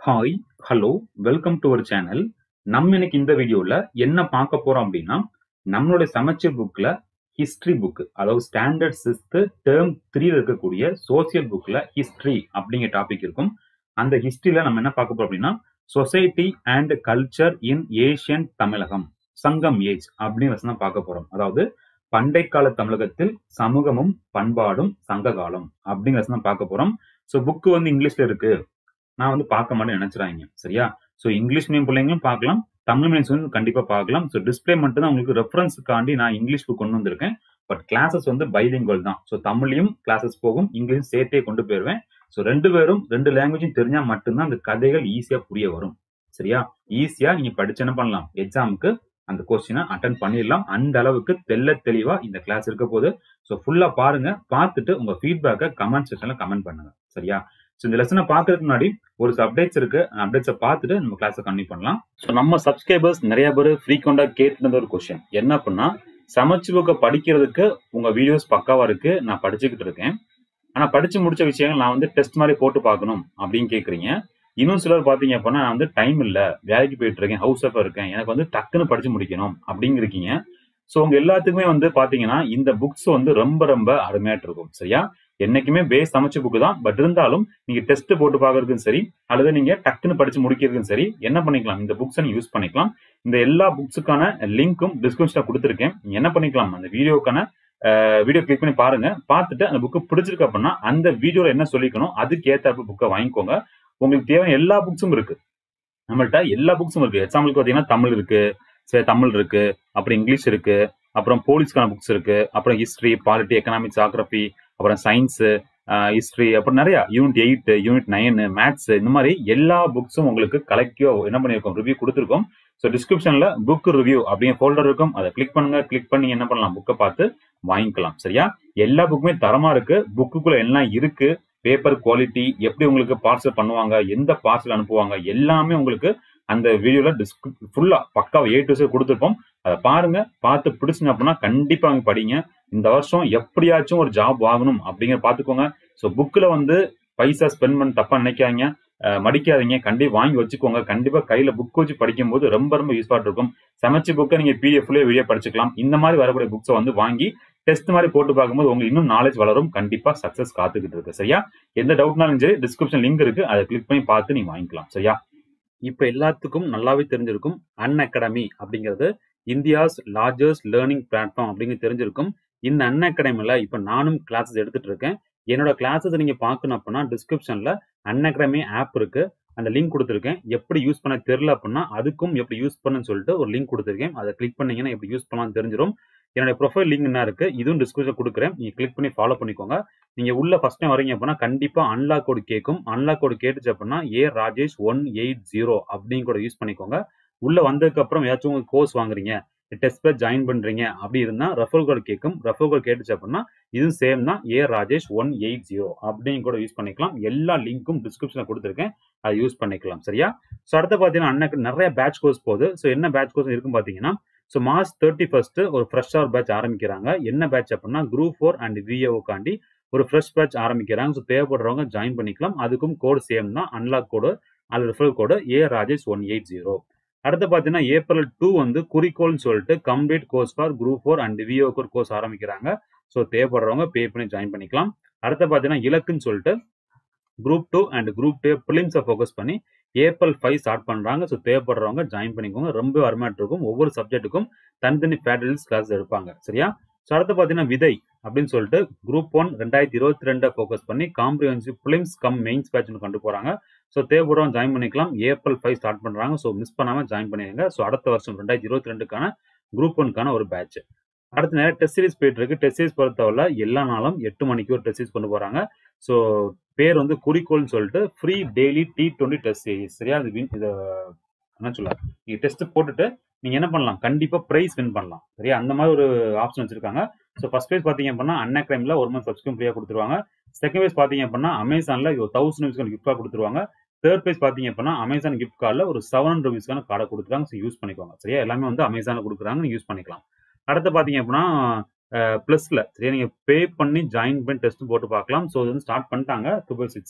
hi hello welcome to our channel நம்ம இன்னைக்கு இந்த வீடியோல என்ன பார்க்க போறோம் அப்படின்னா நம்மளுடைய சமச்சீர் புக்ல ஹிஸ்டரி புக் அதாவது ஸ்டாண்டர்ட் சிக்ஸ்த் டேர்ம் த்ரீ இருக்கக்கூடிய சோசியல் புக்ல ஹிஸ்டரி அப்படிங்கிற டாபிக் இருக்கும் அந்த ஹிஸ்டரியில நம்ம என்ன பார்க்க போறோம் அப்படின்னா society and culture in Asian Tamilagam Sangam age அப்படின்னு வச்சு பார்க்க போறோம் அதாவது பண்டை கால தமிழகத்தில் சமூகமும் பண்பாடும் சங்க காலம் அப்படிங்கிற தான் பார்க்க போறோம் ஸோ புக்கு வந்து இங்கிலீஷ்ல இருக்கு நான் வந்து பார்க்க மாட்டேன் நினைச்சிடாங்க சரியா ஸோ இங்கிலீஷ் மீடியம் பிள்ளைங்களும் பார்க்கலாம் தமிழ் மீடியம் வந்து கண்டிப்பா பார்க்கலாம் ஸோ டிஸ்பிளே மட்டும் தான் உங்களுக்கு ரெஃபரன்ஸுக்காண்டி நான் இங்கிலீஷ் புக் கொண்டு வந்திருக்கேன் பட் கிளாஸஸ் வந்து பைலிங்குவல் தான் ஸோ தமிழ்லையும் கிளாஸஸ் போகும் இங்கிலீஷும் சேர்த்தே கொண்டு போயிருவேன் ஸோ ரெண்டு பேரும் ரெண்டு லாங்குவேஜும் தெரிஞ்சா மட்டும்தான் அந்த கதைகள் ஈஸியா புரிய வரும் சரியா ஈஸியா நீங்க படிச்சு என்ன பண்ணலாம் எக்ஸாமுக்கு அந்த கொஸ்டினை அட்டன் பண்ணிடலாம் அந்த அளவுக்கு தெல்ல தெளிவா இந்த கிளாஸ் இருக்க போது ஸோ ஃபுல்லா பாருங்க பார்த்துட்டு உங்க ஃபீட்பேக்கை கமெண்ட் செக்ஷன்ல கமெண்ட் பண்ணுங்க சரியா ஸோ இந்த லெசனை பார்க்கறதுக்கு முன்னாடி ஒரு அப்டேட்ஸ் இருக்கு அப்டேட்ஸை பார்த்துட்டு நம்ம கிளாஸை கண்டினியூ பண்ணலாம் ஸோ நம்ம சப்ஸ்கிரைபர்ஸ் நிறைய பேர் ஃப்ரீக்வெண்டா கேட்டுருந்த ஒரு கொஸ்டின் என்ன அப்படின்னா சமைச்சு புக்கை படிக்கிறதுக்கு உங்க வீடியோஸ் பக்காவா இருக்கு நான் படிச்சுக்கிட்டு இருக்கேன் ஆனா படிச்சு முடிச்ச விஷயங்கள் நான் வந்து டெஸ்ட் மாதிரி போட்டு பார்க்கணும் அப்படின்னு கேக்குறீங்க இன்னும் சிலர் பாத்தீங்க அப்படின்னா நான் வந்து டைம் இல்ல வேலைக்கு போயிட்டு இருக்கேன் ஹவுஸ் ஒய்ஃபா இருக்கேன் எனக்கு வந்து டக்குன்னு படிச்சு முடிக்கணும் அப்படின்னு இருக்கீங்க ஸோ உங்க எல்லாத்துக்குமே வந்து பாத்தீங்கன்னா இந்த புக்ஸ் வந்து ரொம்ப ரொம்ப அருமையாட்டு இருக்கும் சரியா என்னைக்குமே பேஸ் சமைச்ச புக்கு தான் பட் இருந்தாலும் நீங்க டெஸ்ட் போட்டு பார்க்கறதுக்கும் சரி அல்லது நீங்க டக்குன்னு படிச்சு முடிக்கிறதுக்கும் சரி என்ன பண்ணிக்கலாம் இந்த புக்ஸை நீங்க யூஸ் பண்ணிக்கலாம் இந்த எல்லா புக்ஸுக்கான லிங்க்கும் டிஸ்கிரிப்ஷன்ல கொடுத்துருக்கேன் நீங்க என்ன பண்ணிக்கலாம் அந்த வீடியோக்கான வீடியோ கிளிக் பண்ணி பாருங்க பார்த்துட்டு அந்த புக்கு பிடிச்சிருக்கு அப்படின்னா அந்த வீடியோல என்ன சொல்லிக்கணும் அதுக்கு ஏற்ற புக்கை வாங்கிக்கோங்க உங்களுக்கு தேவையான எல்லா புக்ஸும் இருக்கு நம்மள்ட்ட எல்லா புக்ஸும் இருக்கு எக்ஸாம்பிளுக்கு பார்த்தீங்கன்னா தமிழ் இருக்கு சரி தமிழ் இருக்கு அப்புறம் இங்கிலீஷ் இருக்கு அப்புறம் போலீஸ்க்கான புக்ஸ் இருக்கு அப்புறம் ஹிஸ்ட்ரி பாலிட்டி எக்கனாமிக்ஸ் ஜாகிரபி அப்புறம் சயின்ஸு ஹிஸ்ட்ரி அப்புறம் நிறைய unit eight unit nine maths இந்த மாதிரி எல்லா புக்ஸும் உங்களுக்கு கலெக்டிவா என்ன பண்ணியிருக்கோம் ரிவ்யூ கொடுத்துருக்கோம் ஸோ டிஸ்கிரிப்ஷன்ல புக் ரிவ்யூ அப்படிங்கிற ஃபோல்டர் இருக்கும் அதை கிளிக் பண்ணுங்க கிளிக் பண்ணி என்ன பண்ணலாம் புக்கை பார்த்து வாங்கிக்கலாம் சரியா எல்லா புக்குமே தரமா இருக்கு புக்குக்குள்ள எல்லாம் இருக்கு பேப்பர் குவாலிட்டி எப்படி உங்களுக்கு பார்சல் பண்ணுவாங்க எந்த பார்சல் அனுப்புவாங்க எல்லாமே உங்களுக்கு அந்த வீடியோல டிஸ்க் ஃபுல்லா பக்காவை ஏ டு கொடுத்துருப்போம் அதை பாருங்க பார்த்து பிடிச்சிங்க அப்படின்னா கண்டிப்பா அவங்க படிங்க இந்த வருஷம் எப்படியாச்சும் ஒரு ஜாப் வாங்கணும் அப்படிங்கிற பாத்துக்கோங்க ஸோ புக்கில் வந்து பைசா ஸ்பெண்ட் பண்ண தப்பா நினைக்காதீங்க மடிக்காதீங்க கண்டிப்பா வாங்கி வச்சுக்கோங்க கண்டிப்பா கையில புக் வச்சு படிக்கும் போது ரொம்ப ரொம்ப யூஸ்ஃபுல்லா இருக்கும் சமைச்ச புக்கை நீங்க பிடிஎஃப்லயே வீடியோ படிச்சுக்கலாம் இந்த மாதிரி வரக்கூடிய புக்ஸை வந்து வாங்கி டெஸ்ட் மாதிரி போட்டு பார்க்கும்போது உங்களுக்கு இன்னும் நாலேஜ் வளரும் கண்டிப்பா சக்சஸ் காத்துக்கிட்டு இருக்கு சரியா எந்த டவுட்னாலும் சரி டிஸ்கிரிப்ஷன் லிங்க் இருக்கு அதை கிளிக் பண்ணி பார்த்து நீங்க வாங்கிக்கலாம் சரியா இப்ப எல்லாத்துக்கும் நல்லாவே தெரிஞ்சிருக்கும் அன் அகாடமி அப்படிங்கிறது இந்தியாஸ் லார்ஜஸ்ட் லேர்னிங் பிளாட்ஃபார்ம் அப்படிங்கிறது தெரிஞ்சிருக்கும் இந்த அன் அகாடமில இப்ப நானும் கிளாஸஸ் எடுத்துட்டு இருக்கேன் என்னோட கிளாஸஸ் நீங்க பார்க்கணும் அப்படின்னா டிஸ்கிரிப்ஷன்ல அன் அகாடமி ஆப் இருக்கு அந்த லிங்க் கொடுத்துருக்கேன் எப்படி யூஸ் பண்ண தெரியல அப்படின்னா அதுக்கும் எப்படி யூஸ் பண்ணுன்னு சொல்லிட்டு ஒரு லிங்க் கொடுத்துருக்கேன் அதை கிளிக் பண்ணீங்கன்னா எப்படி யூஸ் பண்ணலாம் தெரிஞ்சிடும் என்னோட ப்ரொஃபைல் லிங்க் என்ன இருக்கு இதுவும் டிஸ்கிரிப்ஷன் கொடுக்குறேன் நீங்க கிளிக் பண்ணி ஃபாலோ பண்ணிக்கோங்க நீங்க உள்ள ஃபர்ஸ்ட் டைம் வரீங்க அப்படின்னா கண்டிப்பா அன்லாக் கோடு கேட்கும் அன்லாக் கோடு கேட்டுச்சு அப்படின்னா A Rajesh one eight zero அப்படின்னு கூட யூஸ் பண்ணிக்கோங்க உள்ள வந்ததுக்கு அப்புறம் ஏதாச்சும் உங்களுக்கு கோர்ஸ் வாங்குறீங்க டெஸ்ட் பேர் ஜாயின் பண்றீங்க அப்படி இருந்தா ரெஃபர் கோட் கேட்கும் ரெஃபர் கோட் கேட்டுச்சு அப்படின்னா இதுவும் சேம் தான் A Rajesh one eight zero அப்படின்னு கூட யூஸ் பண்ணிக்கலாம் எல்லா லிங்க்கும் டிஸ்கிரிப்ஷன்ல கொடுத்துருக்கேன் அதை யூஸ் பண்ணிக்கலாம் சரியா ஸோ அடுத்து பார்த்தீங்கன்னா அன்னைக்கு நிறைய பேட்ச் கோர்ஸ் போகுது ஸோ என்ன பேட்ச் கோர்ஸ் இருக்கும் பார்த்தீங்கன்னா ஸோ மார்ச் தேர்ட்டி ஃபர்ஸ்ட் ஒரு ஃப்ரெஷ் ஆர் பேட்ச் ஆரம்பிக்கிறாங்க என்ன பேட்ச் அப்படின்னா குரூப் ஃபோர் அண்ட் விஏஓக்காண்டி ஒரு ஃப்ரெஷ் பேட்ச் ஆரம்பிக்கிறாங்க ஸோ தேவைப்படுறவங்க ஜாயின் பண்ணிக்கலாம் அதுக்கும் கோடு சேம் தான் அன்லாக் கோடு அது referral code A Rajesh one eight zero அடுத்து பார்த்தீங்கன்னா ஏப்ரல் டூ வந்து குறிக்கோள்னு சொல்லிட்டு complete course for group four and விஓக்கு ஒரு கோர்ஸ் ஆரம்பிக்கிறாங்க ஸோ தேவைப்படுறவங்க பே பண்ணி ஜாயின் பண்ணிக்கலாம் அடுத்து பார்த்தீங்கன்னா இலக்குன்னு சொல்லிட்டு group two and group two ப்ரிலிம்ஸை ஃபோக்கஸ் பண்ணி ஏப்ரல் ஃபைவ் ஸ்டார்ட் பண்ணுறாங்க ஸோ தேவைப்படுறவங்க ஜாயின் பண்ணிக்கோங்க ரொம்ப அருமையாட்டு இருக்கும் ஒவ்வொரு சப்ஜெக்ட்டுக்கும் தனித்தனி ஃபேட்டலிஸ் கிளாஸ் எடுப்பாங்க சரியா ஸோ அடுத்து பார்த்தீங்கன்னா விதை அப்படின்னு சொல்லிட்டு குரூப் ஒன் ரெண்டாயிரத்தி இருபத்தி ரெண்டை ஃபோக்கஸ் பண்ணி காம்ப்ரிஹென்சிவ் ஃபிலிம்ஸ் கம் மெயின்ஸ் பேட்ச்னு கொண்டு போகிறாங்க ஸோ தேவைப்படுறவங்க ஜாயின் பண்ணிக்கலாம் ஏப்ரல் ஃபைவ் ஸ்டார்ட் பண்ணுறாங்க ஸோ மிஸ் பண்ணாமல் ஜாயின் பண்ணிடுங்க ஸோ அடுத்த வருஷம் ரெண்டாயிரத்தி இருபத்தி ரெண்டுக்கான குரூப் ஒன்க்கான ஒரு பேட்ச் அடுத்து நிறைய டெஸ்ட் சீரிஸ் போயிட்டு இருக்கு டெஸ்ட் சீரிஸ் பொறுத்தவரை எல்லா நாளும் எட்டு மணிக்கு ஒரு டெஸ்ட் சீரிஸ் கொண்டு போகிறாங்க ஸோ பேர் வந்து குறிக்கோள்னு சொல்லிட்டு free daily T twenty test series சரியா அது வின் இதை என்ன சொல்ல நீங்கள் டெஸ்ட் போட்டுட்டு நீங்கள் என்ன பண்ணலாம் கண்டிப்பாக ப்ரைஸ் வின் பண்ணலாம் சரியா அந்த மாதிரி ஒரு ஆப்ஷன் வச்சிருக்காங்க ஸோ ஃபர்ஸ்ட் பேஸ் பார்த்தீங்க அப்படின்னா அன்ன கிரைமில் ஒரு மந்த் சப்ஸ்கிரைப் ஃப்ரீயாக கொடுத்துருவாங்க செகண்ட் பேஸ் பார்த்தீங்க அப்படின்னா அமேசானில் ஒரு தௌசண்ட் ருபீஸ்க்கு கிஃப்டாக கொடுத்துருவாங்க தேர்ட் பேஸ் பார்த்தீங்க அப்படின்னா அமேசான் கிஃப்ட் கார்டில் ஒரு செவன் ருபீஸ்க்கான கார்டை கொடுத்துருக்காங்க ஸோ யூஸ் பண்ணிக்கோங்க சரியா எல்லாமே வந்து அமேசானில் கொடுக்குறாங்க யூஸ் பண்ணிக்கலாம் அடுத்து பார்த்தீங்க அப்படின்னா ப்ளஸில் சரியா நீங்கள் பே பண்ணி ஜாயின் பண்ணி டெஸ்ட் போட்டு பார்க்கலாம் ஸோ இது வந்து ஸ்டார்ட் பண்ணிட்டாங்க டூ பை சிக்ஸ்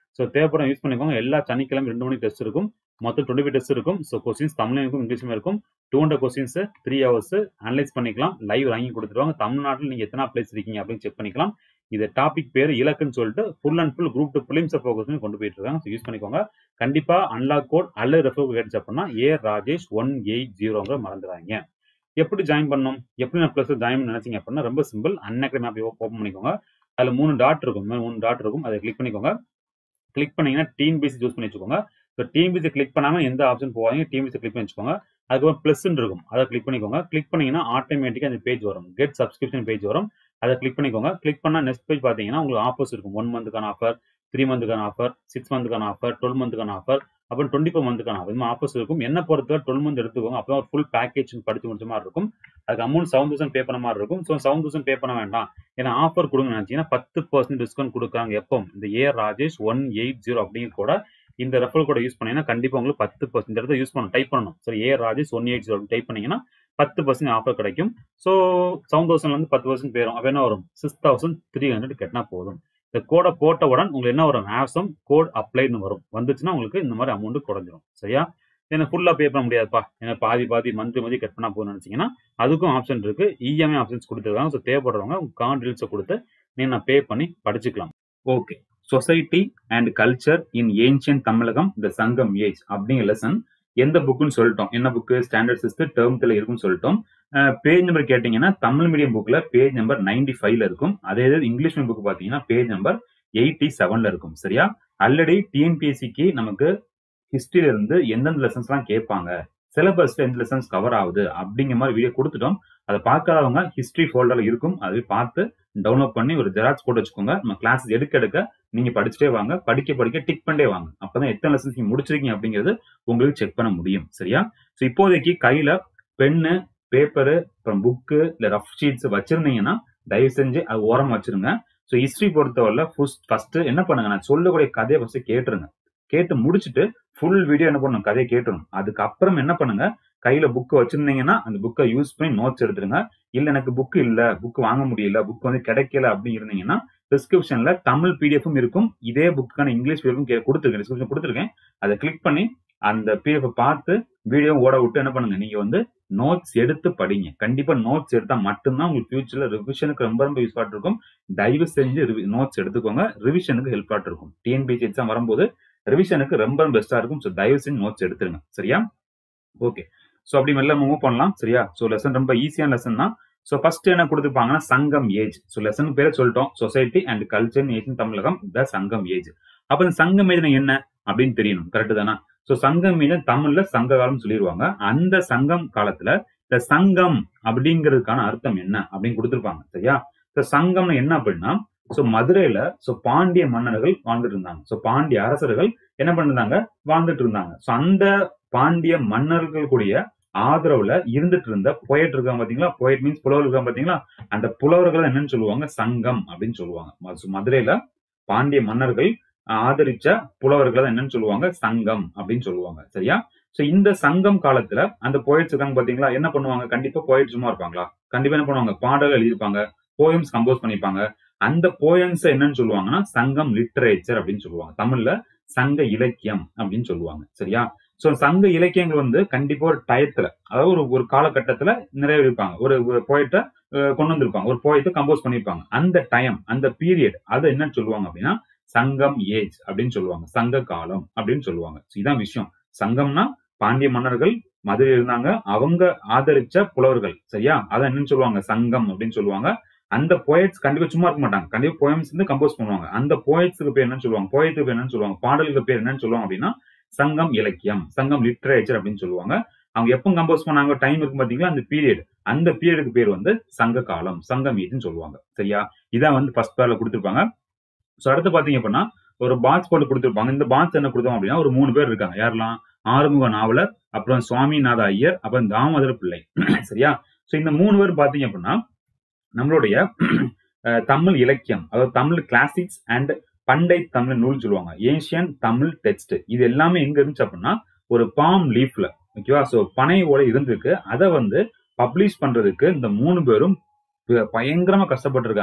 ஸோ தேவைப்படும் யூஸ் பண்ணிக்கோங்க எல்லா சனிக்கிழமை ரெண்டு மணிக்கு டெஸ்ட் இருக்கும் மொத்தம் டுவெண்ட்டி ஃபைவ் டெஸ்ட் இருக்கும் ஸோ கொஸ்டின்ஸ் தமிழும் இருக்கும் இங்கிலீஷும் இருக்கும் two hundred questions three hours analyse பண்ணிக்கலாம் லைவ் வாங்கி கொடுத்துருவாங்க தமிழ்நாட்டில் நீங்கள் எத்தனை பிளேஸ் இருக்கீங்க அப்படின்னு செக் பண்ணிக்கலாம் இது டாபிக் பேர் இலக்குன்னு சொல்லிட்டு full and full group two பிலிம்ஸை ஃபோக்கஸ் பண்ணி கொண்டு போயிட்டு இருக்காங்க ஸோ யூஸ் பண்ணிக்கோங்க கண்டிப்பா அன்லாக் கோட் அல்லது ரெஃபர் கேட்டுச்சு அப்படின்னா ஏ ராஜேஷ் ஒன் எயிட் ஜீரோங்கிற மறந்துடாங்க எப்படி ஜாயின் பண்ணணும் எப்படி நான் ப்ளஸ் ஜாயின் நினைச்சீங்க அப்படின்னா ரொம்ப சிம்பிள் அன்அக்கடமி ஆப் ஓப்பன் பண்ணிக்கோங்க அதில் மூணு டாட் இருக்கும் மூணு டாட் இருக்கும் அதை கிளிக் பண்ணிக்கோங்க கிளிக் பண்ணீங்கன்னா டிஎன்பிசி சூஸ் பண்ணி வச்சுக்கோங்க ஸோ டிஎன்பிசி கிளிக் பண்ணாமல் எந்த ஆப்ஷன் போவாங்க டிஎன்பிசி கிளிக் பண்ணி வச்சுக்கோங்க அதுக்கப்புறம் ப்ளஸ் இருக்கும் அதை கிளிக் பண்ணிக்கோங்க கிளிக் பண்ணீங்கன்னா ஆட்டோமேட்டிக்காக அந்த பேஜ் வரும் கெட் சப்ஸ்கிரிப்ஷன் பேஜ் வரும் அதை கிளிக் பண்ணிக்கோங்க கிளிக் பண்ணால் நெக்ஸ்ட் பேஜ் பார்த்தீங்கன்னா உங்களுக்கு ஆஃபர்ஸ் இருக்கும் ஒன் மந்த்துக்கான ஆஃபர் த்ரீ மந்த்துக்கான ஆஃபர் சிக்ஸ் மந்த்துக்கான ஆஃபர் டுவெல் மந்த்துக்கான ஆஃபர் அப்புறம் டுவெண்ட்டி ஃபோர் மந்த்துக்கான ஆஃபர் இந்த ஆஃபர்ஸ் இருக்கும் என்ன பொறுத்த டுவெல் மந்த் எடுத்துக்கோங்க அப்போ ஒரு ஃபுல் பேக்கேஜ் படிச்சு முடிச்ச மாதிரி இருக்கும் அதுக்கு அமௌண்ட் செவன் தௌசண்ட் பே பண்ண மாதிரி இருக்கும் ஸோ செவன் தௌசண்ட் பே பண்ண வேண்டாம் ஏன்னா ஆஃபர் கொடுங்க நினைச்சீங்கன்னா பத்து பர்சன்ட் டிஸ்கவுண்ட் கொடுக்குறாங்க எப்போ இந்த A Rajesh one eight zero அப்படிங்கிற கூட இந்த ரெஃபர் கூட யூஸ் பண்ணீங்கன்னா கண்டிப்பாக உங்களுக்கு பத்து பர்சன்ட் இடத்த யூஸ் பண்ணணும் டைப் பண்ணணும் சரி A Rajesh one eight zero type பண்ணீங்கன்னா பத்து பர்சன்ட் ஆஃபர் கிடைக்கும் ஸோ செவன் தௌசண்ட்லேருந்து பத்து பர்சன்ட் போயிடும் அப்போ என்ன வரும் சிக்ஸ் தௌசண்ட் த்ரீ ஹண்ட்ரட் கட்டினா போதும் இந்த கோடை போட்ட உடன் உங்களுக்கு என்ன வரும் ஆப்சம் கோட் அப்ளைன்னு வரும் வந்துச்சுன்னா உங்களுக்கு இந்த மாதிரி அமௌண்ட் குறைஞ்சிரும் சரியா ஏன்னா ஃபுல்லாக பே பண்ண முடியாதுப்பா ஏன்னா பாதி பாதி மந்த்லி மந்த்லி கட் பண்ணால் போதும்னு நினச்சிங்கன்னா அதுக்கும் ஆப்ஷன் இருக்கு இஎம்ஐ ஆப்ஷன்ஸ் கொடுத்துருக்காங்க ஸோ தேவைப்படுறவங்க உங்க கார்டு டீல்ஸை கொடுத்து நீங்கள் பே பண்ணி படிச்சுக்கலாம் okay society and culture in ancient Tamilagam the Sangam age அப்படிங்கிற லெசன் எந்த புக்குன்னு சொல்லிட்டோம் என்ன புக்கு ஸ்டாண்டர்ட் சிக்ஸ்த் டேர்ம்த்தில் இருக்குன்னு சொல்லிட்டோம் பேஜ் நம்பர் கேட்டிங்கன்னா தமிழ் மீடியம் புக்கில் பேஜ் நம்பர் நைன்டி ஃபைவ்ல இருக்கும் அதே இது இங்கிலீஷ் மீடியம் புக் பார்த்தீங்கன்னா பேஜ் நம்பர் எயிட்டி செவன்ல இருக்கும் சரியா ஆல்ரெடி டிஎன்பிஎஸ்சிக்கு நமக்கு ஹிஸ்டரியில இருந்து எந்தெந்த லெசன்ஸ்லாம் கேட்பாங்க சிலபஸ்ல எந்த லெசன்ஸ் கவர் ஆகுது அப்படிங்கிற மாதிரி வீடியோ கொடுத்துட்டோம் அதை பார்க்காதவங்க ஹிஸ்டரி ஃபோல்டர்ல இருக்கும் அதை பார்த்து டவுன்லோட் பண்ணி ஒரு ஜெராக்ஸ் போட்டு வச்சுக்கோங்க நம்ம கிளாஸ் எடுக்க எடுக்க நீங்க படிச்சுட்டே வாங்க படிக்க படிக்க டிக் பண்ணே வாங்க அப்பதான் எத்தனை லெசன்ஸ் நீங்க முடிச்சிருக்கீங்க அப்படிங்கிறது உங்களுக்கு செக் பண்ண முடியும் சரியா ஸோ இப்போதைக்கு கையில பென்னு பேப்பரு அப்புறம் புக்கு இல்ல ரஃப் ஷீட்ஸ் வச்சிருந்தீங்கன்னா தயவு செஞ்சு அது ஓரமா வச்சிருங்க ஸோ ஹிஸ்டரி பொறுத்தவரை ஃபர்ஸ்ட் என்ன பண்ணுங்க நான் சொல்லக்கூடிய கதையை ஃபர்ஸ்ட் கேட்டுருங்க கேட்டு முடிச்சுட்டு ஃபுல் வீடியோ என்ன பண்ணணும் கதையை கேட்டணும் அதுக்கப்புறம் என்ன பண்ணுங்க கையில புக்கு வச்சிருந்தீங்கன்னா அந்த புக்கை யூஸ் பண்ணி நோட்ஸ் எடுத்துருங்க இல்ல எனக்கு புக் இல்ல புக் வாங்க முடியல புக் வந்து கிடைக்கல அப்படின்னு இருந்தீங்கன்னா டிஸ்கிரிப்ஷன்ல தமிழ் பிடிஎஃப்பும் இருக்கும் இதே புக்கான இங்கிலீஷ் பிடிஎஃப்பும் கொடுத்துருக்கேன் டிஸ்கிரிப்ஷன் கொடுத்துருக்கேன் அதை கிளிக் பண்ணி அந்த பிடிஎஃப் பார்த்து வீடியோ ஓட விட்டு என்ன பண்ணுங்க நீங்க வந்து நோட்ஸ் எடுத்து படிங்க கண்டிப்பா நோட்ஸ் எடுத்தா மட்டும்தான் உங்களுக்கு ஃபியூச்சர்ல ரிவிஷனுக்கு ரொம்ப ரொம்ப யூஸ் இருக்கும் தயவு செஞ்சு நோட்ஸ் எடுத்துக்கோங்க ரிவிஷனுக்கு ஹெல்ப் இருக்கும் டிஎன்பிசி எக்ஸாம் வரும்போது ரிவிஷனுக்கு ரொம்ப பெஸ்டா இருக்கும் ஸோ தயவு செஞ்சு நோட்ஸ் எடுத்துருங்க சரியா ஓகே ஸோ அப்படி மெல்ல மூவ் பண்ணலாம் சரியா ஸோ லெசன் ரொம்ப ஈஸியான லெசன் தான் ஸோ ஃபர்ஸ்ட் என்ன கொடுத்துருப்பாங்கன்னா சங்கம் ஏஜ் ஸோ லெசன் பேரை சொல்லிட்டோம் society and culture age Tamilagam the Sangam age அப்போ இந்த சங்கம் ஏஜ் என்ன அப்படின்னு தெரியணும் கரெக்ட் தானே ஸோ சங்கம் ஏஜ் தமிழ்ல சங்க காலம் சொல்லிடுவாங்க அந்த சங்கம் காலத்துல இந்த சங்கம் அப்படிங்கிறதுக்கான அர்த்தம் என்ன அப்படின்னு கொடுத்துருப்பாங்க சரியா ஸோ சங்கம்னு என்ன அப்படின்னா ஸோ மதுரையில ஸோ பாண்டிய மன்னர்கள் வாழ்ந்துட்டு இருந்தாங்க ஸோ பாண்டிய அரசர்கள் என்ன பண்ணிருந்தாங்க வாழ்ந்துட்டு இருந்தாங்க ஸோ அந்த பாண்டிய மன்னர்கள் கூடிய ஆதரவுல இருந்துட்டு இருந்த பொயட் இருக்காங்க பாத்தீங்களா பொயட் மீன்ஸ் புலவர் இருக்காங்க பாத்தீங்களா அந்த புலவர்கள் என்னன்னு சொல்லுவாங்க சங்கம் அப்படின்னு சொல்லுவாங்க மதுரையில பாண்டிய மன்னர்கள் ஆதரிச்ச புலவர்கள் என்னன்னு சொல்லுவாங்க சங்கம் அப்படின்னு சொல்லுவாங்க சரியா சோ இந்த சங்கம் காலத்துல அந்த போயிட்ஸ் இருக்காங்க பாத்தீங்களா என்ன பண்ணுவாங்க கண்டிப்பா போயிட் சும்மா இருப்பாங்களா கண்டிப்பா என்ன பண்ணுவாங்க பாடல்கள் எழுதியிருப்பாங்க போயம்ஸ் கம்போஸ் பண்ணிப்பாங்க அந்த போயம்ஸ் என்னன்னு சொல்லுவாங்கன்னா சங்கம் லிட்டரேச்சர் அப்படின்னு சொல்லுவாங்க தமிழ்ல சங்க இலக்கியம் அப்படின்னு சொல்லுவாங்க சரியா சோ சங்க இலக்கியங்கள் வந்து கண்டிப்பா ஒரு டயத்துல அதாவது ஒரு ஒரு காலகட்டத்துல நிறைவேறிப்பாங்க ஒரு ஒரு போயிட்ட கொண்டு வந்திருப்பாங்க ஒரு போயத்தை கம்போஸ் பண்ணிருப்பாங்க அந்த டைம் அந்த பீரியட் அதை என்னன்னு சொல்லுவாங்க அப்படின்னா சங்கம் ஏஜ் அப்படின்னு சொல்லுவாங்க சங்க காலம் அப்படின்னு சொல்லுவாங்க இதான் விஷயம் சங்கம்னா பாண்டிய மன்னர்கள் மதுரை இருந்தாங்க அவங்க ஆதரிச்ச புலவர்கள் சரியா அதை என்னன்னு சொல்லுவாங்க சங்கம் அப்படின்னு சொல்லுவாங்க அந்த போயட்ஸ் கண்டிப்பா சும்மா இருக்க மாட்டாங்க கண்டிப்பா போயம்ஸ் வந்து கம்போஸ் பண்ணுவாங்க அந்த போயட்ஸுக்கு பேர் என்னன்னு சொல்லுவாங்க போயத்துக்கு பேர் என்னன்னு சொல்லுவாங்க பாடலுக்கு பேர் என்னன்னு சொல்லுவாங்க அப்படின்னா சங்கம் இலக்கியம் சங்கம் லிட்ரேச்சர் அப்படின்னு சொல்லுவாங்க அவங்க எப்போ கம்போஸ் பண்ணாங்க டைம் இருக்கும் பாத்தீங்களா அந்த பீரியட் அந்த பீரியடுக்கு பேர் வந்து சங்க காலம் சங்கம் ஏஜ்னு சொல்லுவாங்க சரியா இதான் வந்து ஃபர்ஸ்ட் பேர்ல கொடுத்துருப்பாங்க ஸோ அடுத்து பாத்தீங்க அப்படின்னா ஒரு பாக்ஸ் போட்டு கொடுத்துருப்பாங்க இந்த பாக்ஸ் என்ன கொடுத்தோம் அப்படின்னா ஒரு மூணு பேர் இருக்காங்க யாரெல்லாம் ஆறுமுக நாவலர் அப்புறம் சுவாமிநாத ஐயர் அப்புறம் தாமோதர பிள்ளை சரியா ஸோ இந்த மூணு பேர் பாத்தீங்க அப்படின்னா நம்மளுடைய தமிழ் இலக்கியம் அதாவது தமிழ் கிளாசிக்ஸ் அண்ட் பண்டை தமிழ் நூல் சொல்லுவாங்க ஏன்ஷியன் தமிழ் டெக்ஸ்ட் இது எல்லாமே எங்க இருந்துச்சு அப்படின்னா ஒரு பாம் லீஃப்ல ஓகேவா ஸோ பனையோட இருந்திருக்கு அதை வந்து பப்ளிஷ் பண்றதுக்கு இந்த மூணு பேரும் பயங்கரமா கஷ்டப்பட்டிருக்காங்க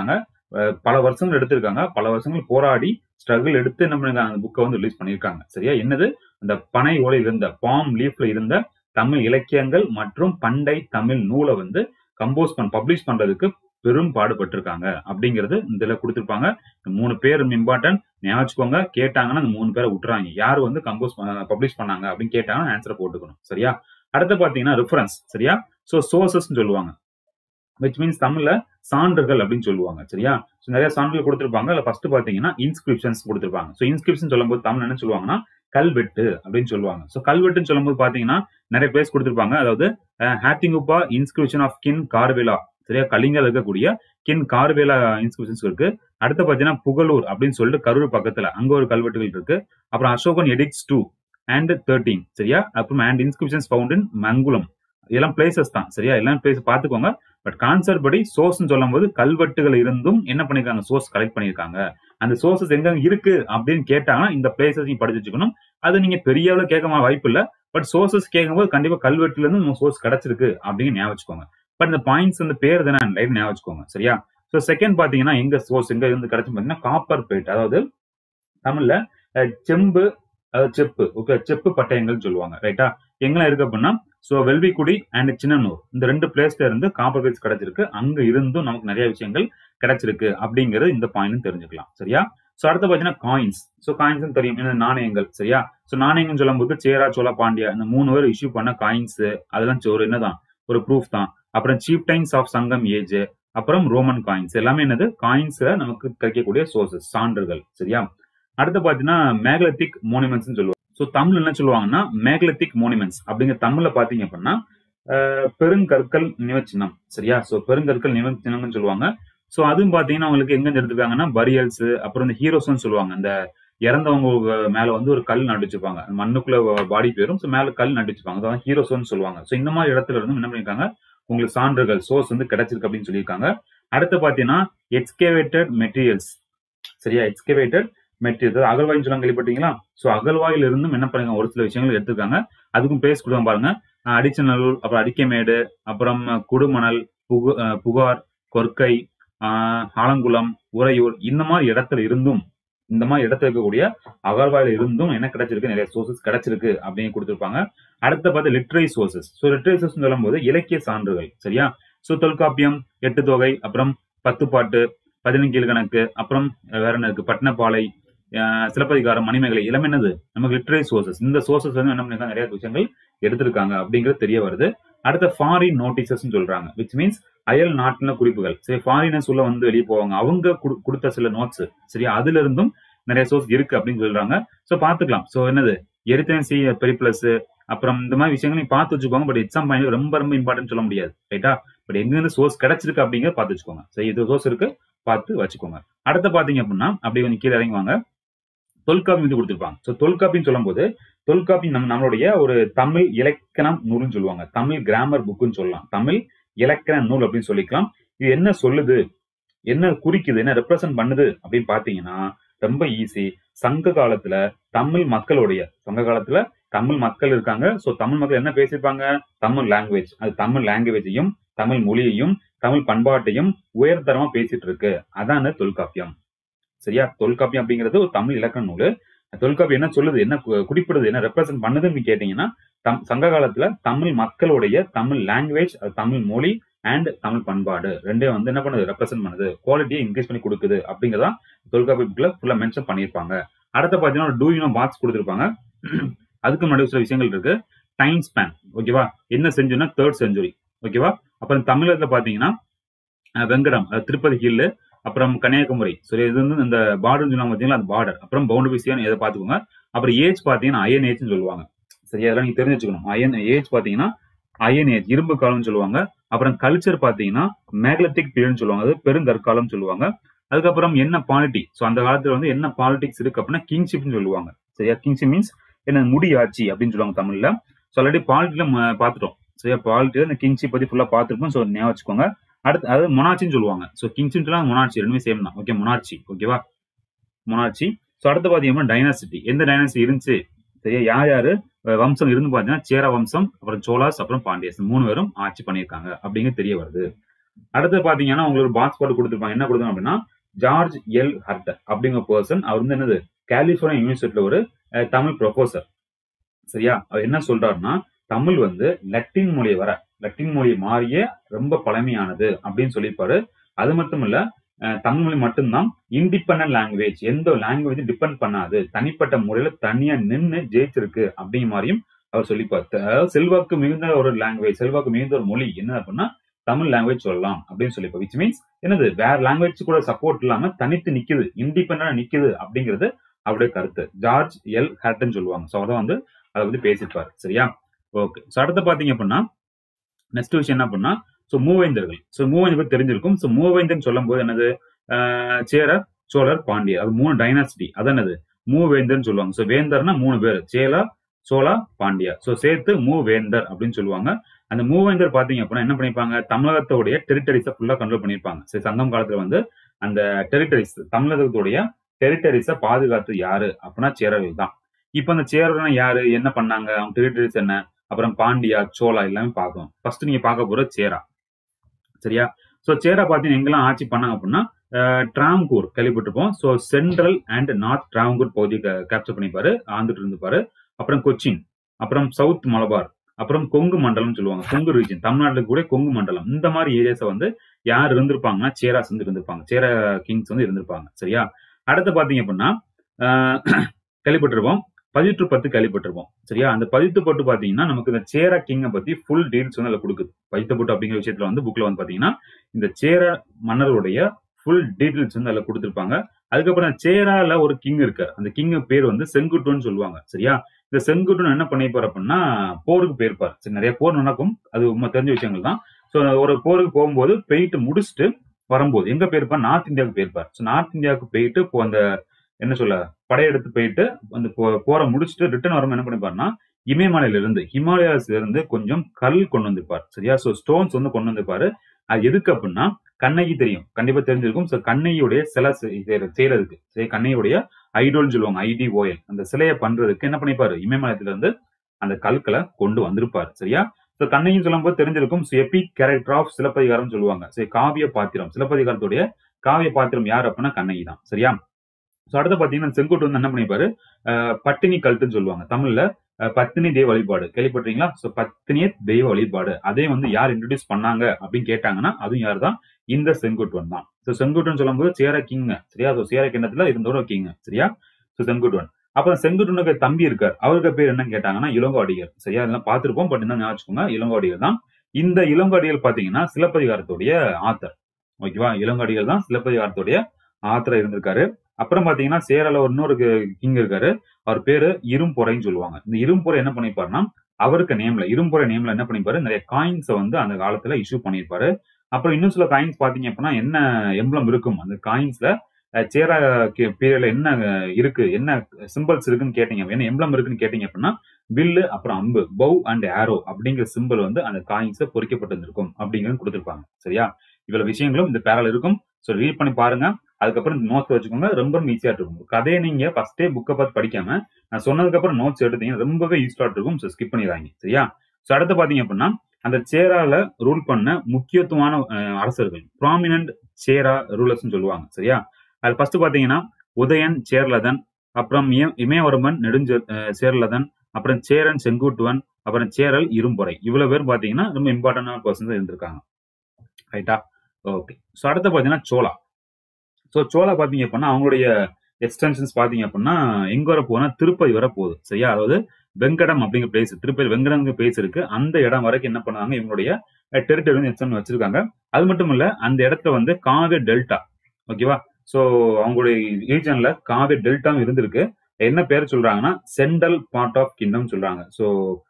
அஹ், பல வருஷங்கள் எடுத்திருக்காங்க பல வருஷங்கள் போராடி ஸ்ட்ரகிள் எடுத்து என்ன பண்ணிருக்காங்க அந்த புக்கை வந்து ரிலீஸ் பண்ணியிருக்காங்க சரியா என்னது அந்த பனை ஓலையில் இருந்த பாம் லீஃப்ல இருந்த தமிழ் இலக்கியங்கள் மற்றும் பண்டை தமிழ் நூலை வந்து கம்போஸ் பண்ண பப்ளிஷ் பண்றதுக்கு பெரும் பாடுபட்டிருக்காங்க அப்படிங்கிறது இதுல கொடுத்திருப்பாங்க இந்த மூணு பேர் இம்பார்ட்டன்ட் ஞாபகம் வச்சுக்கோங்க கேட்டாங்கன்னா அந்த மூணு பேரை விட்டுறாங்க யார் வந்து கம்போஸ் பப்ளிஷ் பண்ணாங்க அப்படின்னு கேட்டாங்கன்னா ஆன்சரை போட்டுக்கணும் சரியா அடுத்து பாத்தீங்கன்னா ரெஃபரன்ஸ் சரியா சோ சோர்சஸ் சொல்லுவாங்க விச் மீன்ஸ் தமிழ்ல சான்றுகள் அப்படின்னு சொல்லுவாங்க சரியா ஸோ நிறைய சான்றுகள் கொடுத்திருப்பாங்க அதுல ஃபர்ஸ்ட் பாத்தீங்கன்னா இன்ஸ்கிரிப்ஷன்ஸ் கொடுத்திருப்பாங்க ஸோ இன்ஸ்கிரிப்ஷன் சொல்லும்போது தமிழ் என்ன சொல்லுவாங்கன்னா கல்வெட்டு அப்படின்னு சொல்லுவாங்க ஸோ கல்வெட்டுன்னு சொல்லும்போது பாத்தீங்கன்னா நிறைய பிளேஸ் கொடுத்திருப்பாங்க அதாவது ஹேட்டிங்குப்பா இன்ஸ்கிரிப்ஷன் ஆஃப் கின் கார்வேலா சரியா கலிங்கல் இருக்கக்கூடிய கின் கார்வேலா இன்ஸ்கிரிப்ஷன்ஸ் இருக்கு அடுத்து பாத்தீங்கன்னா புகழூர் அப்படின்னு சொல்லிட்டு கரூர் பக்கத்துல அங்க ஒரு கல்வெட்டுகள் இருக்கு அப்புறம் Ashokan edicts two and thirteen சரியா அப்புறம் and inscriptions found in Mangulam இதெல்லாம் பிளேசஸ் தான் சரியா எல்லாம் பிளேஸ் பாத்துக்கோங்க பட் கான்செப்ட் படி சோர்ஸ் சொல்லும் போது கல்வெட்டுகள் இருந்தும் என்ன பண்ணிருக்காங்க சோர்ஸ் கலெக்ட் பண்ணிருக்காங்க அந்த சோர்சஸ் எங்க இருக்கு அப்படின்னு கேட்டாங்கன்னா இந்த பிளேசஸ் நீங்க படிச்சு வச்சுக்கணும் அது நீங்க பெரிய அளவு கேட்க வாய்ப்பு இல்ல பட் சோர்சஸ் கேட்கும்போது கண்டிப்பா கல்வெட்டுல இருந்து நம்ம சோர்ஸ் கிடைச்சிருக்கு அப்படின்னு ஞாபகம் வச்சுக்கோங்க பட் இந்த பாயிண்ட்ஸ் வந்து பேர் தானே லைட் ஞாபகம் வச்சுக்கோங்க சரியா ஸோ செகண்ட் பாத்தீங்கன்னா எங்க சோர்ஸ் எங்க இருந்து கிடைச்சு பாத்தீங்கன்னா காப்பர் பிளேட் அதாவது தமிழ்ல அஹ், செம்பு அதாவது செப்பு ஓகே செப்பு பட்டயங்கள் சொல்லுவாங்க ரைட்டா எங்கெல்லாம் இருக்கு அப்படின்னா ஸோ வெல்விக்குடி அண்ட் சின்னனூர் இந்த ரெண்டு பிளேஸ்ல இருந்து காப்பர் பிளேட்ஸ் கிடைச்சிருக்கு அங்க இருந்தும் நமக்கு நிறைய விஷயங்கள் கிடைச்சிருக்கு அப்படிங்கிறது இந்த பாயிண்ட் தெரிஞ்சுக்கலாம் சரியா ஸோ அடுத்து பார்த்தீங்கன்னா காயின்ஸ் ஸோ காயின்ஸ் தெரியும் என்ன நாணயங்கள் சரியா ஸோ நாணயங்கள் சொல்லும்போது சேரா சோழா பாண்டியா இந்த மூணு பேர் இஷ்யூ பண்ண காயின்ஸ் அதெல்லாம் ஒரு என்னதான் ஒரு ப்ரூஃப் தான் அப்புறம் chieftains of Sangam age அப்புறம் ரோமன் காயின்ஸ் எல்லாமே என்னது காயின்ஸ்ல நமக்கு கிடைக்கக்கூடிய சோர்சஸ் சான்றுகள் சரியா அடுத்து பாத்தீங்கன்னா மேக்லத்திக் மோனிமெண்ட்ஸ் சொல்லுவாங்க ஸோ தமிழ் என்ன சொல்லுவாங்கன்னா மேக்லத்திக் மோனிமெண்ட்ஸ் அப்படிங்கிற தமிழ்ல பாத்தீங்க அப்படின்னா அஹ், பெருங்கற்கள் நினைவுச்சின்னம் சரியா ஸோ பெருங்கற்கள் நினைவுச்சின்னம்னு சொல்லுவாங்க ஸோ அதுவும் பாத்தீங்கன்னா அவங்களுக்கு எங்க எடுத்துருக்காங்கன்னா பரியல்ஸ் அப்புறம் இந்த ஹீரோஸ்னு சொல்லுவாங்க இந்த இறந்தவங்க மேல வந்து ஒரு கல் நடிச்சிருப்பாங்க மண்ணுக்குள்ள பாடி போயிரும் ஸோ மேல கல் நடிச்சிருப்பாங்க அதான் ஹீரோஸ்னு சொல்லுவாங்க ஸோ இந்த மாதிரி இடத்துல இருந்து என்ன பண்ணிருக்காங்க உங்களுக்கு சான்றுகள் சோர்ஸ் வந்து கிடைச்சிருக்கு அப்படின்னு சொல்லியிருக்காங்க அடுத்து பாத்தீங்கன்னா எக்ஸ்கேவேட்டட் மெட்டீரியல்ஸ் சரியா எக்ஸ்கவேட்டட் மெட்டீரியல் அகழ்வாய்னு சொல்லுவாங்க கேள்விப்பட்டீங்களா ஸோ அகழ்வாயில இருந்தும் என்ன பண்ணுங்க ஒரு சில விஷயங்கள் எடுத்திருக்காங்க அதுக்கும் பேஸ் கொடுங்க பாருங்க அஹ் அடிச்சநல்லூர் அப்புறம் அடிக்கைமேடு அப்புறம் குடுமணல் புகு அஹ் புகார் கொர்க்கை ஆஹ் ஆலங்குளம் உறையூர் இந்த மாதிரி இடத்துல இருந்தும் இந்த மாதிரி இடத்துல இருக்கக்கூடிய அகழ்வாயில இருந்தும் என்ன கிடைச்சிருக்கு நிறைய சோர்சஸ் கிடைச்சிருக்கு அப்படின்னு கொடுத்திருப்பாங்க அடுத்த பார்த்து literary sources so literary source சொல்லும் போது இலக்கிய சான்றுகள் சரியா ஸோ தொல்காப்பியம் எட்டு தொகை அப்புறம் பத்துப்பாட்டு பதினெண்கீழ் கணக்கு அப்புறம் வேற என்ன இருக்கு பட்டினப்பாலை அஹ் சிலப்பதிகாரம் மணிமேகலை எல்லாமே என்னது நமக்கு லிட்ரரி சோர்சஸ் இந்த சோர்சஸ் வந்து என்ன பண்ணிருக்காங்க நிறைய விஷயங்கள் எடுத்திருக்காங்க அப்படிங்கிறது தெரிய வருது அடுத்த ஃபாரின் நோட்டீசஸ் சொல்றாங்க விச் மீன்ஸ் அயல் நாட்டின குறிப்புகள் சரி ஃபாரினர்ஸ் உள்ள வந்து வெளியே போவாங்க அவங்க குடு- கொடுத்த சில நோட்ஸ் சரியா அதுல இருந்தும் நிறைய சோர்ஸ் இருக்கு அப்படின்னு சொல்றாங்க சோ பாத்துக்கலாம் சோ என்னது எரித்தனசி பெரிப்ளஸ் அப்புறம் இந்த மாதிரி விஷயங்கள் நீங்க பார்த்து வச்சுக்கோங்க பட் எக்ஸாம் பாயிண்ட் ரொம்ப ரொம்ப இம்பார்ட்டன்ட் சொல்ல முடியாது ரைட்டா பட் எங்க இருந்து சோர்ஸ் கிடைச்சிருக்கு அப்படிங்கறத பார்த்து வச்சுக்கோங்க சரி இது சோர்ஸ் இருக்கு பார்த்து வச்சுக்கோங்க அடுத்து பாத்தீங்க அப்படின்னா அப்படியே கொஞ்சம் கீழே இறங்கி வாங்க தொல்காப்பி வந்து கொடுத்திருப்பாங்க ஸோ தொல்காப்பின்னு சொல்லும்போது தொல்காப்பி நம்ம நம்மளுடைய ஒரு தமிழ் இலக்கணம் நூல்னு சொல்லுவாங்க தமிழ் கிராமர் புக்குன்னு சொல்லலாம் தமிழ் இலக்கண நூல் அப்படின்னு சொல்லிக்கலாம் இது என்ன சொல்லுது என்ன குறிக்குது என்ன ரெப்ரசன்ட் பண்ணுது அப்படின்னு பாத்தீங்கன்னா ரொம்ப ஈஸி சங்க காலத்துல தமிழ் மக்களுடைய சங்க காலத்துல தமிழ் மக்கள் இருக்காங்க சோ தமிழ் மக்கள் என்ன பேசியிருப்பாங்க தமிழ் லாங்குவேஜ் அது தமிழ் லாங்குவேஜையும் தமிழ் மொழியையும் தமிழ் பண்பாட்டையும் உயர்தரமா பேசிட்டு இருக்கு அதான தொல்காப்பியம் சரியா தொல்காப்பியம் அப்படிங்கிறது ஒரு தமிழ் இலக்கண நூல் தொல்காப்பியம் என்ன சொல்லுது என்ன கு- குறிப்பிடுது என்ன ரெப்ரசென்ட் பண்ணுதுன்னு கேட்டீங்கன்னா தம் சங்க காலத்துல தமிழ் மக்களுடைய தமிழ் லாங்குவேஜ் தமிழ் மொழி அண்ட் தமிழ் பண்பாடு ரெண்டே வந்து என்ன பண்ணுது ரெப்ரசென்ட் பண்ணுது குவாலிட்டியை இன்க்ரீஸ் பண்ணி கொடுக்குது அப்படிங்கிறதா தொல்காப்பிய புக்ல ஃபுல்லா மென்ஷன் பண்ணியிருப்பாங்க அடுத்து பாத்தீங்கன்னா டூ யூனோ பாக்ஸ் கொடுத்துருப்பாங்க அதுக்கு முன்னாடி சில விஷயங்கள் இருக்கு டைம் ஸ்பேன் ஓகேவா என்ன செஞ்சுன்னா தேர்ட் செஞ்சுரி ஓகேவா அப்புறம் தமிழகத்துல பாத்தீங்கன்னா அஹ், வெங்கடம் அது திருப்பதி ஹில்லு அப்புறம் கன்னியாகுமரி சரி இது வந்து இந்த பார்டர் சொன்னாங்க பாத்தீங்களா அந்த பார்டர் அப்புறம் பவுண்டரி சியான் எதை பாத்துக்கோங்க அப்புறம் ஏஜ் பாத்தீங்கன்னா அயன் ஏஜ்னு சொல்லுவாங்க சரியா அதெல்லாம் நீங்க தெரிஞ்சு வச்சுக்கணும் அயன் ஏஜ் பாத்தீங்கன்னா அயன் ஏஜ் இரும்பு காலம்னு சொல்லுவாங்க அப்புறம் கல்ச்சர் பாத்தீங்கன்னா மேக்லத்திக் பீரியட்னு சொல்லுவாங்க அது பெருங்கற்காலம் சொல்லுவாங்க அதுக்கப்புறம் என்ன பாலிட்டி ஸோ அந்த காலத்துல வந்து என்ன பாலிடிக்ஸ் இருக்கு அப்படின்னா கிங்ஷிப்னு சொல்லுவாங்க சரியா கிங்ஷிப் மீன்ஸ் என்ன முடியாட்சி அப்படின்னு சொல்லுவாங்க தமிழ்ல ஸோ ஆல்ரெடி பாலிட்டில பார்த்துட்டோம் சரியா பாலிட்டில இந்த கிங்ஷிப் பத்தி ஃபுல்லா பார்த்துருப்போம் ஸோ ஞாபகம் வச்சுக்கோங்க அடுத்து அதாவது மொனாச்சின்னு சொல்லுவாங்க ஸோ கிங்ஷிப் மொனாட்சி ரெண்டுமே சேம் தான் ஓகே மொனாட்சி ஓகேவா மொனாட்சி ஸோ அடுத்து பாத்தீங்கன்னா டைனாசிட்டி எந்த டைனாசிட்டி இருந்துச்சு சரியா யார் யாரு அஹ் வம்சம் இருந்து பாத்தீங்கன்னா சேர வம்சம் அப்புறம் சோலாஸ் அப்புறம் பாண்டியஸ் மூணு பேரும் ஆட்சி பண்ணியிருக்காங்க அப்படிங்கிறது தெரிய வருது அடுத்து பாத்தீங்கன்னா உங்களுக்கு ஒரு பாக்ஸ் போட்டு கொடுத்துருப்பாங்க என்ன கொடுத்தாங்க அப்படின்னா ஜார்ஜ் எல் ஹர்டர் அப்படிங்கிற பர்சன் அவர் வந்து என்னது கலிபோர்னியா யூனிவர்சிட்டியில ஒரு அஹ், தமிழ் ப்ரொஃபசர் சரியா அவர் என்ன சொல்றாருன்னா தமிழ் வந்து லட்டின் மொழியை வர லட்டின் மொழி மாறிய ரொம்ப பழமையானது அப்படின்னு சொல்லியிருப்பாரு அது மட்டும் இல்ல அஹ், தமிழ் மொழி மட்டும்தான் இண்டிபெண்டன்ட் லாங்குவேஜ் எந்த லாங்குவேஜ் டிபெண்ட் பண்ணாது தனிப்பட்ட முறையில தனியா நின்னு ஜெயிச்சிருக்கு அப்படிங்கிற மாதிரியும் அவர் சொல்லிப்பார் அதாவது செல்வாக்கு மிகுந்த ஒரு லாங்குவேஜ் செல்வாக்கு மிகுந்த ஒரு மொழி என்ன அப்படின்னா தமிழ் லாங்குவேஜ் சொல்லலாம் அப்படின்னு சொல்லிப்போம் விச் மீன்ஸ் என்னது வேற லாங்குவேஜ் கூட சப்போர்ட் இல்லாம தனித்து நிக்குது இண்டிபெண்டா நிக்குது அப்படிங்கிறது அவருடைய கருத்து ஜார்ஜ் எல் ஹேட்டன் சொல்லுவாங்க ஸோ அதான் வந்து அதை பத்தி பேசியிருப்பாரு சரியா ஓகே ஸோ அடுத்து பாத்தீங்க அப்படின்னா நெக்ஸ்ட் விஷயம் என்ன பண்ணா ஸோ மூவேந்தர்கள் ஸோ மூவேந்தர் பத்தி தெரிஞ்சிருக்கும் ஸோ மூவேந்தன் சொல்லும் போது என்னது ஆஹ் சேரர் சோழர் பாண்டியர் அது மூணு டைனாசிட்டி அது என்னது மூவேந்தர்னு சொல்லுவாங்க ஸோ வேந்தர்னா மூணு பேர் சேலா சோழா பாண்டியா ஸோ சேர்த்து மூவேந்தர் அப்படின்னு சொல்லுவாங்க அந்த மூவேந்தர் பாத்தீங்க அப்படின்னா என்ன பண்ணிருப்பாங்க தமிழகத்தோடைய டெரிட்டரிஸை ஃபுல்லா கண்ட்ரோல் பண்ணிருப்பாங்க சரி சங்கம் காலத்துல வந்து அந்த டெரிட்டரிஸ் தமிழகத்துடைய டெரிட்டரிஸை பாதுகாத்து யாரு அப்படின்னா சேரர்கள் தான் இப்போ அந்த சேரர்னா யாரு என்ன பண்ணாங்க அவங்க டெரிட்டரிஸ் என்ன அப்புறம் பாண்டியா சோழா எல்லாமே பார்க்கணும் ஃபர்ஸ்ட் நீங்க பார்க்க போற சேரா சரியா ஸோ சேரா பார்த்தீங்கன்னா எங்கெல்லாம் ஆட்சி பண்ணாங்க அப்படின்னா டிராம்கூர் கேள்விப்பட்டிருப்போம் so central and north Travancore பகுதி கேப்சர் பண்ணிப்பாரு ஆந்துட்டு இருந்துப்பாரு அப்புறம் கொச்சின் அப்புறம் சவுத் மலபார் அப்புறம் கொங்கு மண்டலம்னு சொல்லுவாங்க கொங்கு ரீஜன் தமிழ்நாட்டுல கூட கொங்கு மண்டலம் இந்த மாதிரி ஏரியாஸை வந்து யார் இருந்திருப்பாங்கன்னா சேராஸ் வந்து இருந்திருப்பாங்க சேரா கிங்ஸ் வந்து இருந்திருப்பாங்க சரியா அடுத்து பாத்தீங்க அப்படின்னா ஆஹ், கேள்விப்பட்டிருப்போம் பதிற்று பத்து கேள்விப்பட்டிருப்போம் சரியா அந்த பதித்து பட்டு பாத்தீங்கன்னா நமக்கு இந்த சேர கிங்கை பத்தி ஃபுல் டீல்ஸ் வந்து அதுல கொடுக்குது பதித்து பட்டு அப்படிங்கிற விஷயத்துல வந்து புக்ல வந்து பாத்தீங்கன்னா இந்த சேர மன்னருடைய ஃபுல் டீடைல்ஸ் வந்து அதுல கொடுத்திருப்பாங்க அதுக்கப்புறம் சேரால ஒரு கிங் இருக்கார் அந்த கிங் பேர் வந்து செங்குட்டுன்னு சொல்லுவாங்க சரியா இந்த செங்குட்டுன்னு என்ன பண்ணிப்பார் அப்படின்னா போருக்கு போயிருப்பார் சரி நிறைய போர் நடக்கும் அது உண்மை தெரிஞ்ச விஷயங்கள் தான் ஸோ ஒரு போருக்கு போகும்போது போயிட்டு முடிச்சுட்டு வரும்போது எங்க போயிருப்பார் நார்த் இந்தியாவுக்கு போயிருப்பார் ஸோ நார்த் இந்தியாவுக்கு போயிட்டு இப்போ அந்த என்ன சொல்ல படையெடுத்து போயிட்டு அந்த போ- போரை முடிச்சுட்டு ரிட்டர்ன் வரும்போது என்ன பண்ணிப்பாருன்னா இமயமலையில இருந்து ஹிமாலயாஸ்ல இருந்து கொஞ்சம் கல் கொண்டு வந்திருப்பார் சரியா ஸோ ஸ்டோன்ஸ் வந்து கொண்டு வந்திருப்பாரு அது எதுக்கு அப்படின்னா கண்ணகி தெரியும் கண்டிப்பா தெரிஞ்சிருக்கும் ஸோ கண்ணையுடைய சிலை செய்- செய்யற- செய்யறதுக்கு சரி கண்ணையுடைய ஐடோல்னு சொல்லுவாங்க ஐடி ஓஎல் அந்த சிலையை பண்றதுக்கு என்ன பண்ணிப்பாரு இமயமலையத்துல இருந்து அந்த கற்களை கொண்டு வந்திருப்பாரு சரியா ஸோ கண்ணையும் சொல்லும்போது தெரிஞ்சிருக்கும் எபிக் கேரக்டர் ஆஃப் சிலப்பதிகாரம் சொல்லுவாங்க சரி காவிய பாத்திரம் சிலப்பதிகாரத்துடைய காவிய பாத்திரம் யார் அப்படின்னா கண்ணகி தான் சரியா ஸோ அடுத்து பாத்தீங்கன்னா செங்கோட்டு வந்து என்ன பண்ணிப்பாரு அஹ் பட்டினி கல்ட்டுன்னு சொல்லுவாங்க தமிழ்ல அஹ் பத்தினி தெய்வ வழிபாடு கேள்விப்பட்டீங்களா ஸோ பத்தினிய தெய்வ வழிபாடு அதே வந்து யார் இன்ட்ரடியூஸ் பண்ணாங்க அப்படின்னு கேட்டாங்கன்னா அதுவும் யார் தான் இந்த செங்குட்டுவன் தான் ஸோ செங்குட்டுவன் சொல்லும்போது சேர கிங் சரியா ஸோ சேர கிண்ணத்துல இருந்தோட கிங் சரியா ஸோ செங்குட்டுவன் அப்புறம் செங்குட்டுவனுக்கு தம்பி இருக்கார் அவருக்கு பேர் என்னன்னு கேட்டாங்கன்னா இளங்கோடிகள் சரியா இதெல்லாம் பார்த்திருப்போம் பட் என்ன ஞாபகம் இளங்கோடிகள் தான் இந்த இளங்கோடிகள் பாத்தீங்கன்னா சிலப்பதிகாரத்துடைய ஆத்தர் ஓகேவா இளங்கோடிகள் தான் சிலப்பதிகாரத்துடைய ஆத்தரா இருந்திருக்காரு அப்புறம் பாத்தீங்கன்னா சேரல ஒரு இன்னொரு கிங் இருக்காரு அவர் பேரு இரும்பொறைன்னு சொல்லுவாங்க இந்த இரும்பொறை என்ன பண்ணிருப்பாருன்னா அவருக்கு நேம்ல இரும்பொறை நேம்ல என்ன பண்ணிருப்பாரு நிறைய காயின்ஸை வந்து அந்த காலத்துல இஷ்யூ பண்ணியிருப்பாரு அப்புறம் இன்னும் சில காயின்ஸ் பாத்தீங்க அப்படின்னா என்ன எம்பளம் இருக்கும் அந்த காயின்ஸ்ல சேர பீரியட்ல என்ன அஹ், இருக்கு என்ன சிம்பிள்ஸ் இருக்குன்னு கேட்டீங்க என்ன எம்பளம் இருக்குன்னு கேட்டீங்க அப்படின்னா வில்லு அப்புறம் அம்பு பவ் அண்ட் ஆரோ அப்படிங்கிற சிம்பிள் வந்து அந்த காயின்ஸ்ல பொறிக்கப்பட்டிருந்திருக்கும் அப்படிங்கிறது கொடுத்திருப்பாங்க சரியா இவ்வளவு விஷயங்களும் இந்த பேரல் இருக்கும் ஸோ ரீட் பண்ணி பாருங்க அதுக்கப்புறம் நோட்ஸ் வச்சுக்கோங்க ரொம்ப ரொம்ப ஈஸியா இருக்கும் கதையை நீங்க ஃபர்ஸ்டே புக்கை பார்த்து படிக்காம நான் சொன்னதுக்கு அப்புறம் நோட்ஸ் எடுத்தீங்கன்னா ரொம்பவே யூஸ்ஃபுல்லா இருக்கும் ஸோ ஸ்கிப் பண்ணிடுறாங்க சரியா ஸோ அடுத்து பாத்தீங்க அப்படின்னா அந்த சேரால ரூல் பண்ண முக்கியத்துவமான அஹ், அரசர்கள் ப்ராமினன்ட் சேரா ரூலர்ஸ் சொல்லுவாங்க சரியா அது ஃபர்ஸ்ட் பாத்தீங்கன்னா உதயன் சேர்லதன் அப்புறம் இம- இமயவர்மன் நெடுஞ்ச அஹ், சேர்லதன் அப்புறம் சேரன் செங்குட்டுவன் அப்புறம் சேரல் இரும்பொறை இவ்வளவு பேர் பாத்தீங்கன்னா ரொம்ப இம்பார்ட்டன்டான பர்சன் இருந்திருக்காங்க ரைட்டா ஓகே ஸோ அடுத்து பாத்தீங்கன்னா சோளா ஸோ சோளா பாத்தீங்க அப்படின்னா அவங்களுடைய எக்ஸ்டென்ஷன்ஸ் பாத்தீங்க அப்படின்னா எங்க வர போனா திருப்பதி வர போகுது சரியா அதாவது வெங்கடம் அப்படிங்கிற பிளேஸ் திருப்பதி வெங்கடம்ங்கிற பிளேஸ் இருக்கு அந்த இடம் வரைக்கும் என்ன பண்ணாங்க இவங்களுடைய டெரிட்டரி வந்து எக்ஸ்டென்ட் வச்சிருக்காங்க அது மட்டும் இல்ல அந்த இடத்துல வந்து காவே டெல்டா ஓகேவா ஸோ அவங்களுடைய ரீஜன்ல காவே டெல்டாவும் இருந்திருக்கு என்ன பேர் சொல்றாங்கன்னா சென்ட்ரல் பார்ட் ஆஃப் கிங்டம் சொல்றாங்க ஸோ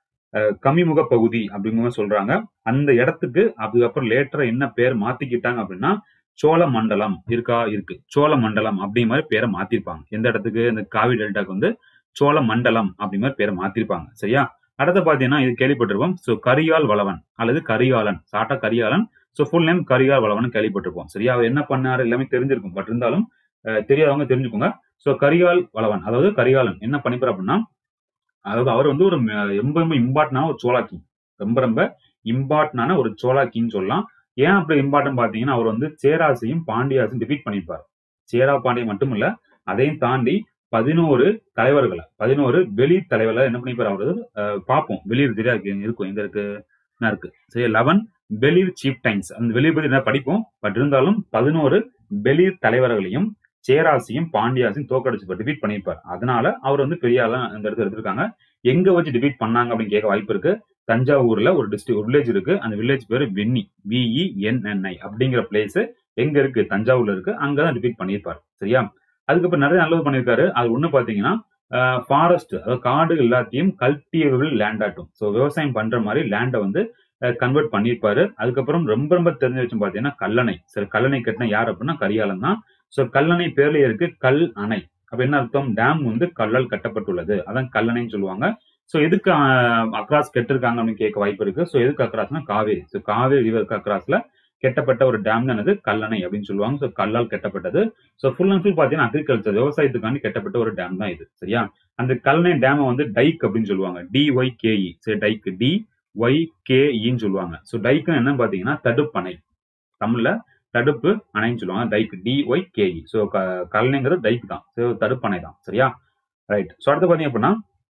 கம்மிமுக பகுதி அப்படிங்கிற மாதிரி சொல்றாங்க அந்த இடத்துக்கு அதுக்கப்புறம் லேட்டரா என்ன பேர் மாத்திக்கிட்டாங்க அப்படின்னா சோழ மண்டலம் இருக்கா இருக்கு சோழ மண்டலம் அப்படிங்கிற மாதிரி பேரை மாத்திருப்பாங்க எந்த இடத்துக்கு இந்த காவி டெல்டாக்கு வந்து சோழ மண்டலம் அப்படி மாதிரி பேரை மாத்திருப்பாங்க சரியா அடுத்து பாத்தீங்கன்னா இது கேள்விப்பட்டிருப்போம் ஸோ கரியால் வளவன் அல்லது கரிகாலன் சாட்டா Karikalan so full name Karikal Valavan கேள்விப்பட்டிருப்போம் சரியா அவர் என்ன பண்ணாரு எல்லாமே தெரிஞ்சிருக்கும் பட் இருந்தாலும் அஹ், தெரியாதவங்க தெரிஞ்சுக்கோங்க ஸோ கரிகால் வளவன் அதாவது கரிகாலன் என்ன பண்ணிப்பார் அப்படின்னா அதாவது அவர் வந்து ஒரு ம- ரொம்ப ரொம்ப இம்பார்ட்டனான ஒரு சோழா கிங் ரொம்ப ரொம்ப இம்பார்ட்டனான ஒரு சோழா கிங் சொல்லலாம் ஏன் அப்படி இம்பார்ட்டன் பாத்தீங்கன்னா அவர் வந்து சேராசையும் பாண்டியாசையும் டிஃபீட் பண்ணியிருப்பார் சேரா பாண்டியன் மட்டும் இல்ல அதையும் தாண்டி பதினோரு தலைவர்களை பதினோரு வெளி தலைவர்களை என்ன பண்ணிப்பாரு அவரு அஹ், பார்ப்போம் வெளியூர் தெரியா இருக்கும் எங்க இருக்கு என்ன இருக்கு சரி லெவன் வெளிர் சீப் டைம்ஸ் அந்த வெளியூர் பத்தி என்ன படிப்போம் பட் இருந்தாலும் பதினோரு வெளிர் தலைவர்களையும் சேராசியும் பாண்டியாசியும் தோக்கடிச்சு டிபீட் பண்ணியிருப்பார் அதனால அவர் வந்து பெரிய ஆளா அந்த இடத்துல எடுத்திருக்காங்க எங்க வச்சு டிபீட் பண்ணாங்க அப்படின்னு கேட்க வாய்ப்பு இருக்கு தஞ்சாவூர்ல ஒரு டிஸ்ட்ரிக்ட் ஒரு வில்லேஜ் இருக்கு அந்த வில்லேஜ் பேரு வெண்ணி விஇஎன்என்ஐ அப்படிங்கிற பிளேஸ் எங்க இருக்கு தஞ்சாவூர்ல இருக்கு அங்கதான் டிபீட் பண்ணியிருப்பாரு சரியா அதுக்கப்புறம் நிறைய நல்லது பண்ணியிருக்காரு அது ஒண்ணு பாத்தீங்கன்னா ஃபாரஸ்ட் அதாவது காடு எல்லாத்தையும் கல்டிவேபிள் லேண்ட் ஆட்டும் ஸோ விவசாயம் பண்ற மாதிரி லேண்டை வந்து கன்வெர்ட் பண்ணியிருப்பாரு அதுக்கப்புறம் ரொம்ப ரொம்ப தெரிஞ்ச விஷயம் பாத்தீங்கன்னா கல்லணை சரி கல்லணை கட்டின யார் அப்படின்னா கரிகாலன் தான் ஸோ கல்லணை பேர்லயே இருக்கு கல் அணை அப்ப என்ன அர்த்தம் டேம் வந்து கல்லால் கட்டப்பட்டுள்ளது அதான் கல்லணைன்னு சொல்லுவாங்க ஸோ எதுக்கு அக்ராஸ் கெட்டிருக்காங்க அப்படின்னு கேட்க வாய்ப்பு இருக்கு ஸோ எதுக்கு அக்ராஸ்னா காவேரி ஸோ காவேரி ரிவருக்கு அக்ராஸ்ல கெட்டப்பட்ட ஒரு டேம் என்னது கல்லணை அப்படின்னு சொல்லுவாங்க ஸோ கல்லால் கட்டப்பட்டது ஸோ ஃபுல் அண்ட் ஃபுல் பார்த்தீங்கன்னா அக்ரிகல்ச்சர் விவசாயத்துக்காண்டி கட்டப்பட்ட ஒரு டேம் தான் இது சரியா அந்த கல்லணை டேமை வந்து டைக் அப்படின்னு சொல்லுவாங்க டிஒய்கேஇ சரி டைக் டி ஒய் கேஇன்னு சொல்லுவாங்க ஸோ டைக்குன்னு என்னன்னு பார்த்தீங்கன்னா தடுப்பணை தமிழ்ல தடுப்பு அணைன்னு சொல்லுவாங்க டைக் டிஒய் கேஇ ஸோ கல்லணைங்கிறது டைக் தான் ஸோ தடுப்பணை தான் சரியா ரைட் ஸோ அடுத்து பார்த்தீங்க அப்படின்னா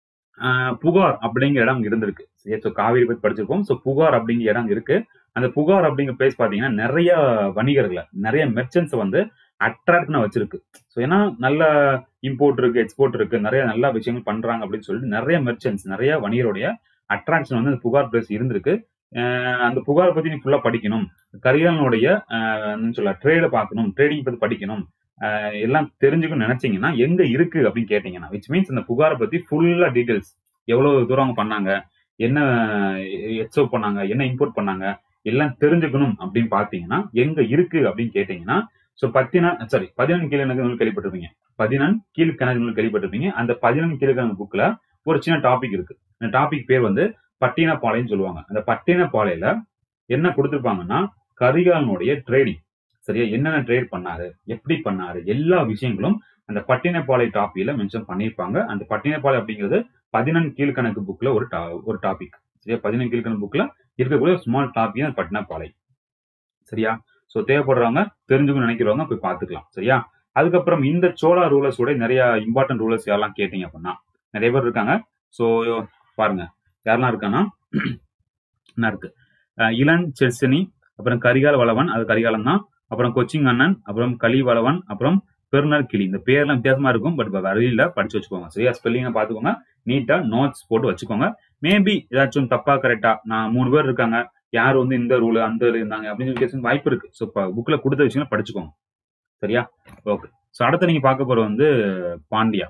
ஆஹ் புகார் அப்படிங்கிற இடம் அங்க இருந்திருக்கு சரியா ஸோ காவேரி பத்தி படிச்சிருப்போம் ஸோ புகார் அப்படிங்கிற இடம் அங்க இருக்கு அந்த புகார் அப்படிங்கிற பிளேஸ் பாத்தீங்கன்னா நிறைய வணிகர்களை நிறைய மெர்ச்சன்ஸ் வந்து அட்ராக்ட்னு வச்சிருக்கு ஸோ ஏன்னா நல்ல இம்போர்ட் இருக்கு எக்ஸ்போர்ட் இருக்கு நிறைய நல்ல விஷயங்கள் பண்றாங்க அப்படின்னு சொல்லிட்டு நிறைய மெர்ச்சன்ஸ் நிறைய வணிகருடைய அட்ராக்ஷன் வந்து அந்த புகார் பிளேஸ் இருந்திருக்கு அஹ் அந்த புகார் பத்தி நீ ஃபுல்லா படிக்கணும் கரியனுடைய சொல்ல ட்ரேட பார்க்கணும் ட்ரேடிங் பத்தி படிக்கணும் அஹ் எல்லாம் தெரிஞ்சுக்கணும்னு நினைச்சீங்கன்னா எங்க இருக்கு அப்படின்னு கேட்டீங்கன்னா விச் மீன்ஸ் இந்த புகாரை பத்தி ஃபுல்லா டீடைல்ஸ் எவ்வளவு தூரம் அவங்க பண்ணாங்க என்ன எக்ஸோ பண்ணாங்க என்ன இம்போர்ட் பண்ணாங்க எல்லாம் தெரிஞ்சுக்கணும் அப்படின்னு பாத்தீங்கன்னா எங்க இருக்கு அப்படின்னு கேட்டீங்கன்னா ஸோ பத்தினா சாரி பதினெண் கீழ்கணக்கு நூல் கேள்விப்பட்டிருப்பீங்க பதினெண் கீழ்கணக்கு நூல் கேள்விப்பட்டிருப்பீங்க அந்த பதினெண் கீழ்கணக்கு புக்ல ஒரு சின்ன டாபிக் இருக்கு அந்த டாபிக் பேர் வந்து பட்டினப்பாளையம்னு சொல்லுவாங்க அந்த பட்டினப்பாளையில என்ன கொடுத்திருப்பாங்கன்னா கரிகாலனுடைய ட்ரேடிங் சரியா என்னென்ன ட்ரேட் பண்ணாரு எப்படி பண்ணாரு எல்லா விஷயங்களும் அந்த பட்டினப்பாளை டாபிக்ல மென்ஷன் பண்ணியிருப்பாங்க அந்த பட்டினப்பாளை அப்படிங்கிறது பதினெண் கீழ்கணக்கு புக்ல ஒரு ta- ஒரு டாபிக் சரியா பதினெண் கீழ்கணக்கு புக்ல இருக்கக்கூடிய ஒரு ஸ்மால் டாபிக் தான் பட்டினப்பாளை சரியா ஸோ தேவைப்படுறவங்க தெரிஞ்சுக்கணும்னு நினைக்கிறவங்க போய் பார்த்துக்கலாம் சரியா அதுக்கப்புறம் இந்த சோழா ரூலர்ஸோட நிறைய இம்பார்ட்டன்ட் ரூலர்ஸ் யாரெல்லாம் கேட்டீங்க அப்படின்னா நிறைய பேர் இருக்காங்க ஸோ பாருங்க யாரெல்லாம் இருக்கான்னா என்ன இருக்கு அஹ் இளன் செர்சினி அப்புறம் கரிகால வளவன் அது கரிகாலன் தான் அப்புறம் கொச்சிங் அண்ணன் அப்புறம் களி வளவன் அப்புறம் பெருநர் கிளி இந்த பேர்லாம் வித்தியாசமா இருக்கும் பட் வழியில படிச்சு வச்சுக்கோங்க சரியா ஸ்பெல்லிங்கை பார்த்துக்கோங்க நீட்டா நோட்ஸ் போட்டு வச்சுக்கோங்க மேபி ஏதாச்சும் தப்பா கரெக்டா நான் மூணு பேர் இருக்காங்க யார் வந்து இந்த ரூல் அந்த இது இருந்தாங்க அப்படின்னு சொல்லி கேட்க வாய்ப்பு இருக்கு ஸோ புக்ல கொடுத்த விஷயங்களை படிச்சுக்கோங்க சரியா ஓகே ஸோ அடுத்து நீங்க பார்க்க போற வந்து பாண்டியா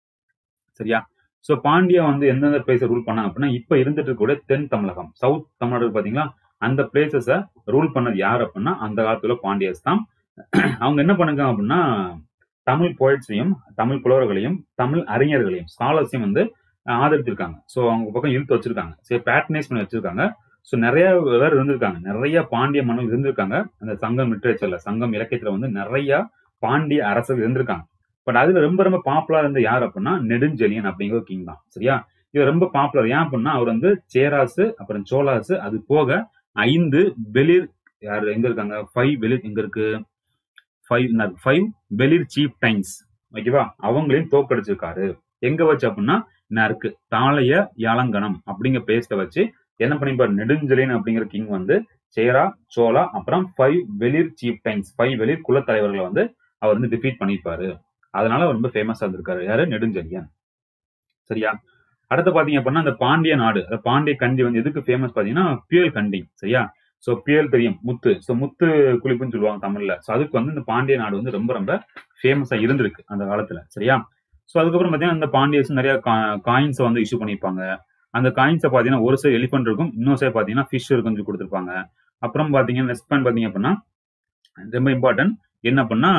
சரியா ஸோ பாண்டியா வந்து எந்தெந்த பிளேஸை ரூல் பண்ணாங்க அப்படின்னா இப்போ இருந்துட்டு இருக்கக்கூடிய தென் தமிழகம் சவுத் தமிழ்நாடு பாத்தீங்களா அந்த பிளேசஸை ரூல் பண்ணது யார் அப்படின்னா அந்த காலத்துல பாண்டியர்ஸ் தான் அவங்க என்ன பண்ணுங்க அப்படின்னா தமிழ் போய்ட்ஸையும் தமிழ் புலவர்களையும் தமிழ் அறிஞர்களையும் ஸ்காலர்ஸையும் வந்து அஹ், ஆதரிச்சிருக்காங்க ஸோ அவங்க பக்கம் இழுத்து வச்சிருக்காங்க சரி பேட்டனைஸ் பண்ணி வச்சிருக்காங்க ஸோ நிறைய பேர் இருந்திருக்காங்க நிறைய பாண்டிய மன்னர்கள் இருந்திருக்காங்க அந்த சங்கம் லிட்ரேச்சர்ல சங்கம் இலக்கியத்துல வந்து நிறைய பாண்டிய அரசர்கள் இருந்திருக்காங்க பட் அதுல ரொம்ப ரொம்ப பாப்புலர் இருந்த யார் அப்படின்னா நெடுஞ்செழியன் அப்படிங்கிற கிங் தான் சரியா இது ரொம்ப பாப்புலர் ஏன் அப்படின்னா அவர் வந்து சேராசு அப்புறம் சோலாசு அது போக ஐந்து வெளிர் யார் எங்க இருக்காங்க ஃபைவ் வெளிர் எங்க இருக்கு five five Velir chieftains ஓகேவா அவங்களையும் தோக்கடிச்சிருக்காரு எங்க வச்சு அப்படின்னா என்ன இருக்கு தாளைய யாலங்கனம் அப்படிங்கிற பேஸ்ட வச்சு என்ன பண்ணிப்பாரு நெடுஞ்செழியன் அப்படிங்கிற கிங் வந்து சேரா சோலா அப்புறம் five Velir cheap times five வெளிர் குலத்தலைவர்களை வந்து அவர் வந்து டிஃபீட் பண்ணியிருப்பாரு அதனால அவர் ரொம்ப ஃபேமஸா இருந்திருக்காரு யாரு நெடுஞ்செழியன் சரியா அடுத்து பாத்தீங்க அப்படின்னா அந்த பாண்டிய நாடு அந்த பாண்டிய கண்டி வந்து எதுக்கு ஃபேமஸ் பாத்தீங்கன்னா பியல் கண்டி சரியா சோ பியல் தெரியும் முத்து சோ முத்து குளிப்புன்னு சொல்லுவாங்க தமிழ்ல சோ அதுக்கு வந்து இந்த பாண்டிய நாடு வந்து ரொம்ப ரொம்ப ஃபேமஸா இருந்திருக்கு அந்த காலத்துல சரியா சோ அதுக்கப்புறம் பாத்தீங்கன்னா இந்த பாண்டியர்ஸ் நிறைய காயின்ஸை வந்து இஷ்யூ பண்ணியிருப்பாங்க அந்த காயின்ஸை பாத்தீங்கன்னா ஒரு சைடு எலிஃபென்ட் இருக்கும் இன்னொரு சைடு பாத்தீங்கன்னா ஃபிஷ் இருக்குன்னு சொல்லி கொடுத்துருப்பாங்க அப்புறம் பாத்தீங்கன்னா நெக்ஸ்ட் பாயிண்ட் பாத்தீங்க அப்படின்னா ரொம்ப இம்பார்ட்டன்ட் என்ன பண்ணா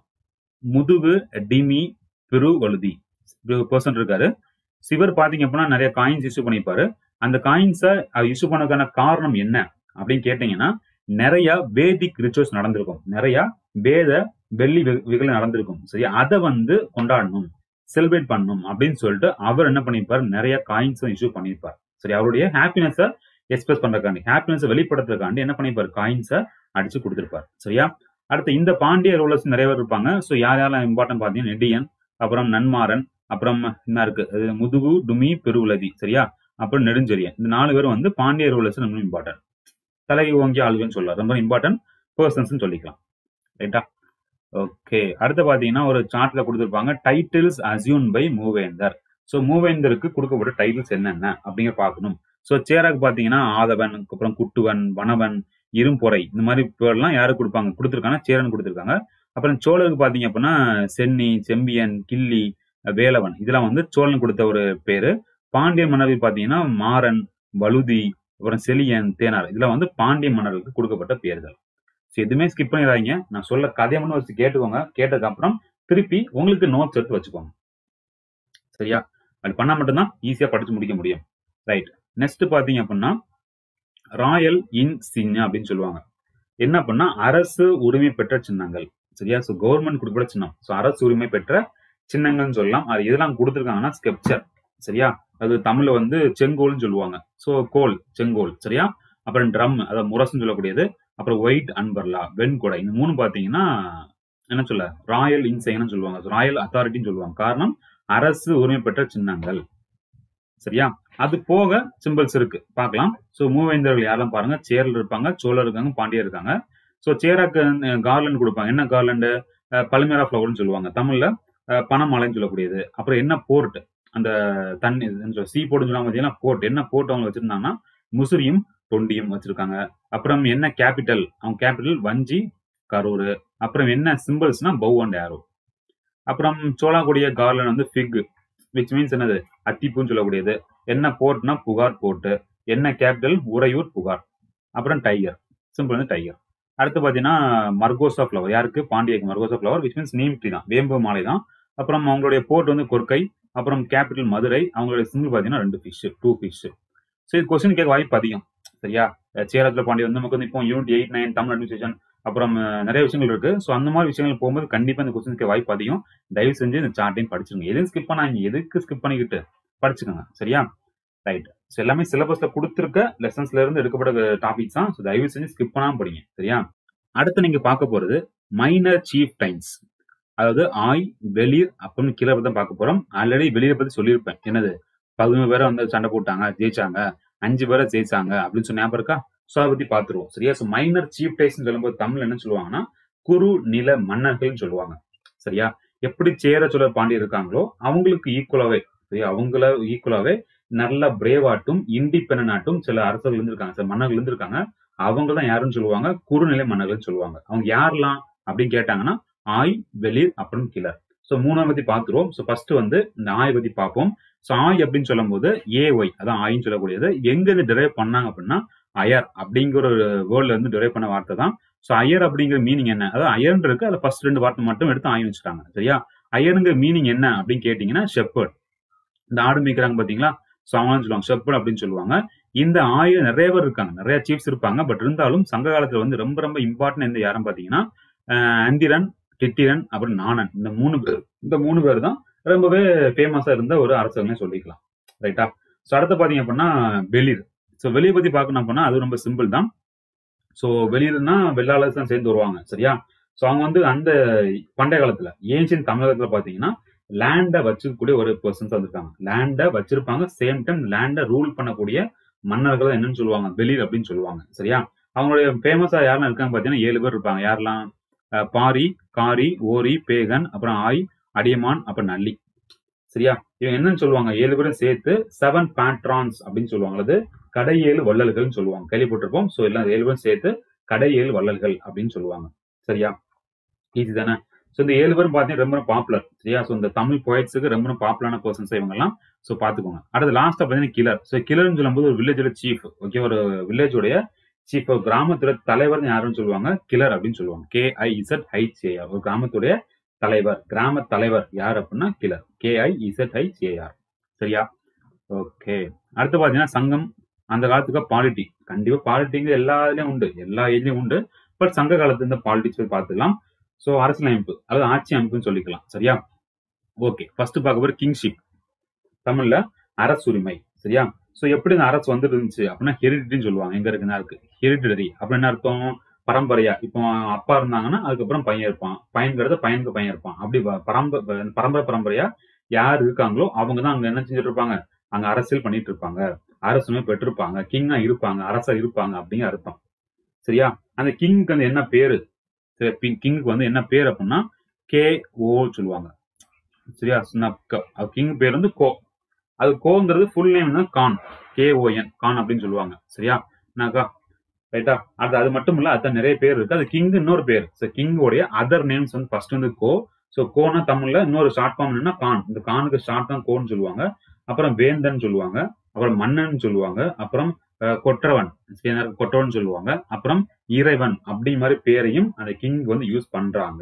முதுகு டிமி பெரு வழுதி பர்சன் இருக்காரு சிவர் பாத்தீங்க அப்படின்னா நிறைய காயின்ஸ் இஷ்யூ பண்ணியிருப்பாரு அந்த காயின்ஸை இஷ்யூ பண்ணதுக்கான காரணம் என்ன அப்படின்னு கேட்டீங்கன்னா நிறைய வேதிக் ரிச்சுவல்ஸ் நடந்திருக்கும் நிறைய வேத வெள்ளி வெ- வெகுளி நடந்திருக்கும் சரி அதை வந்து கொண்டாடணும் செலிப்ரேட் பண்ணணும் அப்படின்னு சொல்லிட்டு அவர் என்ன பண்ணியிருப்பார் நிறைய காயின்ஸ் இஷ்யூ பண்ணியிருப்பார் சரி அவருடைய ஹாப்பினஸை எக்ஸ்பிரஸ் பண்றதுக்காண்டி ஹாப்பினஸ் வெளிப்படுத்துறதுக்காண்டி என்ன பண்ணியிருப்பார் காயின்ஸை அடிச்சு கொடுத்திருப்பார் சரியா அடுத்து இந்த பாண்டிய ரூலர்ஸ் நிறைய பேர் இருப்பாங்க ஸோ யார் யாரெல்லாம் இம்பார்ட்டன்ட் பார்த்தீங்கன்னா நெடியன் அப்புறம் நன்மாறன் அப்புறம் என்ன இருக்கு அது முதுகு டுமி பெருவுலதி சரியா அப்புறம் நெடுஞ்செழியன் இந்த நாலு பேரும் வந்து பாண்டிய ரூலர்ஸ் ரொம்ப இம்பார்ட்டன்ட் தலைகை ஓங்கி ஆளுகன்னு சொல்லலாம் ரொம்ப இம்பார்ட்டன்ட் பர்சன்ஸ் சொல்லிக்கலாம் ரைட்டா ஓகே அடுத்து பாத்தீங்கன்னா ஒரு சார்ட்ல கொடுத்துருப்பாங்க titles assumed by Moovendhar so மூவேந்தருக்கு கொடுக்கப்பட்ட டைட்டில்ஸ் என்னென்ன அப்படிங்கிற பார்க்கணும் ஸோ சேராக்கு பாத்தீங்கன்னா ஆதவன் அப்புறம் குட்டுவன் வனவன் இரும்பொறை இந்த மாதிரி பேர்லாம் யாருக்கு கொடுப்பாங்க கொடுத்துருக்காங்க சேரன் கொடுத்துருக்காங்க அப்புறம் சோழருக்கு பாத்தீங்க அப்படின்னா சென்னி செம்பியன் கிள்ளி வேலவன் இதெல்லாம் வந்து சோழன் கொடுத்த ஒரு பேரு பாண்டிய மன்னர்கள் பாத்தீங்கன்னா மாறன் வலுதி அப்புறம் செலியன் தேனார் இதெல்லாம் வந்து பாண்டிய மன்னர்களுக்கு கொடுக்கப்பட்ட பேர்கள் ஸோ எதுவுமே ஸ்கிப் பண்ணிடாதீங்க நான் சொல்ல கதையை மட்டும் வச்சு கேட்டுக்கோங்க கேட்டதுக்கு அப்புறம் திருப்பி உங்களுக்கு நோட்ஸ் எடுத்து வச்சுக்கோங்க சரியா அது பண்ணா மட்டும்தான் ஈஸியா படிச்சு முடிக்க முடியும் ரைட் நெக்ஸ்ட் பாத்தீங்க அப்படின்னா ராயல் இன் சின்ன அப்படின்னு சொல்லுவாங்க என்ன பண்ணா அரசு உரிமை பெற்ற சின்னங்கள் சரியா ஸோ கவர்மெண்ட் கொடுக்கப்பட்ட சின்னம் ஸோ அரசு உரிமை பெற்ற சின்னங்கள்னு சொல்லலாம் அது எதெல்லாம் கொடுத்துருக்காங்கன்னா ஸ்கெப்சர் சரியா அது தமிழ்ல வந்து செங்கோல்னு சொல்லுவாங்க ஸோ கோல் செங்கோல் சரியா அப்புறம் ட்ரம் அதாவது முரசுன்னு சொல்லக்கூடியது அப்புறம் ஒயிட் அன்பர்லா வெண்கொடை இந்த மூணு பாத்தீங்கன்னா என்ன சொல்ல ராயல் இன்சைன்னு சொல்லுவாங்க ராயல் அத்தாரிட்டின்னு சொல்லுவாங்க காரணம் அரசு உரிமை பெற்ற சின்னங்கள் சரியா அது போக சிம்பிள்ஸ் இருக்கு பார்க்கலாம் ஸோ மூவேந்தர்கள் யாரெல்லாம் பாருங்க சேரல் இருப்பாங்க சோழர் இருக்காங்க பாண்டியர் இருக்காங்க ஸோ சேராக்கு கார்லண்ட் கொடுப்பாங்க என்ன கார்லண்டு பல்மேரா ஃப்ளவர்னு சொல்லுவாங்க தமிழ்ல பணமலைன்னு சொல்லக்கூடியது அப்புறம் என்ன போர்ட் அந்த தண்ணி சீ போர்ட்னு சொல்லுவாங்க பார்த்தீங்கன்னா போர்ட் என்ன போர்ட் அவங்க வச்சிருந்தாங்கன்னா முசிறியும் தொண்டியும் வச்சிருக்காங்க அப்புறம் என்ன கேபிட்டல் அவங்க கேபிட்டல் வஞ்சி கரூர் அப்புறம் என்ன சிம்பிள்ஸ்னா பவ் அண்ட் ஆரோ அப்புறம் சோழாக்குடிய கார்லன் வந்து ஃபிக் விச் மீன்ஸ் என்னது அத்திப்பூன்னு சொல்லக்கூடியது என்ன போர்ட்னா புகார் போர்ட்டு என்ன கேபிட்டல் உறையூர் புகார் அப்புறம் டைகர் சிம்பிள் வந்து டைகர் அடுத்து பார்த்தீங்கன்னா மர்கோசா ஃப்ளவர் யாருக்கு பாண்டியக்கு margosa flower which means neem tree தான் வேம்பு மாலை தான் அப்புறம் அவங்களுடைய போர்ட் வந்து கொர்க்கை அப்புறம் கேபிட்டல் மதுரை அவங்களுடைய சிம்பிள் பார்த்தீங்கன்னா ரெண்டு ஃபிஷ் டூ ஃபிஷ் ஸோ இது கொஸ்டின் கேட்க வாய்ப்பு அதிகம் சரியா சேலத்துல பாண்டி வந்து நமக்கு வந்து இப்போ unit eight nine Tamil administration அப்புறம் நிறைய விஷயங்கள் இருக்கு ஸோ அந்த மாதிரி விஷயங்கள் போகும்போது கண்டிப்பா இந்த கொஸ்டினுக்கு வாய்ப்பு அதிகம் தயவு செஞ்சு இந்த சார்ட்டையும் படிச்சிருங்க எதுவும் ஸ்கிப் பண்ணாங்க எதுக்கு ஸ்கிப் பண்ணிக்கிட்டு படிச்சுக்கோங்க சரியா ரைட் ஸோ எல்லாமே சிலபஸ்ல கொடுத்துருக்க லெசன்ஸ்ல இருந்து எடுக்கப்பட்ட டாபிக்ஸ் தான் ஸோ தயவு செஞ்சு ஸ்கிப் பண்ணாம படிங்க சரியா அடுத்து நீங்க பார்க்க போறது மைனர் சீஃப் டைம்ஸ் அதாவது ஆய் வெளிர் அப்படின்னு கீழே தான் பார்க்க போறோம் ஆல்ரெடி வெளியை பத்தி சொல்லியிருப்பேன் என்னது பதினோரு பேரை வந்து சண்டை போட்டாங்க ஜெயிச்சாங்க அஞ்சு பேரை ஜெயிச்சாங்க அப்படின்னு சொன்ன ஞாபகம் இருக்கா ஸோ அதை பத்தி பார்த்துருவோம் சரியா ஸோ மைனர் சீஃப் டைஸ்ன்னு சொல்லும்போது தமிழ் என்ன சொல்லுவாங்கன்னா குறு நில மன்னர்கள்னு சொல்லுவாங்க சரியா எப்படி சேர சோழர் பாண்டியர் இருக்காங்களோ அவங்களுக்கு ஈக்குவலாவே சரியா அவங்கள ஈக்குவலாவே நல்ல பிரேவாட்டும் இண்டிபெண்ட் ஆட்டும் சில அரசர்கள் இருந்திருக்காங்க சில மன்னர்கள் இருந்திருக்காங்க அவங்க தான் யாருன்னு சொல்லுவாங்க குறுநிலை மன்னர்கள் சொல்லுவாங்க அவங்க யாரெல்லாம் அப்படின்னு கேட்டாங்கன்னா ஆய் வெளிர் அப்புறம் கிளர் ஸோ மூணாவது பத்தி பார்த்துருவோம் ஸோ ஃபர்ஸ்ட் வந்து இந்த ஆய் பத்தி பார்ப்போம் ஸோ ஆய் அப்படின்னு சொல்லும் போது ஏ ஒய் அதான் ஆயின்னு சொல்லக்கூடியது எங்க இருந்து டிரைவ் பண்ணாங்க அப்படின்னா அயர் அப்படிங்கிற ஒரு வேர்ட்ல இருந்து டிரைவ் பண்ண வார்த்தை தான் ஸோ அயர் அப்படிங்கிற மீனிங் என்ன அதாவது அயர்ன் இருக்கு அதில் ஃபர்ஸ்ட் ரெண்டு வார்த்தை மட்டும் எடுத்து ஆயின் வச்சுட்டாங்க சரியா அயருங்கிற மீனிங் என்ன அப்படின்னு கேட்டீங்கன்னா ஷெப்பர்ட் இந்த ஆடு மேய்க்கிறாங்க பாத்தீங்களா ஸோ அவங்க சொல்லுவாங்க ஷெப்பர்ட் அப்படின்னு சொல்லுவாங்க இந்த ஆயிரம் நிறைய பேர் இருக்காங்க நிறைய சீஃப்ஸ் இருப்பாங்க பட் இருந்தாலும் சங்க காலத்துல வந்து ரொம்ப ரொம்ப இம்பார்ட்டன்ட் எந்த யாரும் பாத்தீங்கன்னா அந்திரன் டிட்டிரன் அப்புறம் நாணன் இந்த மூணு பேர் இந்த மூணு பேர் தான் ரொம்பவே ஃபேமஸா இருந்த ஒரு அரசர்களே சொல்லிக்கலாம் ரைட்டா ஸோ அடுத்து பாத்தீங்க அப்படின்னா வெளிர் ஸோ வெளியை பத்தி பார்க்கணும் அப்படின்னா அது ரொம்ப சிம்பிள் தான் ஸோ வெளியிலனா வெள்ளாளர்ஸ் தான் சேர்ந்து வருவாங்க சரியா ஸோ அவங்க வந்து அந்த பண்டைய காலத்துல ஏன்ஷியன் தமிழகத்துல பாத்தீங்கன்னா லேண்டை வச்சுக்கக்கூடிய ஒரு பர்சன்ஸ் வந்திருக்காங்க லேண்டை வச்சிருப்பாங்க சேம் டைம் லேண்டை ரூல் பண்ணக்கூடிய மன்னர்கள் என்னன்னு சொல்லுவாங்க வெளிர் அப்படின்னு சொல்லுவாங்க சரியா அவங்களுடைய ஃபேமஸா யாரெல்லாம் இருக்காங்க பாத்தீங்கன்னா ஏழு பேர் இருப்பாங்க யாரெல்லாம் பாரி காரி ஓரி பேகன் அப்புறம் ஆய் அடியமான் அப்புறம் நல்லி சரியா இவங்க என்னன்னு சொல்லுவாங்க ஏழு பேரும் சேர்த்து செவன் பேட்ரான்ஸ் அப்படின்னு சொல்லுவாங்க அது கடை ஏழு வள்ளல்கள் சொல்லுவாங்க கேள்விப்பட்டிருப்போம் ஸோ எல்லாம் ஏழு பேரும் சேர்த்து கடை ஏழு வள்ளல்கள் அப்படின்னு சொல்லுவாங்க சரியா ஈஸி தானே ஸோ இந்த ஏழு பேரும் பார்த்தீங்கன்னா ரொம்ப பாப்புலர் சரியா ஸோ இந்த தமிழ் போய்ட்ஸுக்கு ரொம்ப பாப்புலரான பர்சன்ஸ் இவங்கெல்லாம் ஸோ பார்த்துக்கோங்க அடுத்து லாஸ்ட்டாக பார்த்தீங்கன்னா கிளர் ஸோ கிளர்னு சொல்லும்போது ஒரு வில்லேஜோட சீஃப் ஓகே ஒரு வில்லேஜோடைய சீஃப் கிராமத்துல தலைவர் யாருன்னு சொல்லுவாங்க கிளர் அப்படின்னு சொல்லுவாங்க K I Z H A R ஒரு கிராமத்துடைய தலைவர் கிராம தலைவர் யார் அப்படின்னா கிளர் K I Z H A R சரியா ஓகே அடுத்து பாத்தீங்கன்னா சங்கம் அந்த காலத்துக்கு பாலிட்டி கண்டிப்பா பாலிட்டிங்க எல்லா இதுலயும் உண்டு எல்லா ஏஜ்லயும் உண்டு பட் சங்க காலத்துல இந்த பாலிட்டிக்ஸ் போய் பார்த்துக்கலாம் ஸோ அரசியலமைப்பு அதாவது ஆட்சி அமைப்புன்னு சொல்லிக்கலாம் சரியா ஓகே ஃபர்ஸ்ட் பார்க்க போற கிங்ஷிப் தமிழ்ல அரசுரிமை சரியா ஸோ எப்படி இந்த அரசு வந்து இருந்துச்சு அப்படின்னா ஹெரிடிட்டின்னு சொல்லுவாங்க எங்க இருக்குன்னா இருக்கு ஹெரிடிடரி அப்படின்னு என்ன அர்த்தம் பரம்பரையா இப்போ அப்பா இருந்தாங்கன்னா அதுக்கப்புறம் பையன் இருப்பான் பையன்கிறது பையனுக்கு பையன் இருப்பான் அப்படி ப- பரம்ப ப- பரம்பரை பரம்பரையா யார் இருக்காங்களோ அவங்க தான் அங்க என்ன செஞ்சுட்டு இருப்பாங்க அங்க அரசியல் பண்ணிட்டு இருப்பாங்க அரசுமே பெற்றிருப்பாங்க கிங்கா இருப்பாங்க அரசா இருப்பாங்க அப்படிங்கிற அர்த்தம் சரியா அந்த கிங்க்கு வந்து என்ன பேரு கிங்க்கு வந்து என்ன பேர் அப்படின்னா கே ஓ சொல்லுவாங்க சரியா கிங் பேர் வந்து கோ அது கோங்கிறது ஃபுல் நேம் தான் கான் கேஓஎன் கான் அப்படின்னு சொல்லுவாங்க சரியா என்னக்கா ரைட்டா அது அது மட்டும் இல்ல அதுதான் நிறைய பேர் இருக்கு அது கிங் இன்னொரு பேர் ஸோ கிங்கோடைய அதர் நேம்ஸ் வந்து ஃபர்ஸ்ட் வந்து கோ ஸோ கோனா தமிழ்ல இன்னொரு ஷார்ட் ஃபார்ம் என்னன்னா கான் இந்த கானுக்கு ஷார்ட் தான் கோன்னு சொல்லுவாங்க அப்புறம் வேந்தன் சொல்லுவாங்க அப்புறம் மன்னன் சொல்லுவாங்க அப்புறம் அஹ், கொற்றவன் சரி, கொற்றவன் சொல்லுவாங்க அப்புறம் இறைவன் அப்படி மாதிரி பேரையும் அந்த கிங் வந்து யூஸ் பண்றாங்க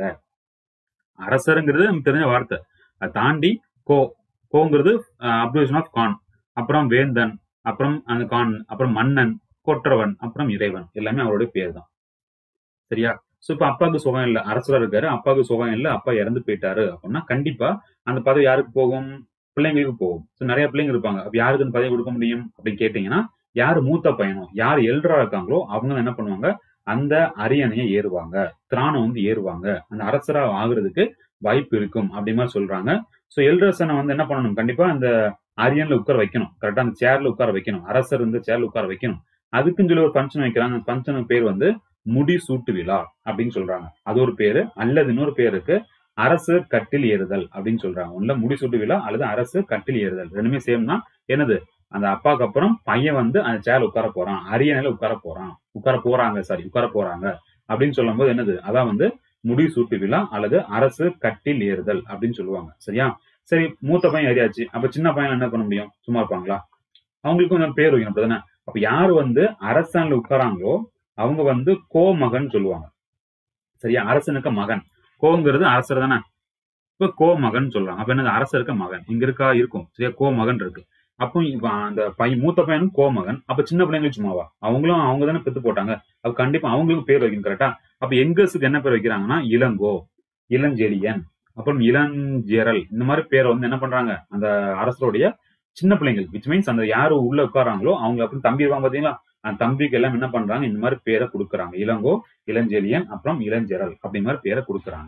அரசருங்கிறது நமக்கு தெரிஞ்ச வார்த்தை அதை தாண்டி கோ கோங்கிறது அப்ரிவேஷன் ஆஃப் கான் அப்புறம் வேந்தன் அப்புறம் அந்த கான் அப்புறம் மன்னன் கொற்றவன் அப்புறம் இறைவன் எல்லாமே அவருடைய பேர் தான் சரியா சோ இப்ப அப்பாவுக்கு சுகம் இல்ல அரசரா இருக்காரு அப்பாவுக்கு சுகம் இல்ல அப்பா இறந்து போயிட்டாரு அப்படின்னா கண்டிப்பா அந்த பதவி யாருக்கு போகும் பிள்ளைங்களுக்கு போகும் ஸோ நிறைய பிள்ளைங்க இருப்பாங்க அப்ப யாருக்கு அந்த பதவி கொடுக்க முடியும் அப்படின்னு கேட்டீங்கன்னா யார் மூத்த பையனோ யார் எல்டரா இருக்காங்களோ அவங்க என்ன பண்ணுவாங்க அந்த அரியணையை ஏறுவாங்க திராணம் வந்து ஏறுவாங்க அந்த அரசரா ஆகுறதுக்கு வாய்ப்பு இருக்கும் அப்படி மாதிரி சொல்றாங்க ஸோ எல்டர்சனை வந்து என்ன பண்ணணும் கண்டிப்பா அந்த அரியன்ல உட்கார வைக்கணும் கரெக்டா அந்த சேர்ல உட்கார வைக்கணும் அரசர் இந்த சேர்ல உட்கார வைக்கணும் அதுக்குன்னு சொல்லி ஒரு ஃபங்க்ஷன் வைக்கிறாங்க அந்த ஃபங்க்ஷனுக்கு பேர் வந்து முடி சூட்டு விழா அப்படின்னு சொல்றாங்க அது ஒரு பேரு அல்லது இன்னொரு பேர் இருக்கு அரசு கட்டில் ஏறுதல் அப்படின்னு சொல்றாங்க ஒண்ணுல முடி சூட்டு விழா அல்லது அரசு கட்டில் ஏறுதல் ரெண்டுமே சேம் தான் என்னது அந்த அப்பாவுக்கு அப்புறம் பையன் வந்து அந்த சேர்ல உட்கார போறான் அரியணையில உட்கார போறான் உட்கார போறாங்க சாரி உட்கார போறாங்க அப்படின்னு சொல்லும்போது என்னது அதான் வந்து முடி சூட்டு விழா அல்லது அரசு கட்டில் ஏறுதல் அப்படின்னு சொல்லுவாங்க சரியா சரி மூத்த பையன் ஏறியாச்சு அப்ப சின்ன பையன் என்ன பண்ண முடியும் சும்மா இருப்பாங்களா அவங்களுக்கும் கொஞ்சம் பேர் வைக்கணும் அப்படிதானே அப்ப யார் வந்து அரசாணில் உட்காராங்களோ அவங்க வந்து கோமகன் சொல்லுவாங்க சரியா அரசனுக்கு மகன் கோங்கிறது அரசர் தானே இப்ப கோமகன் சொல்றாங்க அப்ப என்னது அரசருக்கு மகன் இங்க இருக்கா இருக்கும் சரியா கோமகன் இருக்கு அப்போ இப்ப அந்த பையன் மூத்த பையனும் கோமகன் அப்ப சின்ன பிள்ளைங்களும் சும்மாவா அவங்களும் அவங்க தானே பெத்து போட்டாங்க அப்ப கண்டிப்பா அவங்களுக்கு பேர் வைக்கணும் கரெக்டா அப்ப எங்கஸுக்கு என்ன பேர் வைக்கிறாங்கன்னா இளங்கோ இளஞ்செழியன் அப்புறம் இளஞ்சேரல் இந்த மாதிரி பேரை வந்து என்ன பண்றாங்க அந்த அரசருடைய சின்ன பிள்ளைங்கள் விச் மீன்ஸ் அந்த யாரு உள்ள உட்காராங்களோ அவங்க அப்புறம் தம்பி இருப்பாங்க பாத்தீங்களா அந்த தம்பிக்கு எல்லாம் என்ன பண்றாங்க இந்த மாதிரி பேரை கொடுக்குறாங்க இளங்கோ இளஞ்செழியன் அப்புறம் இளஞ்செரல் அப்படி மாதிரி பேரை கொடுக்குறாங்க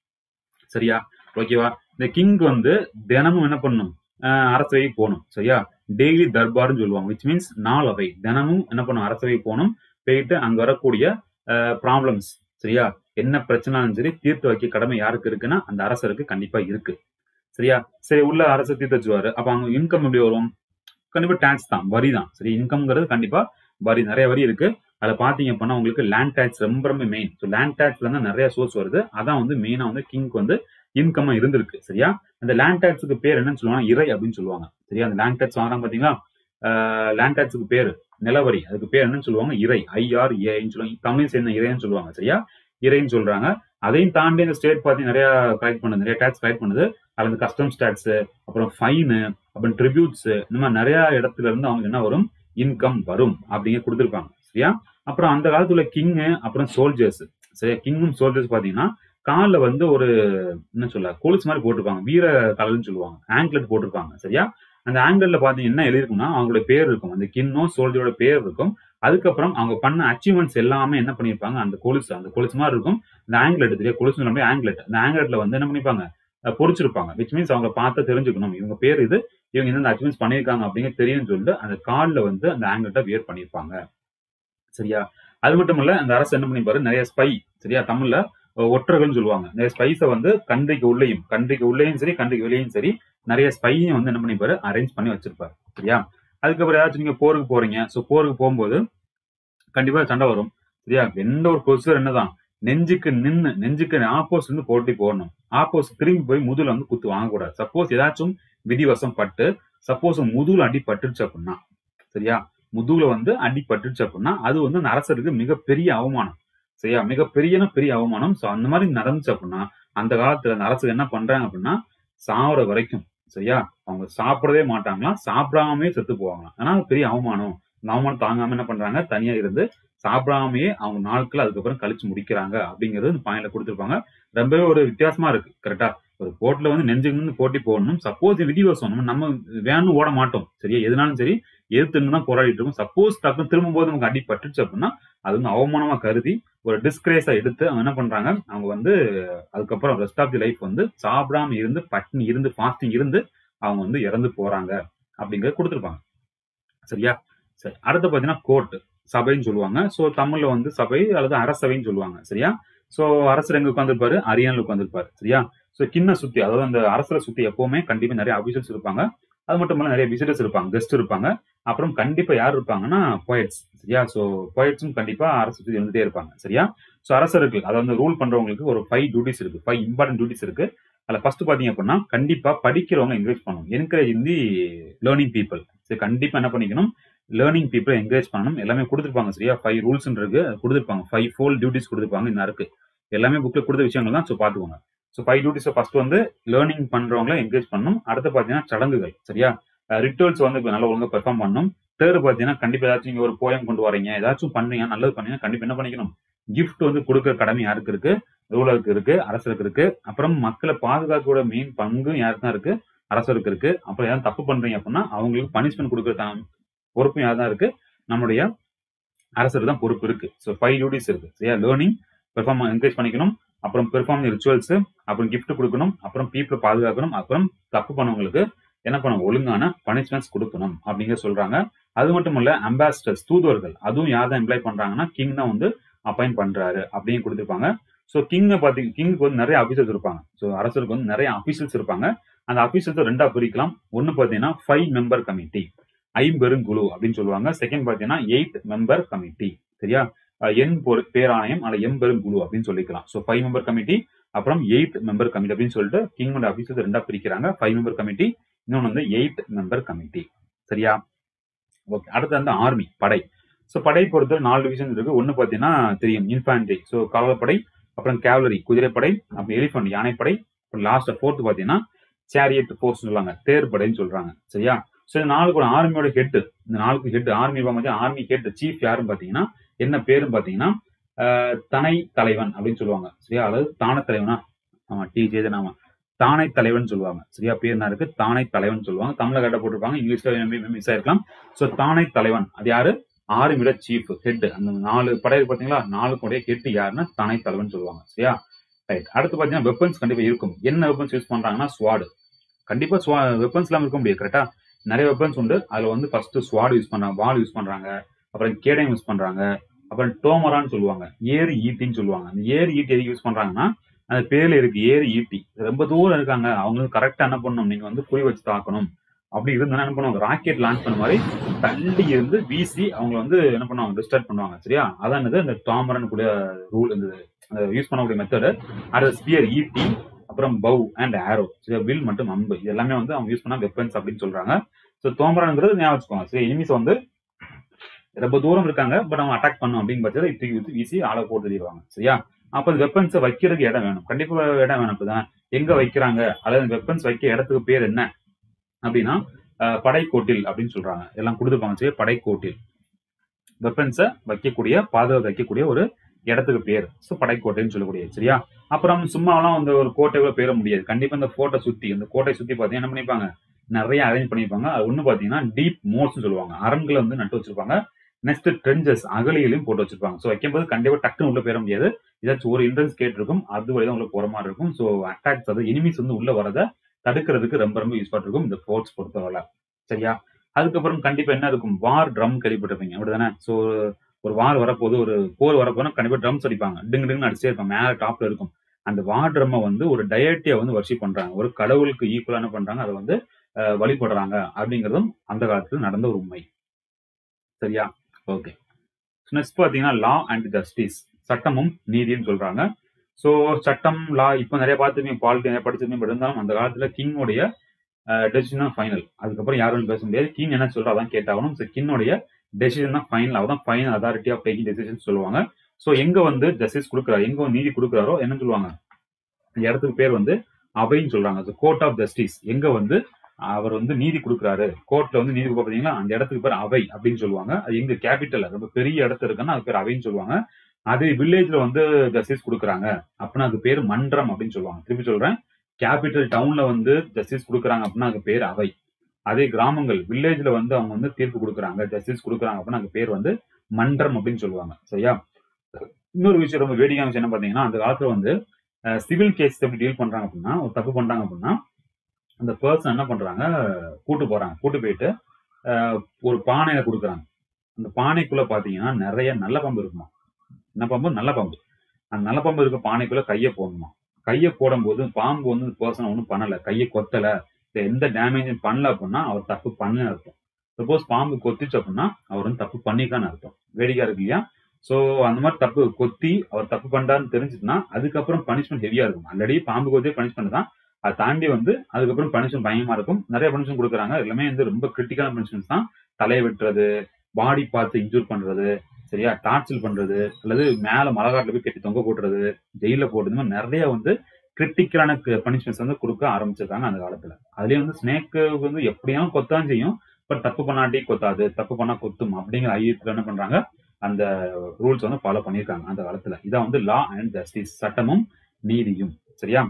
சரியா ஓகேவா இந்த கிங் வந்து தினமும் என்ன பண்ணும் ஆஹ் அரசவை போகணும் சரியா டெய்லி தர்பார்னு சொல்லுவாங்க விச் மீன்ஸ் நாளவை தினமும் என்ன பண்ணும் அரசவை போகணும் போயிட்டு அங்க வரக்கூடிய ப்ராப்ளம்ஸ் சரியா என்ன பிரச்சனாலும் சரி தீர்த்து வைக்க கடமை யாருக்கு இருக்குன்னா அந்த அரசருக்கு கண்டிப்பா இருக்கு சரியா சரி உள்ள அரசு தீர்த்து வச்சுவாரு அப்ப அவங்க இன்கம் எப்படி வரும் கண்டிப்பா டாக்ஸ் தான் வரி தான் சரி இன்கம்ங்கிறது கண்டிப்பா வரி நிறைய வரி இருக்கு அதுல பாத்தீங்க அப்படின்னா உங்களுக்கு லேண்ட் டேக்ஸ் ரொம்ப ரொம்ப மெயின் ஸோ லேண்ட் டேக்ஸ்ல இருந்து நிறைய சோர்ஸ் வருது அதான் வந்து மெயினா வந்து கிங்க்கு வந்து இன்கமா இருந்திருக்கு சரியா அந்த லேண்ட் டேக்ஸுக்கு பேர் என்னன்னு சொல்லுவாங்க இறை அப்படின்னு சொல்லுவாங்க சரியா அந்த லேண்ட் டேக்ஸ் வாங்குறாங்க பாத்தீங்களா லேண்ட் டேக்ஸுக்கு பேர் நிலவரி அதுக்கு பேர் என்னன்னு சொல்லுவாங்க இறை ஐஆர் ஏன்னு சொல்லுவாங்க தமிழ் சேர்ந்த இறைன்னு சொல்லுவாங்க சரியா இறைன்னு சொல்றாங்க அதையும் தாண்டி இந்த ஸ்டேட் பார்த்து நிறைய கலெக்ட் பண்ணுது நிறைய டேக்ஸ் கலெக்ட் பண்ணுது அதுல இந்த கஸ்டம்ஸ் டேக்ஸ் அப்புறம் ஃபைனு அப்புறம் ட்ரிபியூட்ஸ் இந்த மாதிரி நிறைய இடத்துல இருந்து அவங்க என்ன வரும் இன்கம் வரும் அப்படிங்க கொடுத்துருப்பாங்க சரியா அப்புறம் அந்த காலத்துல கிங்கு அப்புறம் சோல்ஜர்ஸ் சரியா கிங்கும் சோல்ஜர்ஸ் பாத்தீங்கன்னா காலில் வந்து ஒரு என்ன சொல்ல கொலுசு மாதிரி போட்டிருப்பாங்க வீர கலர்னு சொல்லுவாங்க ஆங்க்லெட் போட்டிருப்பாங்க சரியா அந்த ஆங்கிள் பாத்தீங்கன்னா என்ன எழுதிருக்கும்னா அவங்களோட பேர் இருக்கும் அந்த கின்னோ சோல்ஜரோட பேர் இருக்கும் அதுக்கப்புறம் அவங்க பண்ண அச்சீவ்மெண்ட்ஸ் எல்லாமே என்ன பண்ணிருப்பாங்க அந்த கொலுசு அந்த கொலுசு மாதிரி இருக்கும் இந்த ஆங்கிலெட் தெரியும் கொலுசு சொல்ல ஆங்கிலெட் அந்த ஆங்கிலெட்ல வந்து என்ன பண்ணிருப்பாங்க அஹ் பொறிச்சிருப்பாங்க விச் மீன்ஸ் அவங்க பார்த்து தெரிஞ்சுக்கணும் இவங்க பேர் இது இவங்க இந்த அச்சீவ்மெண்ட்ஸ் பண்ணியிருக்காங்க அப்படிங்க தெரியும்னு சொல்லிட்டு அந்த கார்டில் வந்து அந்த ஆங்கிலெட்டை வியர் பண்ணியிருப்பாங்க சரியா அது மட்டும் இல்ல அந்த அரசு என்ன பண்ணிப்பாரு நிறைய ஸ்பை சரியா தமிழ்ல ஒற்றர்கள்னு சொல்லுவாங்க நிறைய ஸ்பைஸை வந்து கண்ட்ரிக்கு உள்ளேயும் கண்ட்ரிக்கு உள்ளேயும் சரி கண்ட்ரிக்கு வெளியும் சரி நிறைய ஸ்பையும் வந்து என்ன பண்ணிப்பாரு அரேஞ்ச் பண்ணி வச்சிருப்பாரு சரியா அதுக்கப்புறம் ஏதாச்சும் நீங்க போருக்கு போறீங்க ஸோ போருக்கு போகும்போது கண்டிப்பா சண்டை வரும் சரியா எந்த ஒரு பொசிஷன் என்னதான் நெஞ்சுக்கு நின்று நெஞ்சுக்கு ஆப்போஸ் வந்து போட்டி போடணும் ஆப்போஸ் திரும்பி போய் முதுகுல வந்து குத்து வாங்கக்கூடாது சப்போஸ் ஏதாச்சும் விதிவசம் பட்டு சப்போஸ் முதுகுல அடி பட்டுருச்சு அப்படின்னா சரியா முதுகுல வந்து அடி பட்டுருச்சு அப்படின்னா அது வந்து அந்த அரசருக்கு மிகப்பெரிய அவமானம் சரியா மிகப்பெரிய பெரிய அவமானம் ஸோ அந்த மாதிரி நடந்துச்சு அப்படின்னா அந்த காலத்துல அந்த அரசு என்ன பண்றாங்க அப்படின்னா சாவர வரைக்கும் சரியா அவங்க சாப்பிடவே மாட்டாங்களாம் சாப்பிடாமே செத்து போவாங்களாம் ஆனா அது பெரிய அவமானம் அந்த அவமானம் தாங்காம என்ன பண்றாங்க தனியா இருந்து சாப்பிடாமயே அவங்க நாட்கள் அதுக்கப்புறம் கழிச்சு முடிக்கிறாங்க அப்படிங்கிறது இந்த பாயிண்ட்ல கொடுத்துருப்பாங்க ரொம்பவே ஒரு வித்தியாசமா இருக்கு கரெக்டா ஒரு போட்டில வந்து நெஞ்சுக்கு நின்று போட்டி போடணும் சப்போஸ் விதிவசம் நம்ம நம்ம வேணும் ஓட மாட்டோம் சரியா எதுனாலும் சரி எதிர்த்து தான் போராடிட்டு இருக்கும் சப்போஸ் டக்குன்னு திரும்பும்போது நமக்கு அடி பட்டுச்சு அப்படின்னா அது வந்து அவமானமா கருதி ஒரு டிஸ்கிரேஸா எடுத்து அவங்க என்ன பண்றாங்க அவங்க வந்து அதுக்கப்புறம் ரெஸ்ட் ஆஃப் தி லைஃப் வந்து சாப்பிடாம இருந்து பட்டினி இருந்து ஃபாஸ்டிங் இருந்து அவங்க வந்து இறந்து போறாங்க அப்படிங்கறத கொடுத்துருப்பாங்க சரியா சரி அடுத்து பாத்தீங்கன்னா கோர்ட் சபைன்னு சொல்லுவாங்க சோ தமிழ்ல வந்து சபை அல்லது அரசவைன்னு சொல்லுவாங்க சரியா சோ அரசர் எங்க உட்காந்துருப்பாரு அரியணையில் உட்காந்துருப்பாரு சரியா சோ கிண்ண சுத்தி அதாவது அந்த அரசரை சுத்தி எப்பவுமே கண்டிப்பா நிறைய அபிஷியல்ஸ் இருப்பாங்க அது மட்டும் இல்ல நிறைய விசிட்டர்ஸ் இருப்பாங்க கெஸ்ட் இருப்பாங்க அப்புறம் கண்டிப்பா யார் இருப்பாங்கன்னா போயட்ஸ் சரியா சோ போயட்ஸும் கண்டிப்பா அரசு சுத்தி இருந்துட்டே இருப்பாங்க சரியா சோ அரசருக்கு அதாவது ரூல் பண்றவங்களுக்கு ஒரு ஃபைவ் டியூட்டிஸ் இருக்கு ஃபைவ் இம்பார்ட்டன்ட் டியூட்டிஸ் இருக்கு அதுல ஃபர்ஸ்ட் பாத்தீங்க அப்படின்னா கண்டிப்பா படிக்கிறவங்க என்கரேஜ் பண்ணணும் encourage in the learning people சரி கண்டிப்பா என்ன பண்ணிக்கணும் லேர்னிங் பீப்புள் என்கரேஜ் பண்ணணும் எல்லாமே கொடுத்துருப்பாங்க சரியா ஃபைவ் ரூல்ஸ் இருக்கு கொடுத்துருப்பாங்க ஃபைவ் ஃபோல் டியூட்டிஸ் கொடுத்துருப்பாங்க இந்த இருக்கு எல்லாமே புக்ல கொடுத்த விஷயங்கள் தான் ஸோ பாத்துக்கோங்க ஸோ ஃபைவ் டியூட்டிஸ் ஃபர்ஸ்ட் வந்து லேர்னிங் பண்றவங்கள என்கரேஜ் பண்ணணும் அடுத்து பாத்தீங்கன்னா சடங்குகள் சரியா ரிச்சுவல்ஸ் வந்து இப்போ நல்லா ஒழுங்கா பெர்ஃபார்ம் பண்ணணும் தேர்ட் பாத்தீங்கன்னா கண்டிப்பா ஏதாச்சும் நீங்க ஒரு போயம் கொண்டு வரீங்க ஏதாச்சும் பண்றீங்க நல்லது பண்ணீங்க கண்டிப்பா என்ன பண்ணிக்கணும் கிஃப்ட் வந்து கொடுக்குற கடமை யாருக்கு இருக்கு ரூலருக்கு இருக்கு அரசருக்கு இருக்கு அப்புறம் மக்களை பாதுகாக்கோட மெயின் பங்கும் யாருக்கு தான் இருக்கு அரசருக்கு இருக்கு அப்புறம் ஏதாவது தப்பு பண்றீங்க அப்படின்னா அவங்களுக்கு பனிஷ்மெண்ட் கொடுக்குற பொறுப்பும் யார் தான் இருக்கு நம்மளுடைய அரசருக்கு தான் பொறுப்பு இருக்கு ஸோ ஃபைவ் டியூட்டிஸ் இருக்கு சரியா லேர்னிங் பெர்ஃபார்ம் என்கரேஜ் பண்ணிக்கணும் அப்புறம் பெர்ஃபார்ம் ரிச்சுவல்ஸ் அப்புறம் கிஃப்ட் கொடுக்கணும் அப்புறம் பீப்புளை பாதுகாக்கணும் அப்புறம் தப்பு பண்ணவங்களுக்கு என்ன பண்ணணும் ஒழுங்கான பனிஷ்மெண்ட்ஸ் கொடுக்கணும் அப்படிங்கிற சொல்றாங்க அது மட்டும் இல்ல அம்பாசிடர்ஸ் தூதுவர்கள் அதுவும் யார் தான் எம்ப்ளாய் பண்றாங்கன்னா கிங் தான் வந்து அப்பாயிண்ட் பண்றாரு அப்படின்னு கொடுத்துருப்பாங்க ஸோ கிங்க பாத்தீங்க கிங்க்கு வந்து நிறைய அபிஷியல்ஸ் இருப்பாங்க ஸோ அரசருக்கு வந்து நிறைய அபிஷியல்ஸ் இருப்பாங்க அந்த அபிஷியல்ஸை ரெண்டா பிரிக்கலாம் ஒன்னு பாத்தீங்கன்னா ஃபைவ் மெம்பர் கமிட்டி ஐம்பெருங்குழு அப்படின்னு சொல்லுவாங்க செகண்ட் பாத்தீங்கன்னா எயிட் மெம்பர் கமிட்டி சரியா எண் பொரு பேராணையம் அல்ல எம்பெருங்குழு அப்படின்னு சொல்லிக்கலாம் ஸோ ஃபைவ் மெம்பர் கமிட்டி அப்புறம் எயிட் மெம்பர் கமிட்டி அப்படின்னு சொல்லிட்டு கிங்கோட அபிஷியல்ஸ் ரெண்டா பிரிக்கிறாங்க ஃபைவ் மெம்பர் கமிட்டி இன்னொன்று வந்து எயிட் மெம்பர் கமிட்டி சரியா ஓகே அடுத்து வந்து ஆர்மி படை ஸோ படை பொறுத்த நாலு டிவிஷன் இருக்கு ஒன்னு பாத்தீங்கன்னா தெரியும் இன்ஃபான்ட்ரி ஸோ காவல்படை அப்புறம் கேவலரி குதிரைப்படை அப்புறம் எலிஃபண்ட் யானைப்படை அப்புறம் லாஸ்ட் ஃபோர்த் பாத்தீங்கன்னா சேரியட் ஃபோர்ஸ் சொல்லுவாங்க தேர்ப்படைன்னு சொல்றாங்க சரியா ஸோ இந்த நாளுக்கு ஒரு ஆர்மியோட ஹெட் இந்த நாளுக்கு ஹெட் ஆர்மி பார்த்து ஆர்மி ஹெட் சீஃப் யாருன்னு பாத்தீங்கன்னா என்ன பேருன்னு பாத்தீங்கன்னா தனை தலைவன் அப்படின்னு சொல்லுவாங்க சரியா அதாவது தான தலைவனா ஆமா டி ஜே நாம தானை தலைவன் சொல்லுவாங்க சரியா பேர் என்ன இருக்கு தானை தலைவன் சொல்லுவாங்க தமிழ்ல கட்ட போட்டிருப்பாங்க இங்கிலீஷ்ல மிஸ் ஆயிருக்கலாம் ஸோ தானை தலைவன் அது யாரு ஆர்மியோட சீஃப் ஹெட் அந்த நாலு படை பாத்தீங்களா நாலு கூடைய ஹெட் யாருன்னா தானை தலைவன் சொல்லுவாங்க சரியா ரைட் அடுத்து பாத்தீங்கன்னா வெப்பன்ஸ் கண்டிப்பா இருக்கும் என்ன வெப்பன்ஸ் யூஸ் பண்றாங்கன்னா ஸ்வாடு கண்டிப்பா வெப்பன்ஸ் எல்லாம் இருக்க முடியாது கரெக்டா நிறைய வெப்பன்ஸ் உண்டு அதுல வந்து ஃபர்ஸ்ட் ஸ்வாட் யூஸ் பண்றாங்க வால் யூஸ் பண்றாங்க அப்புறம் கேடயம் யூஸ் பண்றாங்க அப்புறம் டோமரான்னு சொல்லுவாங்க ஏரி ஈட்டின்னு சொல்லுவாங்க அந்த ஏரி ஈட்டி எதுக்கு யூஸ் பண்றாங்கன்னா அந்த பேர்ல இருக்கு ஏரி ஈட்டி ரொம்ப தூரம் இருக்காங்க அவங்க கரெக்டா என்ன பண்ணணும் நீங்க வந்து குறி வச்சு தாக்கணும் அப்படி இருந்தா என்ன பண்ணுவாங்க ராக்கெட் லான்ச் பண்ண மாதிரி தள்ளி இருந்து வீசி அவங்க வந்து என்ன பண்ணுவாங்க டிஸ்டர்ப் பண்ணுவாங்க சரியா அதான் இந்த டாமரன் கூட ரூல் இந்த யூஸ் பண்ணக்கூடிய மெத்தடு அது ஸ்பியர் ஈட்டி அப்புறம் பவ் அண்ட் ஆரோ வில் மற்றும் அம்பு இது எல்லாமே வந்து அவங்க யூஸ் பண்ண வெப்பன்ஸ் அப்படின்னு சொல்றாங்க ஸோ தோமரன்ங்கிறது ஞாபகம் வச்சுக்கோங்க சரி எனிமிஸ் வந்து ரொம்ப தூரம் இருக்காங்க பட் அவங்க அட்டாக் பண்ணும் அப்படின்னு பட்சத்தில் தூக்கி ஊற்றி வீசி ஆளை போட்டு தருவாங்க சரியா அப்ப அந்த வெப்பன்ஸை வைக்கிறதுக்கு இடம் வேணும் கண்டிப்பா இடம் வேணும் அப்படிதான் எங்க வைக்கிறாங்க அல்லது வெப்பன்ஸ் வைக்க இடத்துக்கு பேர் என்ன அப்படின்னா படைக்கோட்டில் அப்படின்னு சொல்றாங்க எல்லாம் கொடுத்துருப்பாங்க சரி படைக்கோட்டில் வெப்பன்ஸை வைக்கக்கூடிய பாதுகாப்பு வைக்கக்கூடிய ஒரு இடத்துக்கு பேர் ஸோ படைக்கோட்டைன்னு சொல்லக்கூடிய சரியா அப்புறம் சும்மாலாம் வந்து ஒரு கோட்டைக்குள்ள பேர முடியாது கண்டிப்பா இந்த கோட்டை சுத்தி இந்த கோட்டை சுத்தி பாத்தீங்கன்னா என்ன பண்ணிப்பாங்க நிறைய அரேஞ்ச் பண்ணிருப்பாங்க அது ஒண்ணு பாத்தீங்கன்னா டீப் மோட்ஸ் சொல்லுவாங்க அரண்களை வந்து நட்டு வச்சிருப்பாங்க நெக்ஸ்ட் ட்ரெஞ்சஸ் அகலிகளையும் போட்டு வச்சிருப்பாங்க ஸோ வைக்கும்போது கண்டிப்பா டக்குன்னு உள்ள போயிட முடியாது ஏதாச்சும் ஒரு இன்ட்ரன்ஸ் கேட் இருக்கும் அது வழிதான் உள்ள போற மாதிரி இருக்கும் ஸோ அட்டாக்ஸ் அது எனிமிஸ் வந்து உள்ள வரத தடுக்கிறதுக்கு ரொம்ப ரொம்ப யூஸ் இருக்கும் இந்த ஃபோர்ட்ஸ் பொறுத்தவரை சரியா அதுக்கப்புறம் கண்டிப்பா என்ன இருக்கும் வார் ட்ரம் கேள்விப்பட்டிருப்பீங்க அப்படிதானே ஸோ ஒரு வார் வரப்போது ஒரு போர் வரப்போனா கண்டிப்பா ட்ரம்ஸ் அடிப்பாங்க டிங்கு டிங்கு அடிச்சே இருப்பாங்க மேல டாப்ல இருக்கும் அந்த வார் ட்ரம்மை வந்து ஒரு டயட்டியா வந்து வர்ஷிப் பண்றாங்க ஒரு கடவுளுக்கு ஈக்குவலா என்ன பண்றாங்க அதை வந்து வழிபடுறாங்க அப்படிங்கறதும் அந்த காலத்துல நடந்த ஒரு உண்மை சரியா ஓகே நெக்ஸ்ட் பாத்தீங்கன்னா லா அண்ட் ஜஸ்டிஸ் சட்டமும் நீதியும் சொல்றாங்க ஸோ சட்டம் லா இப்போ நிறைய பார்த்துருப்பீங்க பாலிட்டி நிறைய படிச்சிருப்பீங்க பட் இருந்தாலும் அந்த காலத்துல கிங்கோடைய டெசிஷன் தான் ஃபைனல் அதுக்கப்புறம் யாரும் பேச முடியாது கிங் என்ன சொல்றா அதான் கேட்டாகணும் ஸோ கிங்கோடைய டெசிஷன் தான் ஃபைனல் அவதான் final authority of taking decision சொல்லுவாங்க ஸோ எங்க வந்து ஜஸ்டிஸ் கொடுக்குறாரு எங்க வந்து நீதி கொடுக்குறாரோ என்ன சொல்லுவாங்க இந்த இடத்துக்கு பேர் வந்து அவைன்னு சொல்றாங்க கோர்ட் ஆஃப் ஜஸ்டிஸ் எங்க வந்து அவர் வந்து நீதி கொடுக்குறாரு கோர்ட்ல வந்து நீதி கொடுக்க பாத்தீங்களா அந்த இடத்துக்கு பேர் அவை அப்படின்னு சொல்லுவாங்க அது எங்க கேபிட்டல் ரொம்ப பெரிய இடத்துல இருக்குன்னா அது பேர் அவைன்னு சொல்லுவாங்க அது வில்லேஜ்ல வந்து ஜஸ்டிஸ் கொடுக்குறாங்க அப்படின்னா அது பேர் மன்றம் அப்படின்னு சொல்லுவாங்க திருப்பி சொல்றேன் கேபிட்டல் டவுன்ல வந்து ஜஸ்டிஸ் கொடுக்குறாங்க அப்படின்னா அது பேர் அவை அதே கிராமங்கள் வில்லேஜ்ல வந்து அவங்க வந்து தீர்ப்பு கொடுக்குறாங்க ஜஸ்டிஸ் கொடுக்குறாங்க அப்படின்னா அங்க பேர் வந்து மன்றம் அப்படின்னு சொல்லுவாங்க சரியா இன்னொரு விஷயம் ரொம்ப வேடிக்கையான விஷயம் என்ன பாத்தீங்கன்னா அந்த காலத்துல வந்து சிவில் கேஸ் எப்படி டீல் பண்றாங்க அப்படின்னா ஒரு தப்பு பண்றாங்க அப்படின்னா அந்த பர்சன் என்ன பண்றாங்க கூட்டு போறாங்க கூட்டு போயிட்டு அஹ், ஒரு பானையில கொடுக்குறாங்க அந்த பானைக்குள்ள பாத்தீங்கன்னா நிறைய நல்ல பாம்பு இருக்குமா என்ன பாம்பு நல்ல பாம்பு அந்த நல்ல பாம்பு இருக்க பானைக்குள்ள கையை போடணுமா கையை போடும்போது பாம்பு வந்து பர்சன் ஒன்றும் பண்ணல கையை கொத்தல இல்ல எந்த டேமேஜும் பண்ணல அப்படின்னா அவர் தப்பு பண்ணு அர்த்தம் சப்போஸ் பாம்பு கொத்திச்சு அப்படின்னா அவர் வந்து தப்பு பண்ணிருக்கான்னு அர்த்தம் வேடிக்கை இருக்கு இல்லையா சோ அந்த மாதிரி தப்பு கொத்தி அவர் தப்பு பண்றாருன்னு தெரிஞ்சுட்டுனா அதுக்கப்புறம் பனிஷ்மெண்ட் ஹெவியா இருக்கும் ஆல்ரெடி பாம்பு கொத்தி பனிஷ்மெண்ட் தான் அதை தாண்டி வந்து அதுக்கப்புறம் பனிஷ்மெண்ட் பயமா இருக்கும் நிறைய பனிஷ்மெண்ட் கொடுக்குறாங்க எல்லாமே வந்து ரொம்ப கிரிட்டிக்கலான பனிஷ்மெண்ட் தான் தலையை வெட்டுறது பாடி பார்த்து இன்ஜூர் பண்றது சரியா டார்ச்சல் பண்றது அல்லது மேல மலகாட்டில் போய் கட்டி தொங்க போட்டுறது ஜெயில போடுறது இந்த மாதிரி நிறைய வந்து கிரிட்டிக்கலான பனிஷ்மெண்ட்ஸ் வந்து கொடுக்க ஆரம்பிச்சிருக்காங்க அந்த காலத்துல அதுலயே வந்து ஸ்னேக்கு வந்து எப்படியும் கொத்தான் செய்யும் பட் தப்பு பண்ணாட்டி கொத்தாது தப்பு பண்ணா கொத்தும் அப்படிங்கிற ஐயத்துல என்ன பண்றாங்க அந்த ரூல்ஸ் வந்து ஃபாலோ பண்ணியிருக்காங்க அந்த காலத்துல இதான் வந்து லா அண்ட் ஜஸ்டிஸ் சட்டமும் நீதியும் சரியா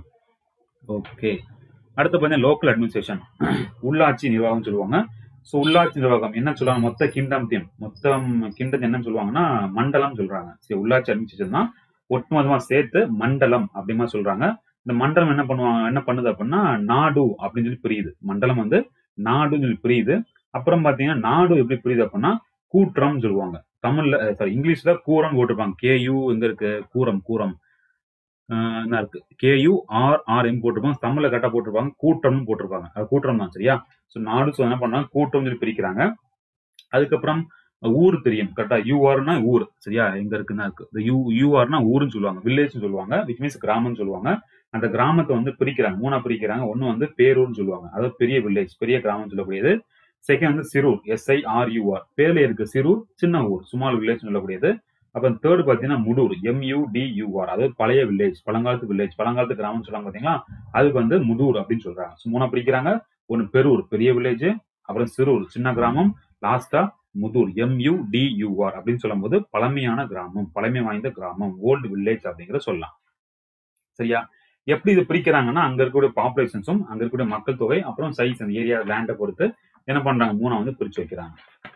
ஓகே அடுத்து பார்த்தீங்கன்னா லோக்கல் அட்மினிஸ்ட்ரேஷன் உள்ளாட்சி நிர்வாகம் சொல்லுவாங்க ஸோ உள்ளாட்சி நிர்வாகம் என்ன சொல்லுவாங்க மொத்த கிங்டம் தீம் மொத்தம் கிங்டம் என்னன்னு சொல்லுவாங்கன்னா மண்டலம் சொல்றாங்க சரி உள்ளாட்சி அட்மினிஸ்ட்ரேஷன் தான் ஒட்டுமொத்தமா சேர்த்து மண்டலம் அப்படிமா சொல்றாங்க இந்த மண்டலம் என்ன பண்ணுவாங்க என்ன பண்ணுது அப்படின்னா நாடு அப்படின்னு சொல்லி பிரியுது மண்டலம் வந்து நாடுன்னு சொல்லி பிரியுது அப்புறம் பாத்தீங்கன்னா நாடு எப்படி பிரியுது அப்படின்னா கூற்றம் சொல்லுவாங்க தமிழ்ல சாரி இங்கிலீஷ்ல கூரம் போட்டிருப்பாங்க கேயூ எங்க இருக்கு கூரம் கூரம் ஆஹ் என்ன இருக்கு கேயூ ஆர் ஆர் எம் போட்டிருப்பாங்க தமிழ்ல கரெக்டா போட்டிருப்பாங்க கூட்டம்னு போட்டிருப்பாங்க அது கூட்டம் தான் சரியா ஸோ நாடு so என்ன பண்ணாங்க கூட்டம் சொல்லி பிரிக்கிறாங்க அதுக்கப்புறம் ஊர் தெரியும் கரெக்டா யூஆர்னா ஊர் சரியா எங்க இருக்குன்னா இருக்கு இந்த யூ யூஆர்னா ஊருன்னு சொல்லுவாங்க வில்லேஜ் சொல்லுவாங்க விச் மீன்ஸ் கிராமம்னு சொல்லுவாங்க அந்த கிராமத்தை வந்து பிரிக்கிறாங்க மூணா பிரிக்கிறாங்க ஒன்னு வந்து பேரூர்னு சொல்லுவாங்க அதாவது பெரிய வில்லேஜ் பெரிய கிராமம் சொல்லக்கூடியது செகண்ட் வந்து சிரூர் எஸ்ஐ ஆர் யூஆர் பேர்ல இருக்கு சிரூர் சின்ன ஊர் ஸ்மால் வில்லேஜ் சொல்லக்கூடியது அப்புறம் தேர்ட் பாத்தீங்கன்னா முடூர் எம்யூ டி யூஆர் அதாவது பழைய வில்லேஜ் பழங்காலத்து வில்லேஜ் பழங்காலத்து கிராமம் சொல்லுவாங்க பாத்தீங்களா அதுக்கு வந்து முடூர் அப்படின்னு சொல்றாங்க So, மூணா பிரிக்கிறாங்க ஒன்னு பெரூர் பெரிய வில்லேஜ் அப்புறம் சிரூர் சின்ன கிராமம் லாஸ்டா முதூர் எம்யூ டி யூஆர் அப்படின்னு சொல்லும்போது பழமையான கிராமம் பழமை வாய்ந்த கிராமம் ஓல்டு வில்லேஜ் அப்படிங்கிற சொல்லலாம் சரியா எப்படி இது பிரிக்கிறாங்கன்னா அங்க இருக்கக்கூடிய பாப்புலேஷன்ஸும் அங்க இருக்கக்கூடிய மக்கள் தொகை அப்புறம் சைஸ் அந்த ஏரியா லேண்டை பொறுத்து என்ன பண்றாங்க மூணா வந்து பிரிச்சு வைக்கிறாங்க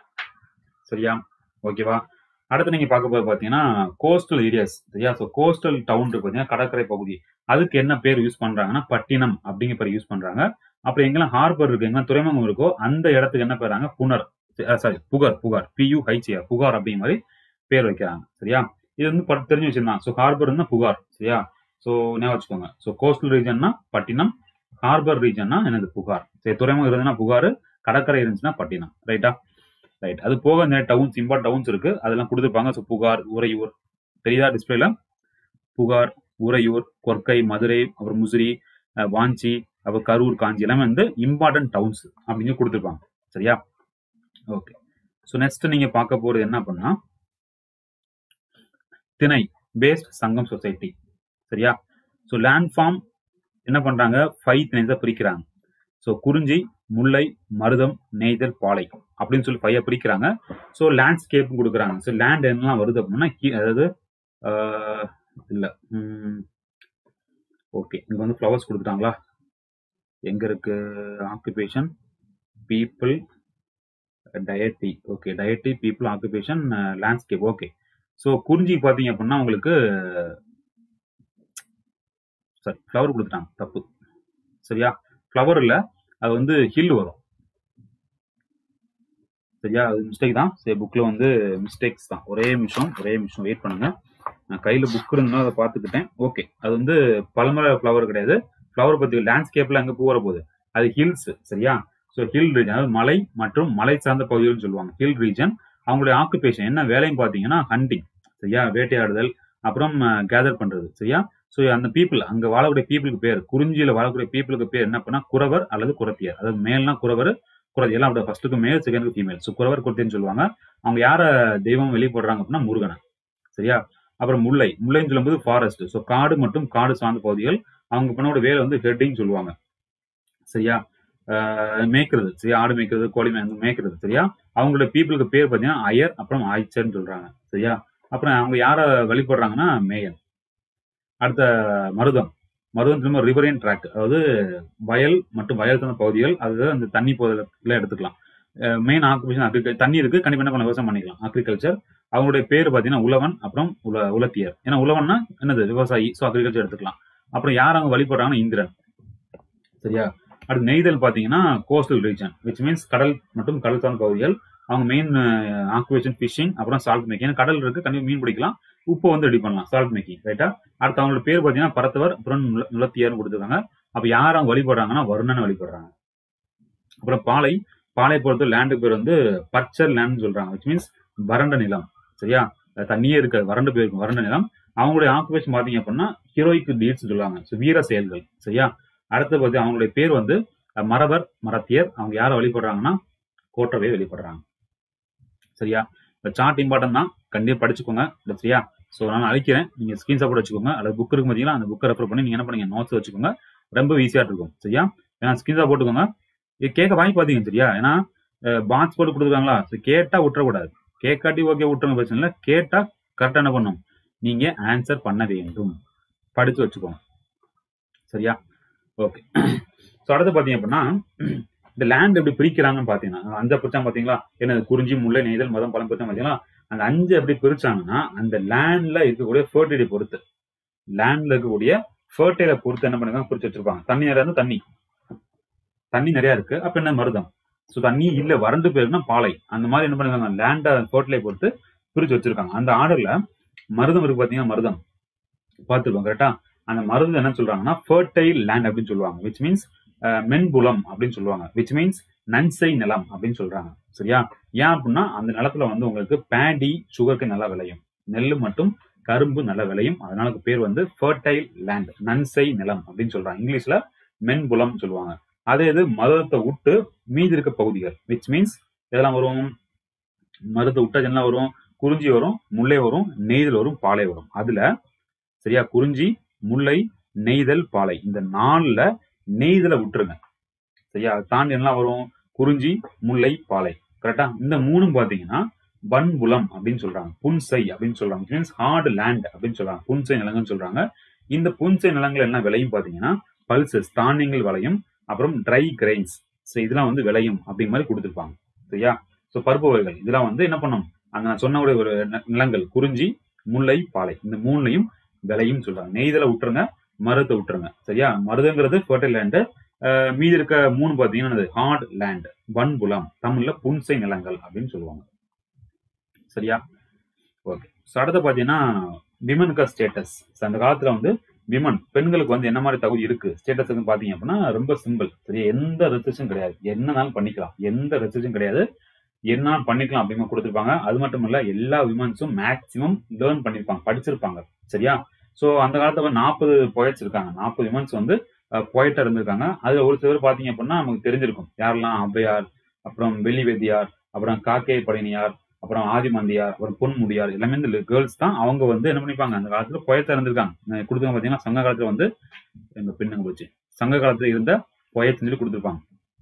சரியா ஓகேவா அடுத்து நீங்க பார்க்க போது பாத்தீங்கன்னா கோஸ்டல் ஏரியாஸ் சரியா ஸோ கோஸ்டல் டவுன் இருக்கு பாத்தீங்கன்னா கடற்கரை பகுதி அதுக்கு என்ன பேர் யூஸ் பண்றாங்கன்னா பட்டினம் அப்படிங்கிற பேர் யூஸ் பண்றாங்க அப்புறம் எங்கெல்லாம் ஹார்பர் இருக்கு எங்கெல்லாம் துறைமுகம் இருக்கோ அந்த இடத்துக்கு என்ன பேராங்க புனர் சாரி புகார் புகார் பியூ ஹைச்சிஆர் புகார் அப்படிங்கிற மாதிரி பேர் வைக்கிறாங்க சரியா இது வந்து பட் தெரிஞ்சு வச்சிருந்தாங்க ஸோ ஹார்பர் இருந்தா புகார் சரியா ஸோ ஞாபகம் வச்சுக்கோங்க ஸோ கோஸ்டல் ரீஜன்னா பட்டினம் ஹார்பர் ரீஜன்னா என்னது புகார் சரி துறைமுகம் இருந்ததுன்னா புகார் கடற்கரை இருந்துச்சுன்னா பட்டினம் ரைட்டா ரைட் அது போக இந்த டவுன்ஸ் இம்பார்ட் டவுன்ஸ் இருக்கு அதெல்லாம் கொடுத்துருப்பாங்க ஸோ புகார் உறையூர் தெரியுதா டிஸ்பிளேல புகார் உறையூர் கொர்க்கை மதுரை அப்புறம் முசிறி அஹ், வாஞ்சி அப்புறம் கரூர் காஞ்சி எல்லாமே வந்து இம்பார்ட்டன்ட் டவுன்ஸ் அப்படின்னு கொடுத்துருப்பாங்க சரியா ஓகே ஸோ நெக்ஸ்ட் நீங்க பார்க்க போறது என்ன பண்ணா திணை பேஸ்ட் சங்கம் சொசைட்டி சரியா ஸோ லேண்ட் ஃபார்ம் என்ன பண்றாங்க ஃபைவ் திணைஸை பிரிக்கிறாங்க ஸோ குறிஞ்சி முல்லை மருதம் நெய்தல் பாலை அப்படின்னு சொல்லி ஃபைவ் பிரிக்கிறாங்க ஸோ லேண்ட்ஸ்கேப் கொடுக்குறாங்க ஸோ லேண்ட் என்னலாம் வருது அப்படின்னா கீ- அதாவது ஆஹ், இல்ல ஓகே இங்க வந்து ஃப்ளவர்ஸ் கொடுத்துட்டாங்களா எங்க இருக்கு occupation people deity okay deity people occupation landscape okay so Kurinji பார்த்தீங்க அப்படின்னா உங்களுக்கு சாரி ஃப்ளவர் கொடுத்துட்டாங்க தப்பு சரியா ஃப்ளவர் இல்ல அது வந்து ஹில் வரும் சரியா அது மிஸ்டேக் தான் சரி புக்ல வந்து மிஸ்டேக்ஸ் தான் ஒரே நிமிஷம் ஒரே நிமிஷம் வெயிட் பண்ணுங்க நான் கையில புக் இருந்தா அதை பார்த்துக்கிட்டேன் ஓகே அது வந்து பழமர ஃப்ளவர் கிடையாது ஃப்ளவர் பத்தி லேண்ட்ஸ்கேப்ல அங்க பூ வர போகுது அது ஹில்ஸ் சரியா ஸோ ஹில் ரீஜன் அதாவது மலை மற்றும் மலை சார்ந்த பகுதிகள்னு சொல்லுவாங்க ஹில் ரீஜன் அவங்களுடைய ஆக்குபேஷன் என்ன வேலைன்னு பார்த்தீங்கன்னா ஹண்டிங் சரியா வேட்டையாடுதல் அப்புறம் கேதர் பண்றது சரியா ஸோ அந்த பீப்புள் அங்க வாழக்கூடிய பீப்புளுக்கு பேர் குறிஞ்சியில வாழக்கூடிய பீப்புளுக்கு பேர் என்ன பண்ணா குறவர் அல்லது குறத்தியர் அதாவது மேல்னா குறவர் குறத்தி எல்லாம் அப்படியே ஃபர்ஸ்ட்டுக்கு மேல் செகண்டுக்கு ஃபீமேல் ஸோ குறவர் குறத்தின்னு சொல்லுவாங்க அவங்க யார தெய்வம் வெளியே போடுறாங்க அப்படின்னா முருகனை சரியா அப்புறம் முல்லை முல்லைன்னு சொல்லும்போது ஃபாரஸ்ட் ஸோ காடு மற்றும் காடு சார்ந்த பகுதிகள் அவங்க பண்ணோட வேலை வந்து ஹெட்டிங் சொல்லுவாங்க சரியா ஆஹ் மேய்க்கிறது சரியா ஆடு மேய்க்கிறது கோழி மே- மேய்க்கிறது சரியா அவங்களோட பீப்புளுக்கு பேர் பார்த்தீங்கன்னா அயர் அப்புறம் ஆய்ச்சர்னு சொல்றாங்க சரியா அப்புறம் அவங்க யார வழிபடுறாங்கன்னா மேயன் அடுத்த மருதம் மருதம் திரும்ப ரிவரியன் ட்ராக் அதாவது வயல் மற்றும் வயல் சார்ந்த பகுதிகள் அது அந்த தண்ணி போதில் எடுத்துக்கலாம் மெயின் ஆக்குபேஷன் அக்ரிகல்ச்சர் தண்ணி இருக்கு கண்டிப்பா என்ன பண்ணலாம் விவசாயம் பண்ணிக்கலாம் அக்ரிகல்ச்சர் அவங்களுடைய பேர் பார்த்தீங்கன்னா உழவன் அப்புறம் உல உலத்தியர் ஏன்னா உழவன்னா என்னது விவசாயி ஸோ அக்ரிகல்ச்சர் எடுத்துக்கலாம் அப்புறம் யார் அவங்க வழிபடுறாங்கன்னா இந்திரன் சரியா அடுத்து நெய்தல் பார்த்தீங்கன்னா கோஸ்டல் ரீஜன் விச் மீன்ஸ் கடல் மற்றும் கடல் சார்ந்த பகுதிகள் அவங்க மெயின் ஆக்குபேஷன் ஃபிஷிங் அப்புறம் சால்ட் மேக்கிங் ஏன்னா கடல் இருக்கு கண்டிப்பாக மீன் பிடிக்கலாம் உப்பு வந்து ரெடி பண்ணலாம் சால்ட் மேக்கிங் ரைட்டா அடுத்து அவங்களோட பேர் பார்த்தீங்கன்னா பரத்தவர் அப்புறம் நுல- நுலத்தியர்னு கொடுத்துருக்காங்க அப்போ யார் அவங்க வழிபடுறாங்கன்னா வருணன் வழிபடுறாங்க அப்புறம் பாலை பாலை பொறுத்த லேண்டு பேர் வந்து பர்ச்சர் லேண்ட் சொல்றாங்க விச் மீன்ஸ் வறண்ட நிலம் சரியா அது தண்ணியே இருக்காது வறண்டு போயிருக்கும் வறண்ட நிலம் அவங்களுடைய ஆக்குபேஷன் பார்த்தீங்க அப்படின்னா ஹீரோயிக் டீட்ஸ் சொல்லுவாங்க So, வீர செயல்கள் சரியா அடுத்து பார்த்து அவங்களுடைய பேர் வந்து அஹ், மறவர் மரத்தியர் அவங்க யாரை வழிபடுறாங்கன்னா கோட்டவை வழிபடுறாங்க சரியா இந்த சார்ட் இம்பார்ட்டன் தான் கண்டிப்பா படிச்சுக்கோங்க இந்த சரியா ஸோ நான் அழிக்கிறேன் நீங்க ஸ்கிரீன்ஷாட் போட்டு வச்சுக்கோங்க அல்லது புக் இருக்கு பார்த்தீங்களா அந்த புக்கை ரெஃபர் பண்ணி நீங்க என்ன பண்ணுங்க நோட்ஸ் வச்சுக்கோங்க ரொம்ப ஈஸியா இருக்கும் சரியா ஏன்னா ஸ்கிரீன்ஷாட் போட்டுக்கோங்க இது கேட்க வாங்கி பார்த்தீங்க சரியா ஏன்னா பாக்ஸ் போட்டு கொடுத்துருக்காங்களா ஸோ கேட்டா விட்டுறக்கூடாது கேட்காட்டி ஓகே விட்டுருங்க பிரச்சனை இல்லை கேட்டா கரெக்டாக என்ன பண்ணும் நீங்க ஆன்சர் பண்ண வேண்டும் படிச்சு வச்சுக்கோங்க சரியா ஓகே ஸோ அடுத்து பார்த்தீங்க அப்படின்னா இந்த லேண்ட் எப்படி பிரிக்கிறாங்கன்னு பார்த்தீங்கன்னா அந்த பிரச்சனை பார்த்தீங்களா என்ன குறிஞ்சி முல்லை நெய்தல் மதம் பழம் பிரச்சனை பார்த்தீங்களா அந்த அஞ்சு எப்படி பிரிச்சாங்கன்னா அந்த லேண்ட்ல இருக்கக்கூடிய ஃபர்டிலிட்டி பொறுத்து லேண்ட்ல இருக்கக்கூடிய ஃபர்டைலை பொறுத்து என்ன பண்ணுறாங்க பிரிச்சு வச்சிருப்பாங்க தண்ணி நிறையா இருந்தா தண்ணி தண்ணி நிறைய இருக்கு அப்ப என்ன மருதம் ஸோ தண்ணி இல்ல வறண்டு போயிருக்குன்னா பாலை அந்த மாதிரி என்ன பண்ணிருக்காங்க லேண்டை ஃபர்டிலை பொறுத்து பிரிச்சு வச்சிருக்காங்க அந்த ஆர்டர்ல மருதம் இருக்கு பாத்தீங்கன்னா மருதம் பார்த்துருக்கோம் கரெக்டா அந்த மருதம் என்ன சொல்றாங்கன்னா ஃபர்டைல் லேண்ட் அப்படின்னு சொல்லுவாங்க விச் மீன்ஸ் மென்புலம் அப்படின்னு சொல்லுவாங்க விச் மீன்ஸ் நன்சை நிலம் அப்படின்னு சொல்றாங்க சரியா ஏன் அப்படின்னா அந்த நிலத்துல வந்து உங்களுக்கு பேடி சுகருக்கு நல்லா விளையும் நெல் மற்றும் கரும்பு நல்ல விளையும் அதனால அதுக்கு பேர் வந்து ஃபர்டைல் லேண்ட் நன்சை நிலம் அப்படின்னு சொல்றாங்க இங்கிலீஷ்ல மென்புலம் சொல்லுவாங்க அதே இது மருதத்தை விட்டு மீதி இருக்க பகுதிகள் விச் மீன்ஸ் இதெல்லாம் வரும் மருதத்தை விட்டா என்ன வரும் குறிஞ்சி வரும் முல்லை வரும் நெய்தல் வரும் பாலை வரும் அதுல சரியா குறிஞ்சி முல்லை நெய்தல் பாலை இந்த நாலுல நெய்தலை விட்டுருங்க சரியா அதை தாண்டி என்ன வரும் குறிஞ்சி முல்லை பாலை கரெக்டா இந்த மூணும் பாத்தீங்கன்னா பண்புலம் அப்படின்னு சொல்றாங்க புன்சை அப்படின்னு சொல்றாங்க மீன்ஸ் ஹார்டு லேண்ட் அப்படின்னு சொல்றாங்க புன்சை நிலங்கள்னு சொல்றாங்க இந்த புன்சை நிலங்கள் என்ன விளையும் பாத்தீங்கன்னா பல்சஸ் தானியங்கள் விளையும் அப்புறம் ட்ரை கிரைன்ஸ் ஸோ இதெல்லாம் வந்து விளையும் அப்படிங்கிற மாதிரி கொடுத்துருப்பாங்க சரியா ஸோ பருப்பு வகைகள் இதெல்லாம் வந்து என்ன பண்ணும் அந்த நான் சொன்ன ஒரு நி- நிலங்கள் குறிஞ்சி முல்லை பாலை இந்த மூணுலையும் விளையும் சொல்றாங்க நெய்தலை விட்டுருங்க மருதத்தை விட்டுருங்க சரியா மருதங்கிறது ஃபர்டைல் லேண்டு மீதி இருக்க மூணு பார்த்தீங்கன்னா ஹார்ட் லேண்ட் வன்புலம் தமிழ்ல புன்சை நிலங்கள் அப்படின்னு சொல்லுவாங்க சரியா ஓகே ஸோ அடுத்து பார்த்தீங்கன்னா விமனுக்கு ஸ்டேட்டஸ் அந்த காலத்துல வந்து விமன் பெண்களுக்கு வந்து என்ன மாதிரி தகுதி இருக்கு ஸ்டேட்டஸ் வந்து பாத்தீங்க அப்படின்னா ரொம்ப சிம்பிள் சரியா எந்த ரெஸ்ட்ரிக்ஷன் கிடையாது என்னனாலும் பண்ணிக்கலாம் எந்த ரெஸ்ட்ரிக்ஷன் கிடையாது என்ன பண்ணிக்கலாம் அப்படின்னு கொடுத்துருப்பாங்க அது மட்டும் இல்ல எல்லா விமன்ஸும் மேக்சிமம் லேர்ன் பண்ணிருப்பாங்க படிச்சிருப்பாங்க சரியா சோ அந்த காலத்துல நாற்பது பொயட்ஸ் இருக்காங்க நாற்பது விமன்ஸ் வந்து பொயட்டா இருந்திருக்காங்க அதுல ஒரு சிலர் பாத்தீங்க அப்படின்னா நமக்கு தெரிஞ்சிருக்கும் யாரெல்லாம் ஔவையார் அப்புறம் வெள்ளி வெதியார் அப்புறம் காக்கை பழனியார் அப்புறம் ஆதிமந்தியார் அப்புறம் பொன்முடியார் எல்லாமே இந்த கேர்ள்ஸ் தான் அவங்க வந்து என்ன பண்ணிப்பாங்க அந்த காலத்துல பொயத்தா இருந்திருக்காங்க கொடுத்தவங்க பாத்தீங்கன்னா சங்க காலத்துல வந்து எங்க பின்னுங்க போச்சு சங்க காலத்துல இருந்த பொயத் சொல்லி கொடுத்துருப்பாங்க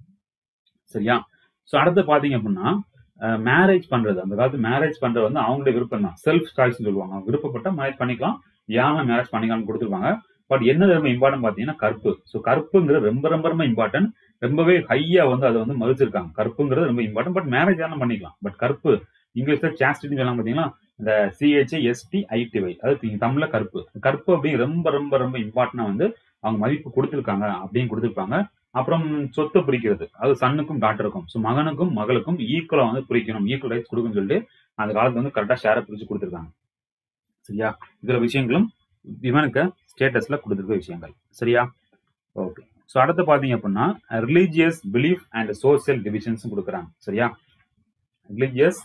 சரியா சோ அடுத்து பாத்தீங்க அப்படின்னா மேரேஜ் பண்றது அந்த காலத்து மேரேஜ் பண்றது வந்து அவங்களுடைய விருப்பம் தான் செல்ஃப் சாய்ஸ் சொல்லுவாங்க அவங்க விருப்பப்பட்ட மேரேஜ் பண்ணிக்கலாம் யாரும் மேரேஜ் பண்ணிக்கலாம்னு கொடுத்துருப்பாங்க பட் என்ன ரொம்ப இம்பார்ட்டன்ட் பாத்தீங்கன்னா கற்பு ஸோ கற்புங்கிறது ரொம்ப ரொம்ப ரொம்ப இம்பார்ட்டன்ட் ரொம்பவே ஹையா வந்து அதை வந்து மதிச்சிருக்காங்க கற்புங்கிறது ரொம்ப இம்பார்ட்டன்ட் பட் மேரேஜ் ஆனா பண்ணிக்கலாம் பட் கற்பு இங்கிலீஷ்ல சாஸ்டின்னு சொல்லலாம் பாத்தீங்கன்னா இந்த சிஹெச்ஏ எஸ்டி ஐடிவை அதாவது இங்க தமிழ்ல கற்பு கற்பு அப்படிங்க ரொம்ப ரொம்ப ரொம்ப இம்பார்ட்டன்டா வந்து அவங்க மதிப்பு கொடுத்துருக்காங்க அப்படின்னு கொடுத்துருப்பாங்க அப்புறம் சொத்தை பிரிக்கிறது அது சன்னுக்கும் டாக்டருக்கும் ஸோ மகனுக்கும் மகளுக்கும் ஈக்குவலா வந்து பிரிக்கணும் ஈக்குவல் ரைட்ஸ் கொடுக்குன்னு சொல்லிட்டு அந்த காலத்துல வந்து கரெக்டா ஷேரை பிரிச்சு கொடுத்துருக்காங்க சரியா இதுல விஷயங்களும் இவனுக்கு ஸ்டேட்டஸ்ல கொடுத்துருக்க விஷயங்கள் சரியா ஓகே ஸோ அடுத்து பாத்தீங்க அப்படின்னா religious belief and social divisions கொடுக்குறாங்க சரியா religious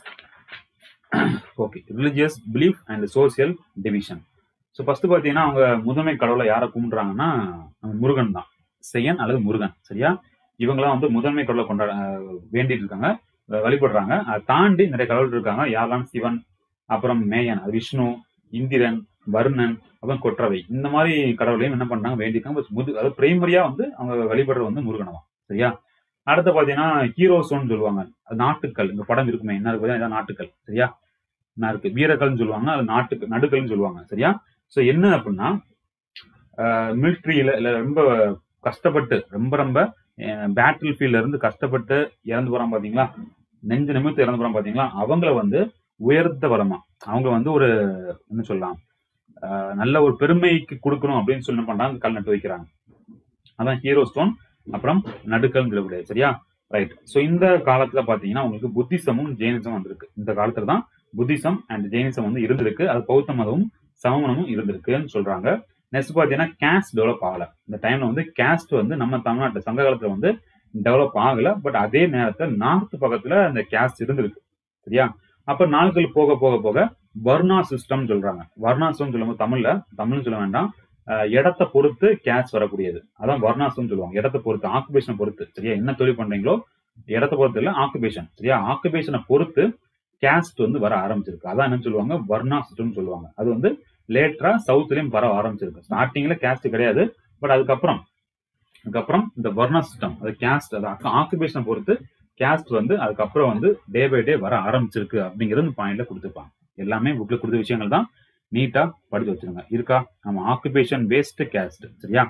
okay religious belief and social division so first பார்த்தீங்கன்னா அவங்க முதன்மை கடவுளை யாரை கும்பிடுறாங்கன்னா முருகன் தான் செய்யன் அல்லது முருகன் சரியா இவங்களாம் வந்து முதன்மை கடவுளை கொண்டாட அஹ், வேண்டிட்டு இருக்காங்க அஹ், வழிபடுறாங்க அதை தாண்டி நிறைய கடவுள் இருக்காங்க யாரெல்லாம் சிவன் அப்புறம் மேயன் அது விஷ்ணு இந்திரன் வருணன் அப்புறம் கொற்றவை இந்த மாதிரி கடவுளையும் என்ன பண்றாங்க வேண்டியிருக்காங்க But முது அதாவது பிரைமரியா வந்து அவங்க வழிபடுறது வந்து முருகனவா சரியா அடுத்து பாத்தீங்கன்னா ஹீரோஸோன்னு சொல்லுவாங்க அது நாட்டுக்கள் இந்த படம் இருக்குமே என்ன இருக்கு இதான் நாட்டுக்கள் சரியா என்ன இருக்கு வீரக்கல்னு சொல்லுவாங்க அது நாட்டுக்கு நடுக்கல்னு சொல்லுவாங்க சரியா சோ என்ன அப்படின்னா மிலிட்ரியில இல்ல ரொம்ப கஷ்டப்பட்டு ரொம்ப ரொம்ப பேட்டில் ஃபீல்ட்ல இருந்து கஷ்டப்பட்டு இறந்து போறான் பாத்தீங்களா நெஞ்சு நிமித்து இறந்து போறான் பாத்தீங்களா அவங்கள வந்து உயர்த்த வரமா அவங்க வந்து ஒரு என்ன சொல்லலாம் ஆஹ் நல்ல ஒரு பெருமைக்கு கொடுக்கணும் அப்படின்னு சொல்லி என்ன பண்றாங்க கல் நட்டு வைக்கிறாங்க அதான் ஹீரோ ஸ்டோன் அப்புறம் நடுக்கல் சொல்லக்கூடியது சரியா ரைட் ஸோ இந்த காலத்துல பாத்தீங்கன்னா உங்களுக்கு புத்திசமும் ஜெயினிசம் வந்திருக்கு இந்த காலத்துல தான் புத்திசம் அண்ட் ஜெயினிசம் வந்து இருந்திருக்கு அது பௌத்த மதமும் சமமனமும் இருந்திருக்குன்னு சொல்றாங்க நெக்ஸ்ட் பாத்தீங்கன்னா கேஸ்ட் டெவலப் ஆகல இந்த டைம்ல வந்து கேஸ்ட் வந்து நம்ம தமிழ்நாட்டு சங்க காலத்துல வந்து டெவலப் ஆகல பட் அதே நேரத்துல நார்த் பக்கத்துல அந்த கேஸ்ட் இருந்திருக்கு சரியா அப்ப நாட்கள் போக போக போக வர்ணா சிஸ்டம் சொல்றாங்க வர்ணா சிஸ்டம் சொல்லும்போது தமிழ்ல தமிழ்னு சொல்ல வேண்டாம் அஹ் இடத்தை பொறுத்து கேஸ் வரக்கூடியது அதான் வர்ணாசம் சொல்லுவாங்க இடத்தை பொறுத்து ஆக்குபேஷனை பொறுத்து சரியா என்ன தொழில் பண்றீங்களோ இடத்தை பொறுத்து இல்ல ஆக்குபேஷன் சரியா ஆக்குபேஷனை பொறுத்து கேஸ்ட் வந்து வர ஆரம்பிச்சிருக்கு அதான் என்ன சொல்லுவாங்க வர்ணா சிஸ்டம் சொல்லுவாங்க அது வந்து லேட்டரா சவுத்லயும் வர ஆரம்பிச்சிருக்கு ஸ்டார்டிங்ல கேஸ்ட் கிடையாது பட் அதுக்கப்புறம் அதுக்கப்புறம் இந்த வர்ணா சிஸ்டம் அது கேஸ்ட் அது ஆக்குபேஷனை பொறுத்து கேஸ்ட் வந்து அதுக்கப்புறம் வந்து டே பை டே வர ஆரம்பிச்சிருக்கு அப்படிங்கிறது இந்த பாயிண்ட்ல கொடுத்துருப்பாங்க எல்லாமே புக்ல கொடுத்த விஷயங்கள் தான் நீட்டா படிச்சு வச்சிருங்க இருக்கா நம்ம ஆக்குபேஷன் வேஸ்ட் கேஸ்ட் சரியா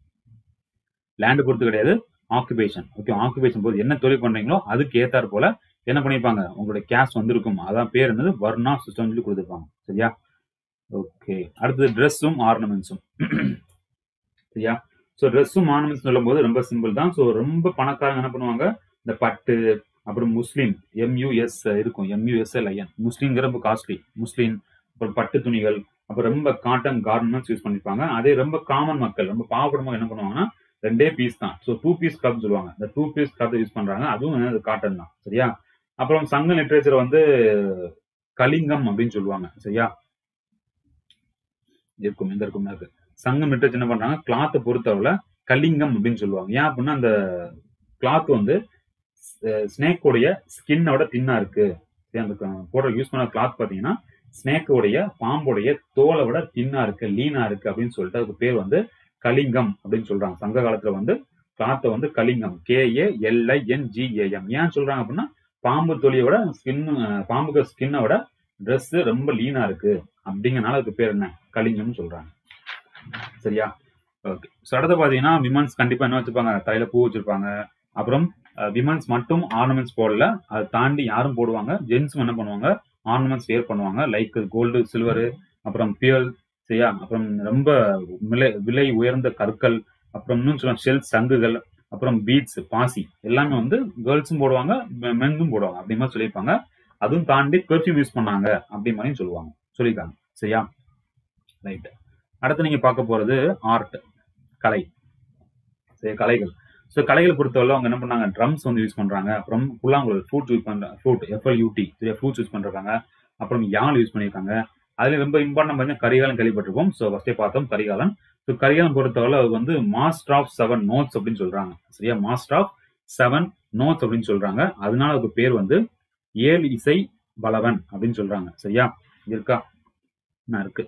லேண்ட் பொறுத்து கிடையாது ஆக்குபேஷன் ஓகே ஆக்குபேஷன் போது என்ன தொழில் பண்றீங்களோ அதுக்கு ஏத்தாற் போல என்ன பண்ணிருப்பாங்க உங்களுடைய கேஸ்ட் வந்திருக்கும் அதான் பேர் என்னது வர்ணா சிஸ்டம் சொல்லி கொடுத்துருப்பாங்க சரியா ஓகே அடுத்தது ட்ரெஸ்ஸும் ஆர்னமெண்ட்ஸும் சரியா ஸோ ட்ரெஸ்ஸும் ஆர்னமெண்ட்ஸ் சொல்லும் போது ரொம்ப சிம்பிள் தான் ஸோ ரொம்ப பணக்காரங்க என்ன பண்ணுவாங்க இந்த பட்டு அப்புறம் முஸ்லீம் எம்யூஎஸ் இருக்கும் எம்யூஎஸ்எல்ஐஎன் முஸ்லீம்ங்கிற ரொம்ப காஸ்ட்லி முஸ்லீம் அப்புறம் பட்டு துணிகள் அப்புறம் ரொம்ப காட்டன் கார்மெண்ட்ஸ் யூஸ் பண்ணிருப்பாங்க அதே ரொம்ப காமன் மக்கள் ரொம்ப பாவப்படமாக என்ன பண்ணுவாங்கன்னா ரெண்டே பீஸ் தான் ஸோ டூ பீஸ் கிளப் சொல்லுவாங்க இந்த டூ பீஸ் கிளப் யூஸ் பண்றாங்க அதுவும் காட்டன் தான் சரியா அப்புறம் சங்க லிட்ரேச்சர் வந்து கலிங்கம் அப்படின்னு சொல்லுவாங்க சரியா இருக்கும் எந்த இருக்கும் இருக்கு சங்கம் லிட்ரேச்சர் என்ன பண்றாங்க கிளாத்தை பொறுத்தவரை கலிங்கம் அப்படின்னு சொல்லுவாங்க ஏன் அப்படின்னா அந்த கிளாத் வந்து ஸ்னேக்கோடைய ஸ்கின்னோட தின்னா இருக்கு அந்த போடுற யூஸ் பண்ண கிளாத் பாத்தீங்கன்னா ஸ்னேக்கோடைய பாம்போடைய தோலை விட தின்னா இருக்கு லீனா இருக்கு அப்படின்னு சொல்லிட்டு அதுக்கு பேர் வந்து கலிங்கம் அப்படின்னு சொல்றாங்க சங்க காலத்துல வந்து கிளாத்தை வந்து கலிங்கம் K A L I N G A M ஏன் சொல்றாங்க அப்படின்னா பாம்பு தொலியோட ஸ்கின் பாம்புக்கு ஸ்கின்னை விட ட்ரெஸ் ரொம்ப லீனா இருக்கு அப்படிங்கறனால அதுக்கு பேர் என்ன கலிங்கம்னு சொல்றாங்க சரியா ஓகே ஸோ அடுத்து பாத்தீங்கன்னா விமன்ஸ் கண்டிப்பா என்ன வச்சிருப்பாங்க தலையில பூ வச்சிருப்பாங்க அப்புறம் விமன்ஸ் மட்டும் ஆர்னமெண்ட்ஸ் போடல அதை தாண்டி யாரும் போடுவாங்க ஜென்ஸும் என்ன பண்ணுவாங்க ஆர்னமெண்ட்ஸ் வேர் பண்ணுவாங்க லைக் கோல்டு சில்வரு அப்புறம் பியல் சரியா அப்புறம் ரொம்ப விலை விலை உயர்ந்த கற்கள் அப்புறம் இன்னும் சொல்ல ஷெல் சங்குகள் அப்புறம் பீட்ஸ் பாசி எல்லாமே வந்து கேர்ள்ஸும் போடுவாங்க மென்ஸும் போடுவாங்க அப்படி மாதிரி சொல்லியிருப்பாங்க அதுவும் தாண்டி பெர்ஃப்யூம் யூஸ் பண்ணாங்க அப்படி மாதிரியும் சொல்லுவாங்க சொல்லியிருக்காங்க சரியா ரைட் அடுத்து நீங்க பார்க்க போறது ஆர்ட் கலை சரி கலைகள் ஸோ கலைகளை பொறுத்தவரை அவங்க என்ன பண்ணாங்க ட்ரம்ஸ் வந்து யூஸ் பண்றாங்க அப்புறம் புல்லாங்குழல் ஃப்ளூட் யூஸ் பண்றாங்க ஃப்ளூட் எஃப்எல்யூடி சரியா ஃப்ளூட்ஸ் யூஸ் பண்றாங்க அப்புறம் யாழ் யூஸ் பண்ணியிருக்காங்க அதுல ரொம்ப இம்பார்ட்டன் பார்த்தீங்கன்னா கரிகாலம் கேள்விப்பட்டிருப்போம் ஸோ ஃபர்ஸ்டே பார்த்தோம் கரிகாலன் ஸோ கரிகாலம் பொறுத்தவரை அது வந்து மாஸ்டர் ஆஃப் செவன் நோட்ஸ் அப்படின்னு சொல்றாங்க சரியா மாஸ்டர் ஆஃப் செவன் நோட்ஸ் அப்படின்னு சொல்றாங்க அதனால அதுக்கு பேர் வந்து ஏழு இசை பலவன் அப்படின்னு சொல்றாங்க சரியா இருக்கா நான் இருக்கு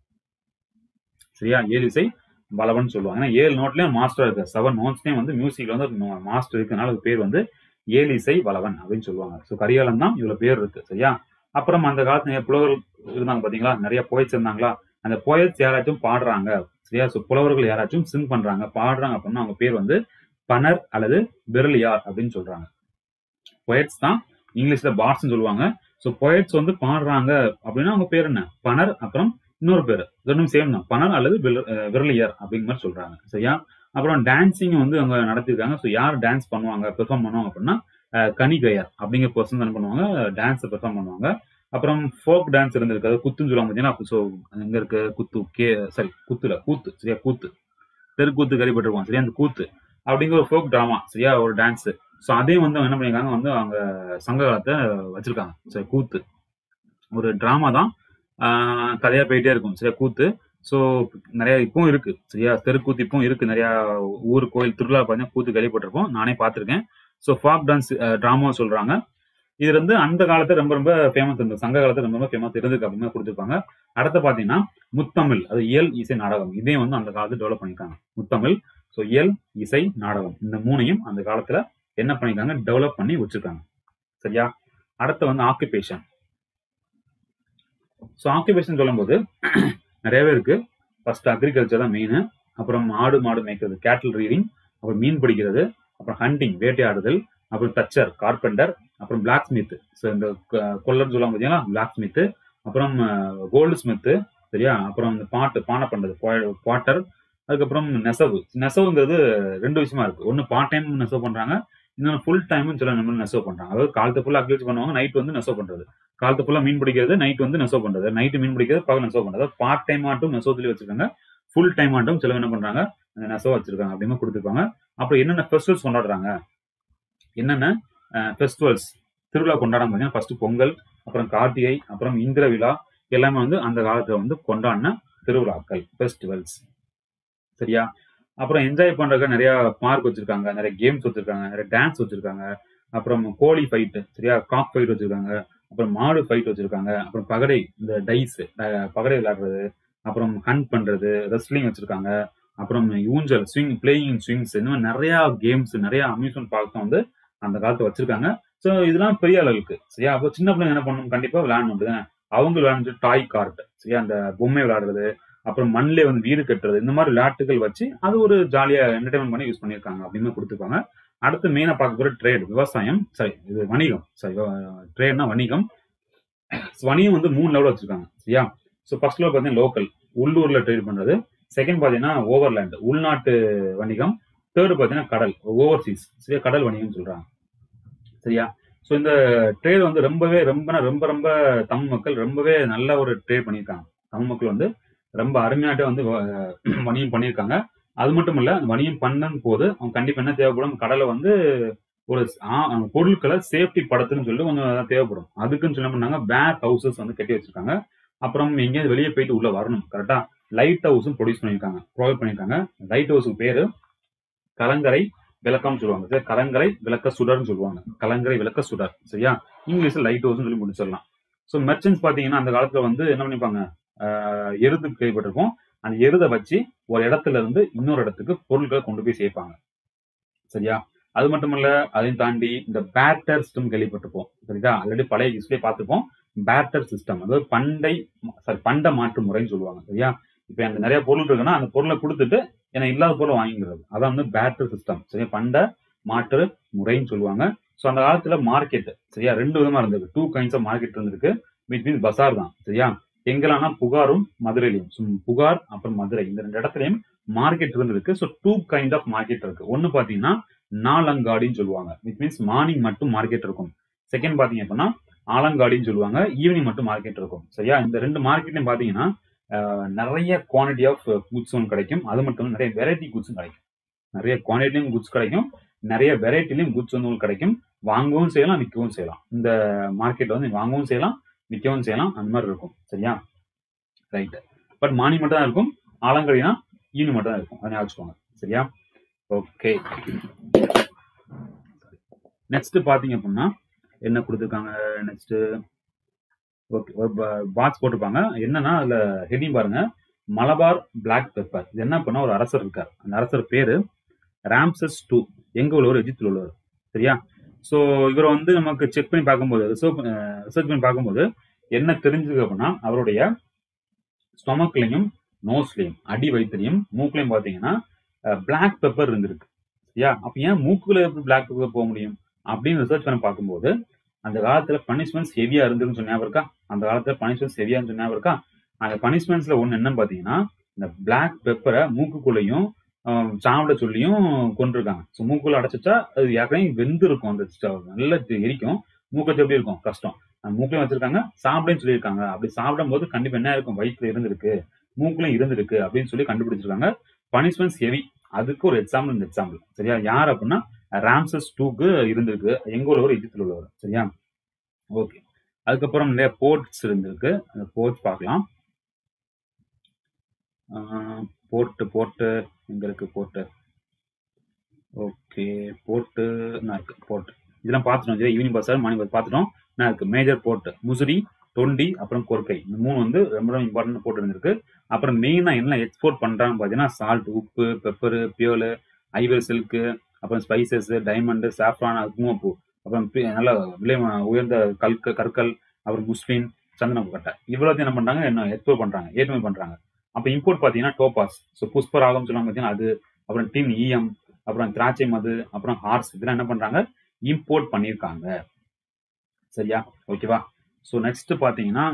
சரியா ஏழு இசை பலவன் சொல்லுவாங்க ஏன்னா ஏழு நோட்லயும் மாஸ்டர் இருக்கு செவன் நோட்ஸ்லயும் வந்து மியூசிக்ல வந்து மாஸ்டர் இருக்குனால அதுக்கு பேர் வந்து ஏழு இசை பலவன் அப்படின்னு சொல்லுவாங்க ஸோ கரிகாலம் தான் இவ்வளவு பேர் இருக்கு சரியா அப்புறம் அந்த காலத்துல புலவர்கள் இருந்தாங்க பாத்தீங்களா நிறைய போயிட்ஸ் இருந்தாங்களா அந்த போயட்ஸ் யாராச்சும் பாடுறாங்க சரியா ஸோ புலவர்கள் யாராச்சும் சிங் பண்றாங்க பாடுறாங்க அப்படின்னா அவங்க பேர் வந்து பனர் அல்லது பெரலியார் அப்படின்னு சொல்றாங்க பொயட்ஸ் தான் இங்கிலீஷ்ல பாட்ஸ் சொல்லுவாங்க ஸோ பொயட்ஸ் வந்து பாடுறாங்க அப்படின்னா அவங்க பேர் என்ன பனர் அப்புறம் இன்னொரு பேர் ரெண்டும் சேம் தான் பனர் அல்லது விரலியர் அப்படிங்கிற மாதிரி சொல்றாங்க சரியா அப்புறம் டான்சிங் வந்து அவங்க நடத்திருக்காங்க ஸோ யார் டான்ஸ் பண்ணுவாங்க பெர்ஃபார்ம் பண்ணுவாங்க அப்படின்னா கனிகையர் அப்படிங்கிற பர்சன் என்ன பண்ணுவாங்க டான்ஸை பெர்ஃபார்ம் பண்ணுவாங்க அப்புறம் ஃபோக் டான்ஸ் இருந்திருக்கு அது குத்துன்னு சொல்லுவாங்க பார்த்தீங்கன்னா ஸோ எங்க இருக்கு குத்து கே சாரி குத்துல கூத்து சரியா கூத்து தெருக்கூத்து கறிப்பட்டிருக்கோம் சரியா அந்த கூத்து அப்படிங்கிற ஒரு ஃபோக் ட்ராமா சரியா ஒரு டான்ஸ் ஸோ அதையும் வந்து என்ன பண்ணிருக்காங்க வந்து அவங்க சங்க காலத்தை வச்சிருக்காங்க சரி கூத்து ஒரு ட்ராமா தான் கதையா போயிட்டே இருக்கும் சரியா கூத்து ஸோ நிறைய இப்பவும் இருக்கு சரியா தெருக்கூத்து இப்பவும் இருக்கு நிறைய ஊர் கோயில் திருவிழா பார்த்தீங்கன்னா கூத்து கேள்விப்பட்டிருப்போம் நானே பார்த்துருக்கேன் ஸோ ஃபாக் டான்ஸ் ட்ராமா சொல்றாங்க இது வந்து அந்த காலத்துல ரொம்ப ரொம்ப ஃபேமஸ் இருந்தது சங்க காலத்துல ரொம்ப ரொம்ப ஃபேமஸ் இருந்திருக்கு அப்படின்னு கொடுத்துருப்பாங்க அடுத்து பாத்தீங்கன்னா முத்தமிழ் அது இயல் இசை நாடகம் இதே வந்து அந்த காலத்துல டெவலப் பண்ணிருக்காங்க முத்தமிழ் ஸோ இயல் இசை நாடகம் இந்த மூணையும் அந்த காலத்துல என்ன பண்ணிருக்காங்க டெவலப் பண்ணி வச்சிருக்காங்க சரியா அடுத்து வந்து ஆக்குபேஷன் ஸோ ஆக்குபேஷன் சொல்லும்போது நிறையவே இருக்கு ஃபர்ஸ்ட் அக்ரிகல்ச்சர் தான் மெயின் அப்புறம் ஆடு மாடு மேய்க்கிறது கேட்டில் ரீடிங் அப்புறம் மீன் பிடிக்கிறது அப்புறம் ஹண்டிங் வேட்டையாடுதல் அப்புறம் தச்சர் கார்பெண்டர் அப்புறம் பிளாக் ஸ்மித் ஸோ இந்த க- கொல்லர்னு சொல்லுவாங்க பார்த்தீங்களா பிளாக் ஸ்மித்து அப்புறம் கோல்டு ஸ்மித்து சரியா அப்புறம் இந்த பாட்டு பானை பண்றது பாட்டர் அதுக்கப்புறம் நெசவு நெசவுங்கிறது ரெண்டு விஷயமா இருக்கு ஒன்னு பார்ட் டைம் நெசவு பண்றாங்க இன்னொன்று ஃபுல் டைம் சில நம்ம நெசவு பண்றாங்க அதாவது காலத்து ஃபுல்லா அக்ரிகல்ச்சர் பண்ணுவாங்க நைட் வந்து நெசவு பண்றது காலத்து ஃபுல்லா மீன் பிடிக்கிறது நைட் வந்து நெசவு பண்றது நைட்டு மீன் பிடிக்கிறது பகல் நெசவு பண்றது பார்ட் டைம் ஆட்டும் நெசவு சொல்லி வச்சிருக்காங்க ஃபுல் டைம் ஆட்டும் சிலவங்க என்ன பண்றாங்க அந்த நெசவு வச்சிருக்காங்க அப்படின்னு கொடுத்துருப்பாங்க அப்புறம் என்னென்ன ஃபெஸ்டிவல்ஸ் கொண்டாடுறாங்க என்னென்ன ஃபெஸ்டிவல்ஸ் திருவிழா கொண்டாடாம பார்த்தீங்கன்னா ஃபர்ஸ்ட் பொங்கல் அப்புறம் கார்த்திகை அப்புறம் இந்திர விழா எல்லாமே வந்து அந்த காலத்துல வந்து கொண்டாடின திருவிழாக்கள் ஃபெஸ்டிவல்ஸ் சரியா அப்புறம் என்ஜாய் பண்றதுக்கு நிறைய பார்க் வச்சிருக்காங்க நிறைய கேம்ஸ் வச்சிருக்காங்க நிறைய டான்ஸ் வச்சிருக்காங்க அப்புறம் கோழி ஃபைட் சரியா காக் ஃபைட் வச்சிருக்காங்க அப்புறம் மாடு ஃபைட் வச்சிருக்காங்க அப்புறம் பகடை இந்த டைஸ் பகடை விளையாடுறது அப்புறம் ஹண்ட் பண்றது ரெஸ்லிங் வச்சிருக்காங்க அப்புறம் ஊஞ்சல் ஸ்விங் பிளேயிங் ஸ்விங்ஸ் இந்த மாதிரி நிறைய கேம்ஸ் நிறைய அம்யூஸ்மெண்ட் பார்க் வந்து அந்த காலத்துல வச்சிருக்காங்க ஸோ இதெல்லாம் பெரிய அளவுக்கு சரியா அப்போ சின்ன பிள்ளைங்க என்ன பண்ணணும் கண்டிப்பா விளையாடணும் அப்படிதானே அவங்க விளையாண்டு டாய் கார்ட் சரியா அந்த பொம்மை விளையாடுறது அப்புறம் மண்ணிலே வந்து வீடு கட்டுறது இந்த மாதிரி விளையாட்டுகள் வச்சு அது ஒரு ஜாலியா என்டர்டைன்மெண்ட் பண்ணி யூஸ் பண்ணியிருக்காங்க அப்படின்னு கொடுத்துருப்பாங்க அடுத்து மெயினா பார்க்க போற ட்ரேட் விவசாயம் சரி இது வணிகம் சரி ட்ரேட்னா வணிகம் வணிகம் வந்து மூணு லெவல் வச்சிருக்காங்க சரியா ஸோ ஃபர்ஸ்ட் லெவல் பார்த்தீங்கன்னா லோக்கல் உள்ளூர்ல ட்ரேட் பண்றது செகண்ட் பார்த்தீங்கன்னா ஓவர்லேண்ட் உள்நாட்டு வணிகம் தேர்டு பார்த்தீங்கன்னா கடல் ஓவர்சீஸ் சரியா கடல் வணிகம் சொல்றாங்க சரியா ஸோ இந்த ட்ரேட் வந்து ரொம்பவே ரொம்ப ரொம்ப ரொம்ப தமிழ் மக்கள் ரொம்பவே நல்ல ஒரு ட்ரேட் பண்ணியிருக்காங்க தமிழ் மக்கள் வந்து ரொம்ப அருமையாட்ட வந்து வ- வணிகம் பண்ணியிருக்காங்க அது மட்டும் இல்ல அந்த வணிகம் பண்ணும் போது அவங்க கண்டிப்பா என்ன தேவைப்படும் கடலை வந்து ஒரு ஆ- பொருட்களை சேஃப்டி படுத்துன்னு சொல்லி கொஞ்சம் தேவைப்படும் அதுக்குன்னு சொல்ல பண்ணாங்க பேக் ஹவுசஸ் வந்து கட்டி வச்சிருக்காங்க அப்புறம் எங்கேயாவது வெளியே போயிட்டு உள்ள வரணும் கரெக்டா லைட் ஹவுஸும் ப்ரொடியூஸ் பண்ணியிருக்காங்க ப்ரொவைட் பண்ணியிருக்காங்க லைட் ஹவுஸுக்கு பேரு கலங்கரை விளக்கம்னு சொல்லுவாங்க சரி கலங்கரை விளக்க சுடர்னு சொல்லுவாங்க கலங்கரை விளக்க சுடர் சரியா இங்கிலீஷ்ல லைட் ஹவுஸ்னு சொல்லி முடிச்சிடலாம் ஸோ மெர்ச்சன்ஸ் பாத்தீங்கன்னா அந்த காலத்துல வந்து என்ன பண்ணிப்பாங்க ஆஹ் எருது கேள்விப்பட்டிருப்போம் அந்த எருதை வச்சு ஒரு இடத்துல இருந்து இன்னொரு இடத்துக்கு பொருட்களை கொண்டு போய் சேர்ப்பாங்க சரியா அது மட்டும் இல்ல அதையும் தாண்டி இந்த பேட்டர் சிஸ்டம் கேள்விப்பட்டிருப்போம் சரிதா ஆல்ரெடி பழைய ஹிஸ்டரி பார்த்துப்போம் பேட்டர் சிஸ்டம் அதாவது பண்டை சாரி பண்ட மாற்று முறைன்னு சொல்லுவாங்க சரியா இப்ப எனக்கு நிறைய பொருள் இருக்குன்னா அந்த பொருளை கொடுத்துட்டு எனக்கு இல்லாத பொருளை வாங்கிக்கிறது அதான் வந்து பேட்டர் சிஸ்டம் சரியா பண்ட மாற்று முறைன்னு சொல்லுவாங்க ஸோ அந்த காலத்துல மார்க்கெட் சரியா ரெண்டு விதமா இருந்திருக்கு டூ கைண்ட்ஸ் ஆஃப் மார்க்கெட் இருந்திருக்கு வித் மீன்ஸ் பசார் தான் சரியா எங்கெல்லாம்னா புகாரும் மதுரையிலையும் So, புகார் அப்புறம் மதுரை இந்த ரெண்டு இடத்துலயும் மார்க்கெட் இருந்திருக்கு so two kind of market இருக்கு ஒன்னு பாத்தீங்கன்னா நாலங்காடின்னு சொல்லுவாங்க வித் மீன்ஸ் மார்னிங் மட்டும் மார்க்கெட் இருக்கும் செகண்ட் பாத்தீங்க அப்படின்னா ஆலங்காடின்னு சொல்லுவாங்க ஈவினிங் மட்டும் மார்க்கெட் இருக்கும் சரியா இந்த ரெண்டு மார்க்கெட்லயும் பாத்தீங்கன்னா ஆஹ், நிறைய குவான்டிட்டி ஆஃப் குட்ஸும் கிடைக்கும் அது மட்டும் இல்ல, நிறைய வெரைட்டி குட்ஸும் கிடைக்கும் நிறைய குவான்டிட்டியும் குட்ஸ் கிடைக்கும் நிறைய வெரைட்டிலையும் குட்ஸ் வந்து உங்களுக்கு கிடைக்கும் வாங்கவும் செய்யலாம் விற்கவும் செய்யலாம் இந்த மார்க்கெட்ல வந்து வாங்கவும் செய்யலாம் விற்கவும் செய்யலாம் அந்த மாதிரி இருக்கும் சரியா ரைட் பட் மார்னிங் மட்டும் தான் இருக்கும் ஆலங்கடினா ஈவினிங் மட்டும் தான் இருக்கும் அதை ஞாபகம் வச்சுக்கோங்க சரியா ஓகே நெக்ஸ்ட் பாத்தீங்க அப்படின்னா என்ன கொடுத்துருக்காங்க நெக்ஸ்ட் ஓகே ஒரு பாக்ஸ் போட்டிருப்பாங்க என்னன்னா அதுல ஹெட்டிங் பாருங்க மலபார் பிளாக் பெப்பர் இது என்ன பண்ணா ஒரு அரசர் இருக்கார் அந்த அரசர் பேரு ராம்சஸ் டூ எங்க உள்ளவர் எஜிப்தில் உள்ளவர் சரியா ஸோ இவரை வந்து நமக்கு செக் பண்ணி பார்க்கும்போது ரிசர்வ் ரிசர்ச் பண்ணி பார்க்கும்போது என்ன தெரிஞ்சுது அப்படின்னா அவருடைய ஸ்டொமக்லையும் நோஸ்லையும் அடி வயிற்றுலையும் மூக்குலையும் பார்த்தீங்கன்னா பிளாக் பெப்பர் இருந்திருக்கு சரியா அப்ப ஏன் மூக்குல எப்படி பிளாக் பெப்பர் போக முடியும் அப்படின்னு ரிசர்ச் பண்ணி பார்க்கும்போது அந்த காலத்துல பனிஷ்மெண்ட்ஸ் ஹெவியா இருந்துன்னு சொன்னா இருக்கா அந்த காலத்துல பனிஷ்மெண்ட்ஸ் ஹெவியா சொன்னா இருக்கா அந்த பனிஷ்மெண்ட்ஸ்ல ஒண்ணு என்னன்னு பாத்தீங்கன்னா இந்த பிளாக் பெப்பரை மூக்குக்குள்ளேயும் ஆஹ், சாப்பிட சொல்லியும் கொண்டிருக்காங்க ஸோ மூக்குள்ள அடைச்சிட்டா அது ஏற்கனவே வெந்து இருக்கும் அந்த ஸ்டவ் நல்லா தெ- எரிக்கும் மூக்கத்து எப்படி இருக்கும் கஷ்டம் அந்த மூக்குலையும் வச்சிருக்காங்க சாப்பிடன்னு சொல்லியிருக்காங்க அப்படி சாப்பிடும் போது கண்டிப்பா என்ன இருக்கும் வயிற்றுல இருந்திருக்கு மூக்குலையும் இருந்திருக்கு அப்படின்னு சொல்லி கண்டுபிடிச்சிருக்காங்க பனிஷ்மெண்ட்ஸ் ஹெவி அதுக்கு ஒரு எக்ஸாம்பிள் இந்த எக்ஸாம்பிள் சரியா யார் அப்படின்னா ராம்சஸ் டூக்கு இருந்திருக்கு எங்க உள்ளவர் எஜிப்தில் உள்ளவர் சரியா ஓகே அதுக்கப்புறம் நிறைய போர்ட்ஸ் இருந்திருக்கு அந்த போர்ட்ஸ் பார்க்கலாம் போர்ட்டு போர்ட்டு எங்க இருக்கு போர்ட்டு ஓகே போர்ட்டு நான் இருக்கு போர்ட் இதெல்லாம் பார்த்துட்டோம் சரியா ஈவினிங் பஸ் மார்னிங் பஸ் பார்த்துட்டோம் நான் இருக்கு மேஜர் போர்ட் முசிறி தொண்டி அப்புறம் கொர்க்கை இந்த மூணு வந்து ரொம்ப ரொம்ப இம்பார்ட்டன்ட் போர்ட் இருந்திருக்கு அப்புறம் மெயினா என்ன எக்ஸ்போர்ட் பண்றாங்க பாத்தீங்கன்னா சால்ட் உப்பு பெப்பர் பியோலு ஐவர் சில்க்கு அப்புறம் ஸ்பைசஸ் டைமண்ட் சாஃப்ரான் குங்குமப்பூ அப்புறம் பி- நல்ல விலை ம- உயர்ந்த கல்க கற்கள் அப்புறம் முஸ்லிம் சந்தன கட்டை இவ்வளோத்தையும் என்ன பண்றாங்க என்ன எக்ஸ்போர்ட் பண்றாங்க ஏற்றுமதி பண்றாங்க அப்ப இம்போர்ட் பாத்தீங்கன்னா டோபாஸ் ஸோ புஷ்பராகம் சொல்லுவாங்க பாத்தீங்கன்னா அது அப்புறம் டின் ஈயம் அப்புறம் திராட்சை மது அப்புறம் ஹார்ஸ் இதெல்லாம் என்ன பண்றாங்க இம்போர்ட் பண்ணியிருக்காங்க சரியா ஓகேவா ஸோ நெக்ஸ்ட் பாத்தீங்கன்னா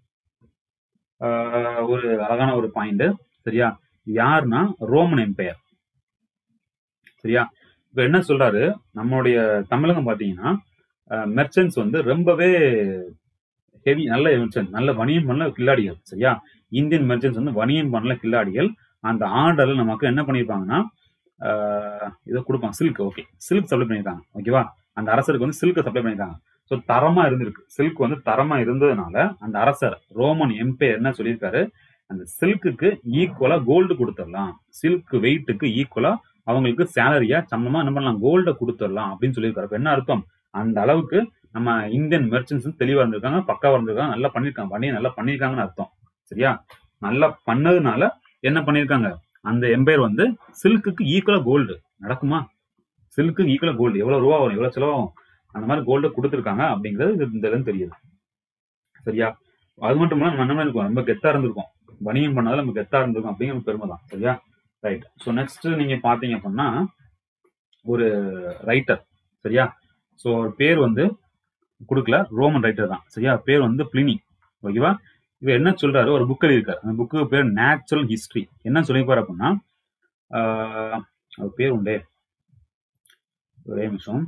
ஆஹ், ஒரு அழகான ஒரு பாயிண்ட் சரியா யாருன்னா ரோமன் எம்பையர் சரியா இப்ப என்ன சொல்றாரு நம்மளுடைய தமிழகம் பாத்தீங்கன்னா மெர்ச்சன்ஸ் வந்து ரொம்பவே ஹெவி நல்ல மெர்ச்சன்ட் நல்ல வணிகம் பண்ணல கில்லாடிகள் சரியா இந்தியன் மெர்ச்சன்ஸ் வந்து வணிகம் பண்ணல கில்லாடிகள் அந்த ஆர்டர்ல நமக்கு என்ன பண்ணியிருப்பாங்கன்னா ஆஹ் இதை கொடுப்பாங்க சில்க் ஓகே சில்க் சப்ளை பண்ணியிருக்காங்க ஓகேவா அந்த அரசருக்கு வந்து சில்க் சப்ளை பண்ணியிருக்காங்க ஸோ தரமா இருந்திருக்கு சில்க் வந்து தரமா இருந்ததுனால அந்த அரசர் ரோமன் எம்பையர் என்ன சொல்லியிருக்காரு அந்த சில்க்குக்கு ஈக்குவலா கோல்டு கொடுத்துடலாம் சில்க் வெயிட்டுக்கு ஈக்குவலா அவங்களுக்கு சேலரியா சம்பளமா என்ன பண்ணலாம் கோல்ட கொடுத்துடலாம் அப்படின்னு சொல்லியிருக்காரு அப்ப என்ன அர்த்தம் அந்த அளவுக்கு நம்ம இந்தியன் மெர்ச்சன்ஸ் தெளிவா இருந்திருக்காங்க பக்காவா இருந்திருக்காங்க நல்லா பண்ணிருக்காங்க வணிகம் நல்லா பண்ணியிருக்காங்கன்னு அர்த்தம் சரியா நல்லா பண்ணதுனால என்ன பண்ணியிருக்காங்க அந்த எம்பையர் வந்து சில்க்குக்கு ஈக்குவலா கோல்டு நடக்குமா சில்க்கு ஈக்குவலா கோல்டு எவ்வளவு ரூபா வரும் எவ்வளவு செலவாகும் அந்த மாதிரி கோல்டு கொடுத்துருக்காங்க அப்படிங்கிறது இது இந்த இதுல தெரியுது சரியா அது மட்டும் இல்லாம நம்ம என்ன இருக்கும் ரொம்ப கெத்தா இருந்திருக்கும் வணிகம் பண்ணாலும் நம்ம கெத்தா இருந்திருக்கும் அப்படிங்கிற பெருமை தான் சரியா ரைட் ஸோ நெக்ஸ்ட் நீங்க பாத்தீங்க அப்படின்னா ஒரு ரைட்டர் சரியா ஸோ அவர் பேர் வந்து கொடுக்கல ரோமன் ரைட்டர் தான் சரியா பேர் வந்து பிளினி ஓகேவா இவர் என்ன சொல்றாரு ஒரு புக் எழுதியிருக்காரு அந்த புக்கு பேர் நேச்சுரல் ஹிஸ்டரி என்ன சொல்லியிருப்பாரு அப்படின்னா ஆஹ், அவர் பேர் உண்டே ஒரே நிமிஷம்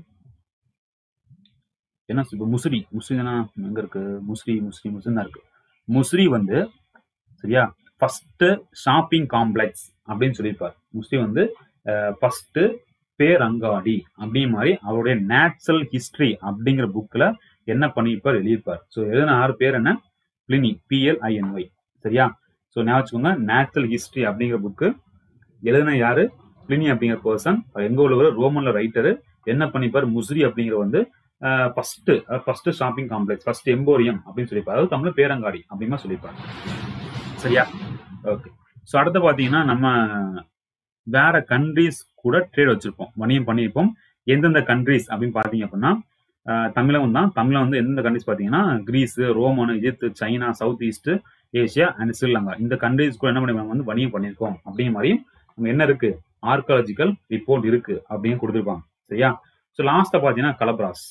என்ன இப்போ முசிறி முசிறினா எங்க இருக்கு முசிறி முசிறி முசிறி தான் இருக்கு முசிறி வந்து சரியா ஃபர்ஸ்ட் ஷாப்பிங் காம்ப்ளெக்ஸ் அப்படின்னு சொல்லியிருப்பார் முஸ்லி வந்து ஃபர்ஸ்ட் பேரங்காடி அப்படிங்கிற மாதிரி அவருடைய நேச்சுரல் ஹிஸ்டரி அப்படிங்கிற புக்ல என்ன பண்ணியிருப்பார் எழுதியிருப்பார் ஸோ எழுதின ஆறு பேர் என்ன பிளினி பிஎல்ஐஎன்ஒய் சரியா ஸோ ஞாபகம் வச்சுக்கோங்க நேச்சுரல் ஹிஸ்டரி அப்படிங்கிற புக்கு எழுதின யாரு பிளினி அப்படிங்கிற பர்சன் எங்க உள்ளவர் ரோமன்ல ரைட்டரு என்ன பண்ணிப்பார் முசிறி அப்படிங்கிற வந்து first first shopping complex first emporium அப்படின்னு சொல்லியிருப்பார் அதாவது தமிழ் பேரங்காடி அப்படிமா சொல்லியிருப்பார் சரியா ஓகே ஸோ அடுத்து பார்த்தீங்கன்னா நம்ம வேற கண்ட்ரீஸ் கூட ட்ரேட் வச்சிருப்போம் வணிகம் பண்ணியிருப்போம் எந்தெந்த கண்ட்ரீஸ் அப்படின்னு பார்த்தீங்க அப்படின்னா அஹ், தமிழகம் தான் தமிழகம் வந்து எந்தெந்த கண்ட்ரிஸ் பார்த்தீங்கன்னா Greece Roman Egypt China South East Asia and Sri Lanka இந்த கண்ட்ரீஸ் கூட என்ன பண்ணி நம்ம வந்து வணிகம் பண்ணியிருக்கோம் அப்படிங்கிற மாதிரியும் நம்ம என்ன இருக்கு ஆர்காலஜிக்கல் ரிப்போர்ட் இருக்கு அப்படின்னு கொடுத்துருப்பாங்க சரியா ஸோ லாஸ்ட்டா பார்த்தீங்கன்னா கலப்ராஸ்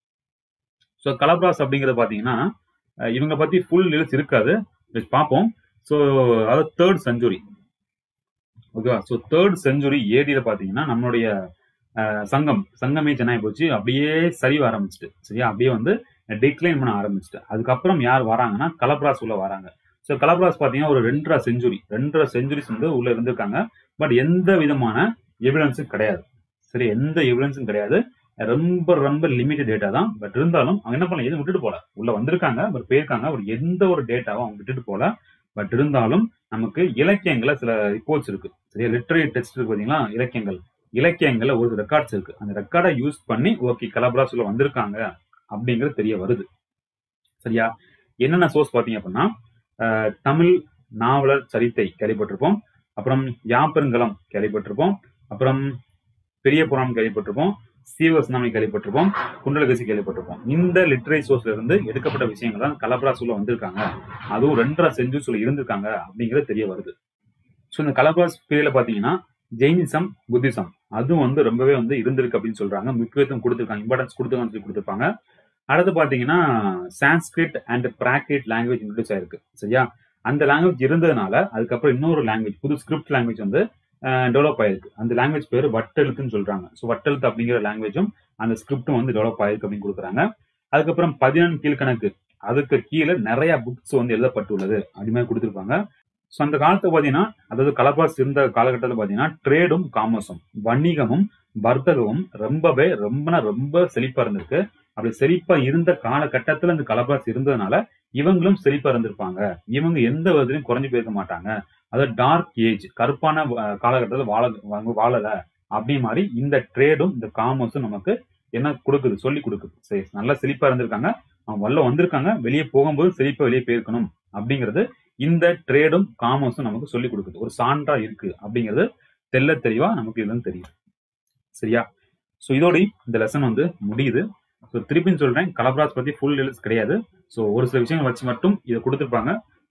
ஸோ கலப்ராஸ் அப்படிங்கிறது பார்த்தீங்கன்னா அஹ், இவங்க பத்தி ஃபுல் டீல்ஸ் இருக்காது just பார்ப்போம் ஸோ அதாவது தேர்ட் செஞ்சுரி ஓகேவா ஸோ தேர்ட் செஞ்சுரி ஏடியில பார்த்தீங்கன்னா நம்மளுடைய அஹ், சங்கம் சங்கமே சென்னை போச்சு அப்படியே சரிவ ஆரம்பிச்சிட்டு சரியா அப்படியே வந்து டிக்ளைன் பண்ண ஆரம்பிச்சிட்டு அதுக்கப்புறம் யார் வராங்கன்னா கலப்ராஸ் உள்ள வராங்க ஸோ கலப்ராஸ் பார்த்தீங்கன்னா ஒரு ரெண்டரை செஞ்சுரி ரெண்டரை செஞ்சுரிஸ் வந்து உள்ள இருந்திருக்காங்க பட் எந்த விதமான எவிடன்ஸும் கிடையாது சரி எந்த எவிடன்ஸும் கிடையாது ரொம்ப ரொம்ப லிமிட்டட் டேட்டா தான் பட் இருந்தாலும் அவங்க என்ன பண்ணல எதுவும் விட்டுட்டு போல உள்ள வந்திருக்காங்க பட் போயிருக்காங்க பட் எந்த ஒரு டேட்டாவும் அவங்க விட்டுட்டு போல பட் இருந்தாலும் நமக்கு இலக்கியங்கள சில ரிப்போர்ட்ஸ் இருக்கு சரியா லிட்டரரி டெக்ஸ்ட் இருக்கு பாத்தீங்களா இலக்கியங்கள் இலக்கியங்கள்ல ஒரு ரெக்கார்ட்ஸ் இருக்கு அந்த ரெக்கார்டை யூஸ் பண்ணி ஓகே கலபராஸ் உள்ள வந்திருக்காங்க அப்படிங்கிறது தெரிய வருது சரியா என்னென்ன சோர்ஸ் பாத்தீங்க அப்படின்னா அஹ், தமிழ் நாவலர் சரித்தை கேள்விப்பட்டிருப்போம் அப்புறம் யாப்பெருங்கலம் கேள்விப்பட்டிருப்போம் அப்புறம் பெரிய புராணம் கேள்விப்பட்டிருப்போம் சீவசனாமி கேள்விப்பட்டிருப்போம் குண்டலகசி கேள்விப்பட்டிருப்போம் இந்த லிட்டரரி சோர்ஸ்ல இருந்து எடுக்கப்பட்ட விஷயங்கள் தான் கலபராஸ் உள்ள வந்திருக்காங்க அதுவும் ரெண்டரை செஞ்சுரிஸ்ல இருந்திருக்காங்க அப்படிங்கிறது தெரிய வருது ஸோ இந்த கலபராஸ் பீரியட்ல பாத்தீங்கன்னா ஜெயினிசம் புத்திசம் அதுவும் வந்து ரொம்பவே வந்து இருந்திருக்கு அப்படின்னு சொல்றாங்க முக்கியத்துவம் கொடுத்துருக்காங்க இம்பார்ட்டன்ஸ் கொடுத்துருக்காங்க சொல்லி கொடுத்துருப்பாங்க அடுத்து பாத்தீங்கன்னா Sanskrit and Prakrit language introduce ஆயிருக்கு சரியா அந்த லாங்குவேஜ் இருந்ததுனால அதுக்கப்புறம் இன்னொரு லாங்குவேஜ் புது ஸ்கிரிப்ட் லாங்குவேஜ் வந்து டெவலப் ஆயிருக்கு அந்த லாங்குவேஜ் பேர் வட்டெழுத்துன்னு சொல்றாங்க ஸோ வட்டெழுத்து அப்படிங்கிற லாங்குவேஜும் அந்த ஸ்கிரிப்டும் வந்து டெவலப் ஆயிருக்கு அப்படின்னு கொடுக்குறாங்க அதுக்கப்புறம் பதினெண் கீழ்கணக்கு அதுக்கு கீழே நிறைய புக்ஸ் வந்து எழுதப்பட்டுள்ளது அப்படி மாதிரி கொடுத்துருப்பாங்க ஸோ அந்த காலத்தை பார்த்தீங்கன்னா அதாவது கலபாஸ் இருந்த காலகட்டத்தில் பார்த்தீங்கன்னா ட்ரேடும் காமர்ஸும் வணிகமும் வர்த்தகமும் ரொம்பவே ரொம்ப ரொம்ப செழிப்பா இருந்திருக்கு அப்படி செழிப்பா இருந்த காலகட்டத்தில் இந்த கலபாஸ் இருந்ததுனால இவங்களும் செழிப்பா இருந்திருப்பாங்க இவங்க எந்த விதத்திலையும் குறைஞ்சு போயிருக்க மாட்டாங்க அதாவது டார்க் ஏஜ் கருப்பான அஹ், காலகட்டத்தில் வாழ வாங்க- வாழல அப்படி மாதிரி இந்த ட்ரேடும் இந்த காமர்ஸும் நமக்கு என்ன கொடுக்குது சொல்லி கொடுக்குது சரி நல்லா செழிப்பா இருந்திருக்காங்க அவங்க வல்ல வந்திருக்காங்க வெளியே போகும்போது செழிப்பா வெளியே போயிருக்கணும் அப்படிங்கிறது இந்த ட்ரேடும் காமர்ஸும் நமக்கு சொல்லி கொடுக்குது ஒரு சான்றா இருக்கு அப்படிங்கிறது தெள்ள தெளிவா நமக்கு இதுன்னு தெரியுது சரியா ஸோ இதோட இந்த லெசன் வந்து முடியுது ஸோ திருப்பின்னு சொல்றேன் கலப்ராஸ் பத்தி ஃபுல் டீல்ஸ் கிடையாது ஸோ ஒரு சில விஷயங்கள் வச்சு மட்டும் இதை கொடுத்துருப்பாங்க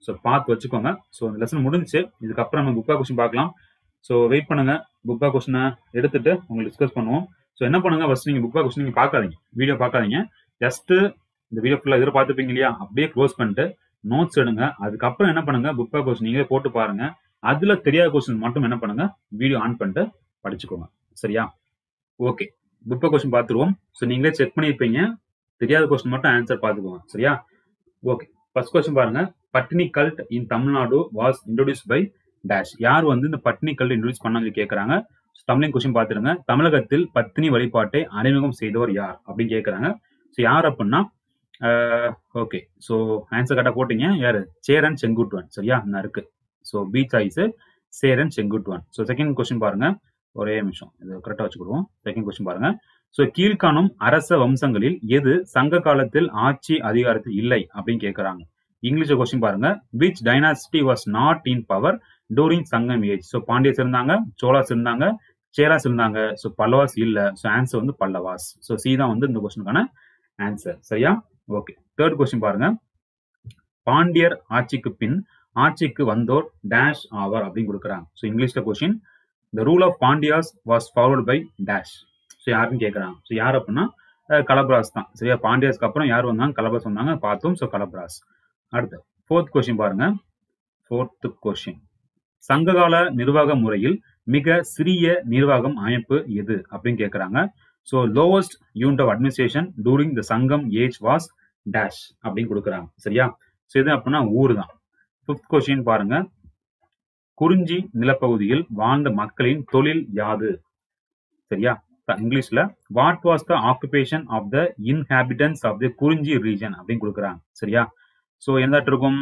ஸோ பார்த்து வச்சுக்கோங்க ஸோ இந்த லெசன் முடிஞ்சுச்சு இதுக்கப்புறம் நம்ம புக்கா கொஸ்டின் பார்க்கலாம் ஸோ வெயிட் பண்ணுங்க புக்கா கொஸ்டினை எடுத்துட்டு உங்களுக்கு டிஸ்கஸ் பண்ணுவோம் ஸோ என்ன பண்ணுங்க ஃபர்ஸ்ட் நீங்க புக்கா கொஸ்டின் நீங்க பார்க்காதீங்க வீடியோ பார்க்காதீங்க ஜஸ்ட் இந்த வீடியோ ஃபுல்லாக எதிர பார்த்துப்பீங்க இல்லையா அப்படியே க்ளோஸ் பண்ணிட்டு நோட்ஸ் எடுங்க அதுக்கப்புறம் என்ன பண்ணுங்க புக்கா கொஸ்டின் நீங்களே போட்டு பாருங்க அதுல தெரியாத கொஸ்டின் மட்டும் என்ன பண்ணுங்க வீடியோ ஆன் பண்ணிட்டு படிச்சுக்கோங்க சரியா ஓகே புக்கா கொஸ்டின் பார்த்துருவோம் ஸோ நீங்களே செக் பண்ணியிருப்பீங்க தெரியாத கொஸ்டின் மட்டும் ஆன்சர் பார்த்துக்கோங்க சரியா ஓகே ஃபர்ஸ்ட் கொஸ்டின் பாருங்க Pattini cult in Tamil Nadu was introduced by dash யார் வந்து இந்த பட்னி கல்ட் இன்ட்ரோடியூஸ் பண்ணாங்க கேட்கறாங்க தமிழின் கொஸ்டின் பார்த்துருங்க தமிழகத்தில் பத்தினி வழிபாட்டை அறிமுகம் செய்தவர் யார் அப்படின்னு கேட்கறாங்க ஸோ யார் அப்படின்னா ஓகே ஸோ ஆன்சர் கரெக்டாக போட்டீங்க யாரு சேரன் செங்குட்டுவன் சரியா நான் இருக்கு so B choice Cheran Senguttuvan so second question பாருங்க ஒரே நிமிஷம் இது கரெக்டாக வச்சுக்கிடுவோம் செகண்ட் கொஸ்டின் பாருங்க ஸோ கீழ்காணும் அரச வம்சங்களில் எது சங்க காலத்தில் ஆட்சி அதிகாரத்தில் இல்லை அப்படின்னு கேட்கறாங்க இங்கிலீஷ் கொஸ்டின் பாருங்க which dynasty was not in power during Sangam age so Pandyas இருந்தாங்க சோலாஸ் இருந்தாங்க சேராஸ் இருந்தாங்க ஸோ பல்லவாஸ் இல்ல ஸோ ஆன்சர் வந்து பல்லவாஸ் ஸோ சி தான் வந்து இந்த கொஸ்டினுக்கான ஆன்சர் சரியா ஓகே தேர்ட் கொஸ்டின் பாருங்க பாண்டியர் ஆட்சிக்கு பின் ஆட்சிக்கு வந்தோர் டேஷ் ஆவர் அப்படின்னு கொடுக்குறாங்க ஸோ இங்கிலீஷ்ல question the rule of Pandyas was followed by dash so யாருன்னு கேட்குறாங்க ஸோ யார் அப்படின்னா கலப்ராஸ் தான் சரியா பாண்டியாஸ்க்கு அப்புறம் யார் வந்தாங்க கலப்ராஸ் வந்தாங்க பார்த்தோம் ஸோ கலப்ராஸ் அடுத்து ஃபோர்த் கொஸ்டின் பாருங்க ஃபோர்த் கொஸ்டின் சங்ககால நிர்வாக முறையில் மிக சிறிய நிர்வாகம் அமைப்பு எது அப்படின்னு கேட்குறாங்க so lowest unit of administration during the Sangam age was dash அப்படின்னு கொடுக்குறாங்க சரியா ஸோ இது அப்படின்னா ஊர் தான் ஃபிஃப்த் கொஸ்டின் பாருங்க குறிஞ்சி நிலப்பகுதியில் வாழ்ந்த மக்களின் தொழில் யாது சரியா இங்கிலீஷ்ல what was the occupation of the inhabitants of the Kurinji region அப்படின்னு கொடுக்குறாங்க சரியா ஸோ எந்த இருக்கும்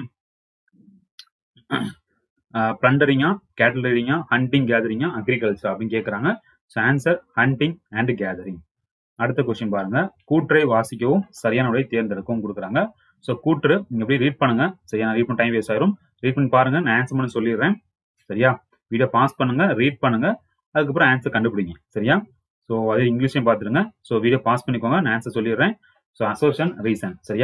பிளண்டரிங்கா கேட்டலரிங்கா ஹண்டிங் கேதரிங்கா அக்ரிகல்ச்சர் அப்படின்னு கேட்குறாங்க so answer hunting and gathering அடுத்த கொஸ்டின் பாருங்க கூற்றை வாசிக்கவும் சரியான விடை தேர்ந்தெடுக்கவும் கொடுக்குறாங்க ஸோ கூற்று நீங்க எப்படி ரீட் பண்ணுங்க சரியா ரீட் பண்ண டைம் வேஸ்ட் ஆயிரும் ரீட் பண்ணி பாருங்க நான் ஆன்சர் பண்ணி சொல்லிடுறேன் சரியா வீடியோ பாஸ் பண்ணுங்க ரீட் பண்ணுங்க அதுக்கப்புறம் ஆன்சர் கண்டுபிடிங்க சரியா ஸோ அதே இங்கிலீஷையும் பார்த்துருங்க ஸோ வீடியோ பாஸ் பண்ணிக்கோங்க நான் ஆன்சர் சொல்லிடுறேன் ஸோ அசோஷன் ரீசன் சரியா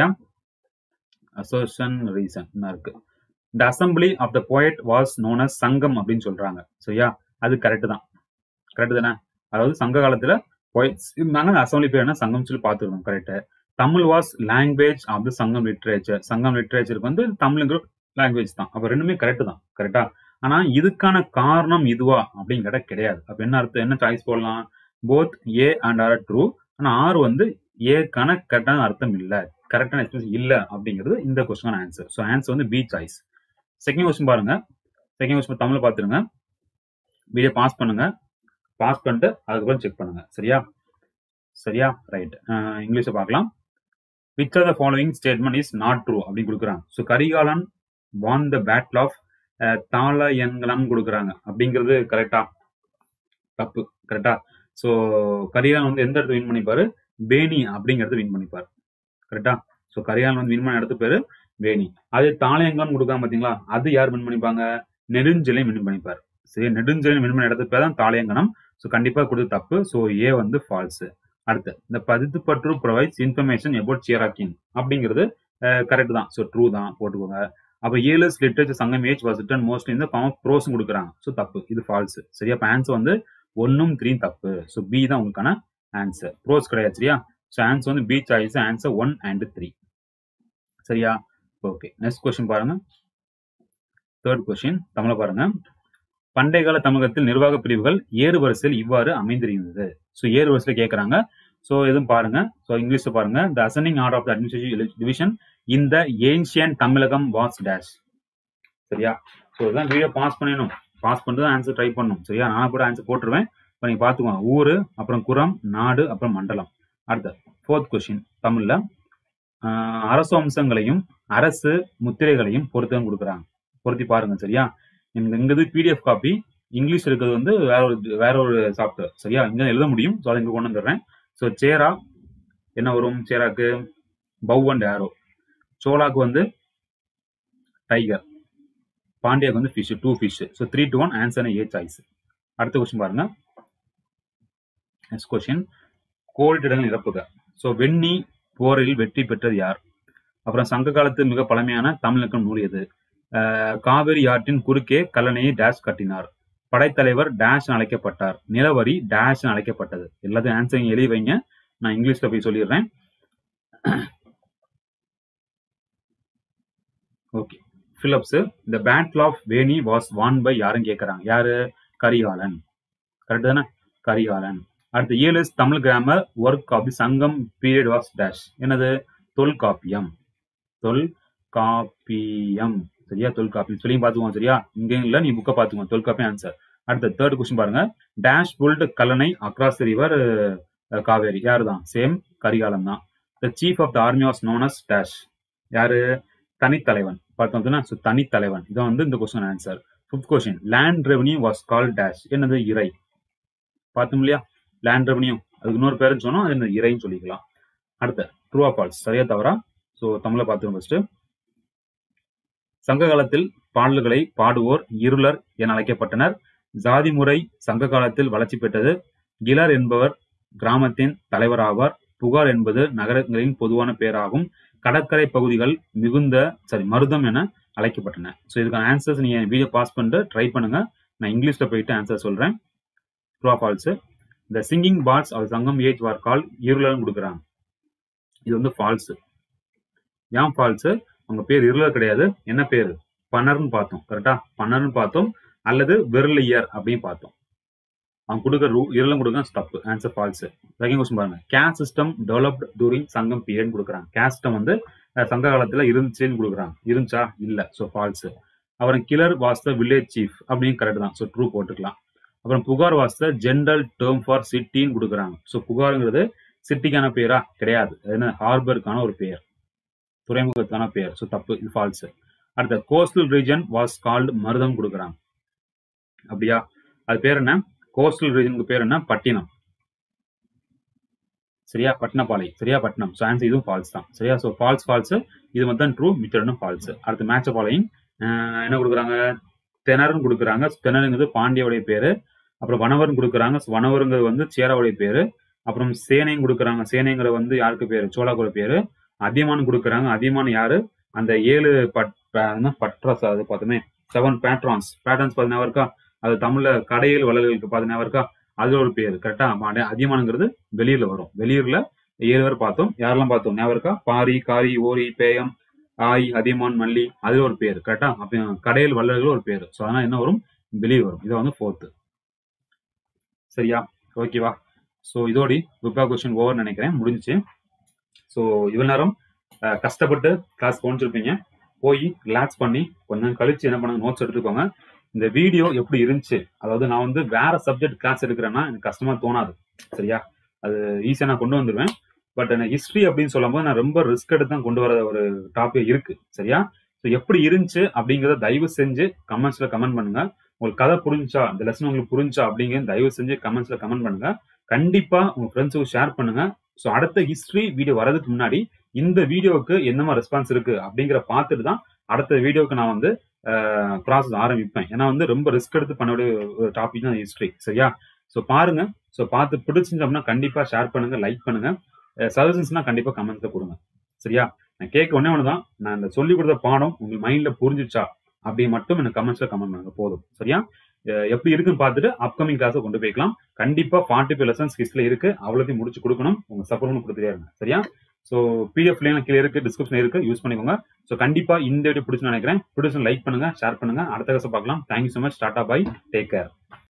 அசோஷன் ரீசன் இருக்கு the assembly of the poet was known as Sangam அப்படின்னு சொல்றாங்க சரியா அது கரெக்ட் தான் கரெக்ட் தானே அதாவது சங்க காலத்துல போயட்ஸ் இருந்தாங்க அசம்பிளி பேர் என்ன சங்கம் சொல்லி பார்த்துருக்கோம் correct Tamil was language of the Sangam literature சங்கம் லிட்ரேச்சருக்கு வந்து தமிழுங்கிற லாங்குவேஜ் தான் அப்ப ரெண்டுமே கரெக்ட் தான் கரெக்டா ஆனா இதுக்கான காரணம் இதுவா அப்படின்னு கேட்டா கிடையாது அப்ப என்ன அர்த்தம் என்ன சாய்ஸ் போடலாம் both A and R true ஆனா ஆர் வந்து ஏக்கான கரெக்டான அர்த்தம் இல்ல கரெக்டான எக்ஸ்பிரஸ் இல்ல அப்படிங்கிறது இந்த கொஸ்டின் ஆன்சர் ஸோ ஆன்சர் வந்து பி சாய்ஸ் செகண்ட் கொஸ்டின் பாருங்க செகண்ட் கொஸ்டின் தமிழ்ல பாத்துருங்க வீடியோ பாஸ் பண்ணுங்க பாஸ் பண்ணிட்டு அதுக்கப்புறம் செக் பண்ணுங்க சரியா சரியா ரைட் இங்கிலீஷை பார்க்கலாம் which are the following statement is not true அப்படின்னு கொடுக்குறாங்க so Karikalan won the battle of Thalaiyalanganam கொடுக்குறாங்க அப்படிங்கிறது கரெக்டா தப்பு கரெக்டா ஸோ கரிகாலன் வந்து எந்த இடத்துல வின் பண்ணிப்பாரு பேணி அப்படிங்கறத வின் பண்ணிப்பாரு கரெக்டா ஸோ கரிகாலன் வந்து வின் பண்ண இடத்து பேரு வேணி அதே தாளையங்கலம் கொடுக்காம பாத்தீங்களா அது யார் வின் பண்ணிப்பாங்க நெடுஞ்சலையும் வின் பண்ணிப்பாரு சரி நெடுஞ்சலையும் வின் பண்ண இடத்து பேர் தான் தாளையங்கனம் ஸோ கண்டிப்பா கொடுத்து தப்பு ஸோ ஏ வந்து ஃபால்ஸ் அடுத்து இந்த பதித்து பற்று ப்ரொவைட்ஸ் இன்ஃபர்மேஷன் எபவுட் சியராக்கின் அப்படிங்கிறது கரெக்ட் தான் ஸோ ட்ரூ தான் போட்டுக்கோங்க அப்போ ஏலஸ் literature Sangam age was written mostly இந்த ஃபார்ம் ஆஃப் ப்ரோஸும் கொடுக்குறாங்க ஸோ தப்பு இது ஃபால்ஸ் சரியா அப்போ ஆன்சர் வந்து ஒன்னும் த்ரீ தப்பு ஸோ பி தான் உங்களுக்கான ஆன்சர் ப்ரோஸ் கிடையாது சரியா ஸோ ஆன்சர் வந்து B choice answer one and three சரியா ஓகே நெக்ஸ்ட் கொஸ்டின் பாருங்க தேர்ட் கொஸ்டின் தமிழ பாருங்க பண்டைய கால தமிழகத்தில் நிர்வாக பிரிவுகள் ஏறு வரிசையில் இவ்வாறு அமைந்திருந்தது ஸோ ஏறு வரிசையில் கேட்குறாங்க ஸோ எதுவும் பாருங்க ஸோ இங்கிலீஷ்ல பாருங்க த அசனிங் order of the administrative division இந்த ஏன்ஷியன் தமிழகம் வாஸ் டேஷ் சரியா ஸோ இதெல்லாம் வீடியோ பாஸ் பண்ணிடணும் பாஸ் பண்ணிட்டு தான் ஆன்சர் ட்ரை பண்ணணும் சரியா நான் கூட ஆன்சர் போட்டுருவேன் இப்போ நீங்கள் பார்த்துக்கோங்க ஊர் அப்புறம் குரம் நாடு அப்புறம் மண்டலம் அடுத்த ஃபோர்த் கொஸ்டின் தமிழ்ல அரசு அம்சங்களையும் அரசு முத்திரைகளையும் பொருத்தம் கொடுக்குறாங்க பொருத்தி பாருங்க சரியா எனக்கு இங்கிறது பிடிஎஃப் காப்பி இங்கிலீஷ் இருக்கிறது வந்து வேற ஒரு வேற ஒரு சாஃப்ட்வேர் சரியா இங்க எழுத முடியும் ஸோ அதை இங்க கொண்டு வந்துடுறேன் ஸோ சேரா என்ன வரும் சேராக்கு பவ் அண்ட் ஆரோ சோலாக்கு வந்து டைகர் பாண்டியாக்கு வந்து fish two fish so three two one answer A choice அடுத்த கொஸ்டின் பாருங்க நெக்ஸ்ட் கொஸ்டின் கோடிட்டிடங்கள் நிரப்புக ஸோ வெண்ணி போரில் வெற்றி பெற்றது யார் அப்புறம் சங்க காலத்து மிக பழமையான தமிழ் இலக்கண நூல் எது அஹ், காவிரி ஆற்றின் குறுக்கே கல்லணையை டேஷ் கட்டினார் படைத்தலைவர் டேஷ் அழைக்கப்பட்டார் நிலவரி டேஷ் அழைக்கப்பட்டது எல்லாத்தையும் ஆன்சர் எழுதி வைங்க நான் இங்கிலீஷ்ல போய் சொல்லிடுறேன் ஓகே பிலிப்ஸ் இந்த battle of Venni was won by யாருன்னு கேட்கறாங்க யாரு கரிகாலன் கரெக்ட் தானே கரிகாலன் அடுத்து ஏழு Tamil grammar work of the Sangam period was dash என்னது தொல்காப்பியம் தொல்காப்பியம் சரியா தொல்காப்பியம் சொல்லி பார்த்துக்குவோம் சரியா இங்க இல்ல நீ புக்கை பார்த்துக்குவோம் தொல்காப்பியம் ஆன்சர் அடுத்த தேர்ட் கொஸ்டின் பாருங்க dash built Kallanai across river Kaveri யாரு தான் சேம் கரிகாலம் தான் the chief of the army was known as dash யாரு தனித்தலைவன் பார்த்தோம்னா ஸோ தனித்தலைவன் இதான் வந்து இந்த question answer fifth question land revenue was called dash என்னது இறை பார்த்தோம் இல்லையா லேண்ட் ரெவன்யூ அதுக்கு இன்னொரு பேருன்னு சொன்னோம் அது என்ன இறைன்னு சொல்லிக்கலாம் அடுத்த ட்ரூ ஃபால்ஸ் சரியா தவறா ஸோ தமிழை பார்த்துருவோம் ஃபர்ஸ்ட் சங்க காலத்தில் பாடல்களை பாடுவோர் இருளர் என அழைக்கப்பட்டனர் ஜாதி முறை சங்க காலத்தில் வளர்ச்சி பெற்றது கிளர் என்பவர் கிராமத்தின் தலைவராவார் புகார் என்பது நகரங்களின் பொதுவான பெயராகும் கடற்கரை பகுதிகள் மிகுந்த சாரி மருதம் என அழைக்கப்பட்டன ஸோ இதுக்கான ஆன்சர்ஸ் நீங்க வீடியோ பாஸ் பண்ணிட்டு ட்ரை பண்ணுங்க நான் இங்கிலீஷ்ல போயிட்டு ஆன்சர் சொல்றேன் ட்ரூ ஃபால்ஸ் இந்த singing bards of Sangam age வார் கால் இருளர்னு கொடுக்குறாங்க இது வந்து ஃபால்ஸ் ஏன் ஃபால்ஸ் அவங்க பேர் இருளர் கிடையாது என்ன பேரு பனர்னு பார்த்தோம் கரெக்டா பனர்னு பார்த்தோம் அல்லது வெர்லியர் அப்படின்னு பார்த்தோம் அவங்க கொடுக்குற ரூ இருளம் கொடுக்க ஸ்டப் ஆன்சர் ஃபால்ஸ் செகண்ட் கொஸ்டின் பாருங்க caste system developed during Sangam period கொடுக்குறாங்க கேஸ் சிஸ்டம் வந்து அஹ், சங்க காலத்துல இருந்துச்சுன்னு கொடுக்குறாங்க இருந்துச்சா இல்ல ஸோ ஃபால்ஸ் அப்புறம் Kilar was the village chief அப்படின்னு கரெக்ட் தான் ஸோ ட்ரூ போட்டுக்கலாம் அப்புறம் Puhar was the general term for சிட்டின்னு கொடுக்குறாங்க ஸோ புகாருங்கிறது சிட்டிக்கான பேரா கிடையாது அது என்ன ஹார்பருக்கான ஒரு பெயர் துறைமுகத்துக்கான பெயர் ஸோ தப்பு இது ஃபால்ஸ் அடுத்த கோஸ்டல் ரீஜன் வாஸ் கால்டு மருதம் கொடுக்குறாங்க அப்படியா அது பேர் என்ன கோஸ்டல் ரீஜனுக்கு பேர் என்ன பட்டினம் சரியா பட்டினப்பாலை சரியா பட்டினம் ஸோ ஆன்சர் இதுவும் ஃபால்ஸ் தான் சரியா ஸோ ஃபால்ஸ் ஃபால்ஸ் இது மட்டும் ட்ரூ மிச்சம் ஃபால்ஸ் அடுத்து மேட்ச் பாலையும் என்ன கொடுக்குறாங்க தெனர்னு கொடுக்குறாங்க தெனருங்கிறது பாண்டியோடைய பேரு அப்புறம் வனவர்னு கொடுக்குறாங்க So, வனவருங்கிறது வந்து சேராவுடைய பேரு அப்புறம் சேனையும் கொடுக்குறாங்க சேனைங்கிற வந்து யாருக்கு பேரு சோழாக்குற பேரு அதியமான் கொடுக்குறாங்க அதியமான் யாரு அந்த ஏழு பட் ப- என்ன பட்ராஸ் அது பார்த்தோமே செவன் பேட்ரான்ஸ் பேட்ரான்ஸ் பார்த்தீங்கன்னா இருக்கா அது தமிழ்ல கடையில் வளர்களுக்கு பார்த்தீங்கன்னா இருக்கா அதுல ஒரு பேர் கரெக்டா அதியமானங்கிறது வெளியூர்ல வரும் வெளியூர்ல ஏழு பேர் பார்த்தோம் யாரெல்லாம் பார்த்தோம் ஞாபகம் இருக்கா பாரி காரி ஓரி பேயம் ஆய் அதியமான் மல்லி அது ஒரு பேர் கரெக்டா அப்ப கடையில் வள்ளல்கள் ஒரு பேர் ஸோ அதனால என்ன வரும் வெளியூர் வரும் இது வந்து ஃபோர்த்து சரியா ஓகேவா ஸோ இதோடி குப்பா கொஸ்டின் ஓவர் நினைக்கிறேன் முடிஞ்சுச்சு ஸோ இவ்வளவு நேரம் அஹ், கஷ்டப்பட்டு கிளாஸ் கவனிச்சிருப்பீங்க போய் ரிலாக்ஸ் பண்ணி கொஞ்சம் கழிச்சு என்ன பண்ணுங்க நோட்ஸ் எடுத்துக்கோங்க இந்த வீடியோ எப்படி இருந்துச்சு அதாவது நான் வந்து வேற சப்ஜெக்ட் கிளாஸ் எடுக்கிறேன்னா எனக்கு கஷ்டமா தோணாது சரியா அது ஈஸியா நான் கொண்டு வந்துருவேன் பட் எனக்கு ஹிஸ்ட்ரி அப்படின்னு சொல்லும்போது நான் ரொம்ப ரிஸ்க் எடுத்து தான் கொண்டு வர ஒரு டாபிக் இருக்கு சரியா ஸோ எப்படி இருந்துச்சு அப்படிங்கறத தயவு செஞ்சு கமெண்ட்ஸ்ல கமெண்ட் பண்ணுங்க உங்களுக்கு கதை புரிஞ்சா இந்த லெசன் உங்களுக்கு புரிஞ்சா அப்படிங்கிறது தயவு செஞ்சு கமெண்ட்ஸ்ல கமெண்ட் பண்ணுங்க கண்டிப்பா உங்க ஃப்ரெண்ட்ஸுக்கு ஷேர் பண்ணுங்க ஸோ அடுத்த ஹிஸ்ட்ரி வீடியோ வரதுக்கு முன்னாடி இந்த வீடியோவுக்கு என்ன மாதிரி ரெஸ்பான்ஸ் இருக்கு அப்படிங்கிற பார்த்துட்டு தான் அடுத்த வீடியோவுக்கு நான் வந்து ப்ராசஸ் ஆரம்பிப்பேன் ஏன்னா வந்து ரொம்ப ரிஸ்க் எடுத்து பண்ண வேண்டிய ஒரு டாபிக் தான் ஹிஸ்ட்ரி சரியா ஸோ பாருங்க ஸோ பார்த்து பிடிச்சிருந்துச்சு அப்படின்னா கண்டிப்பா ஷேர் பண்ணுங்க லைக் பண்ணுங்க சஜஷன்ஸ்னா கண்டிப்பா கமெண்ட்ல கொடுங்க சரியா நான் கேட்க ஒன்னே ஒன்று தான் நான் இந்த சொல்லி கொடுத்த பாடம் உங்களுக்கு மைண்ட்ல புரிஞ்சுச்சா அப்படி மட்டும் எனக்கு கமெண்ட்ஸ்ல கமெண்ட் பண்ணுங்க போதும் சரியா அஹ் எப்படி இருக்குன்னு பார்த்துட்டு அப்கமிங் கிளாஸை கொண்டு போய்க்கலாம் கண்டிப்பா ஃபார்ட்டி ஃபைவ் லெசன்ஸ் ஹிஸ்ட்ல இருக்கு அவ்வளோத்தையும் முடிச்சு கொடுக்கணும் உங்க சப்போர்ட் கொடுத்துட்டே இருங்க சரியா ஸோ பிடிஎஃப் லிங்க் கீழே இருக்கு டிஸ்கிரிப்ஷன் இருக்கு யூஸ் பண்ணிக்கோங்க ஸோ கண்டிப்பா இந்த வீடியோ பிடிச்சுன்னு நினைக்கிறேன் பிடிச்சு லைக் பண்ணுங்க ஷேர் பண்ணுங்க அடுத்த கிளாஸ் பார்க்கலாம் thank you so much tata bye take care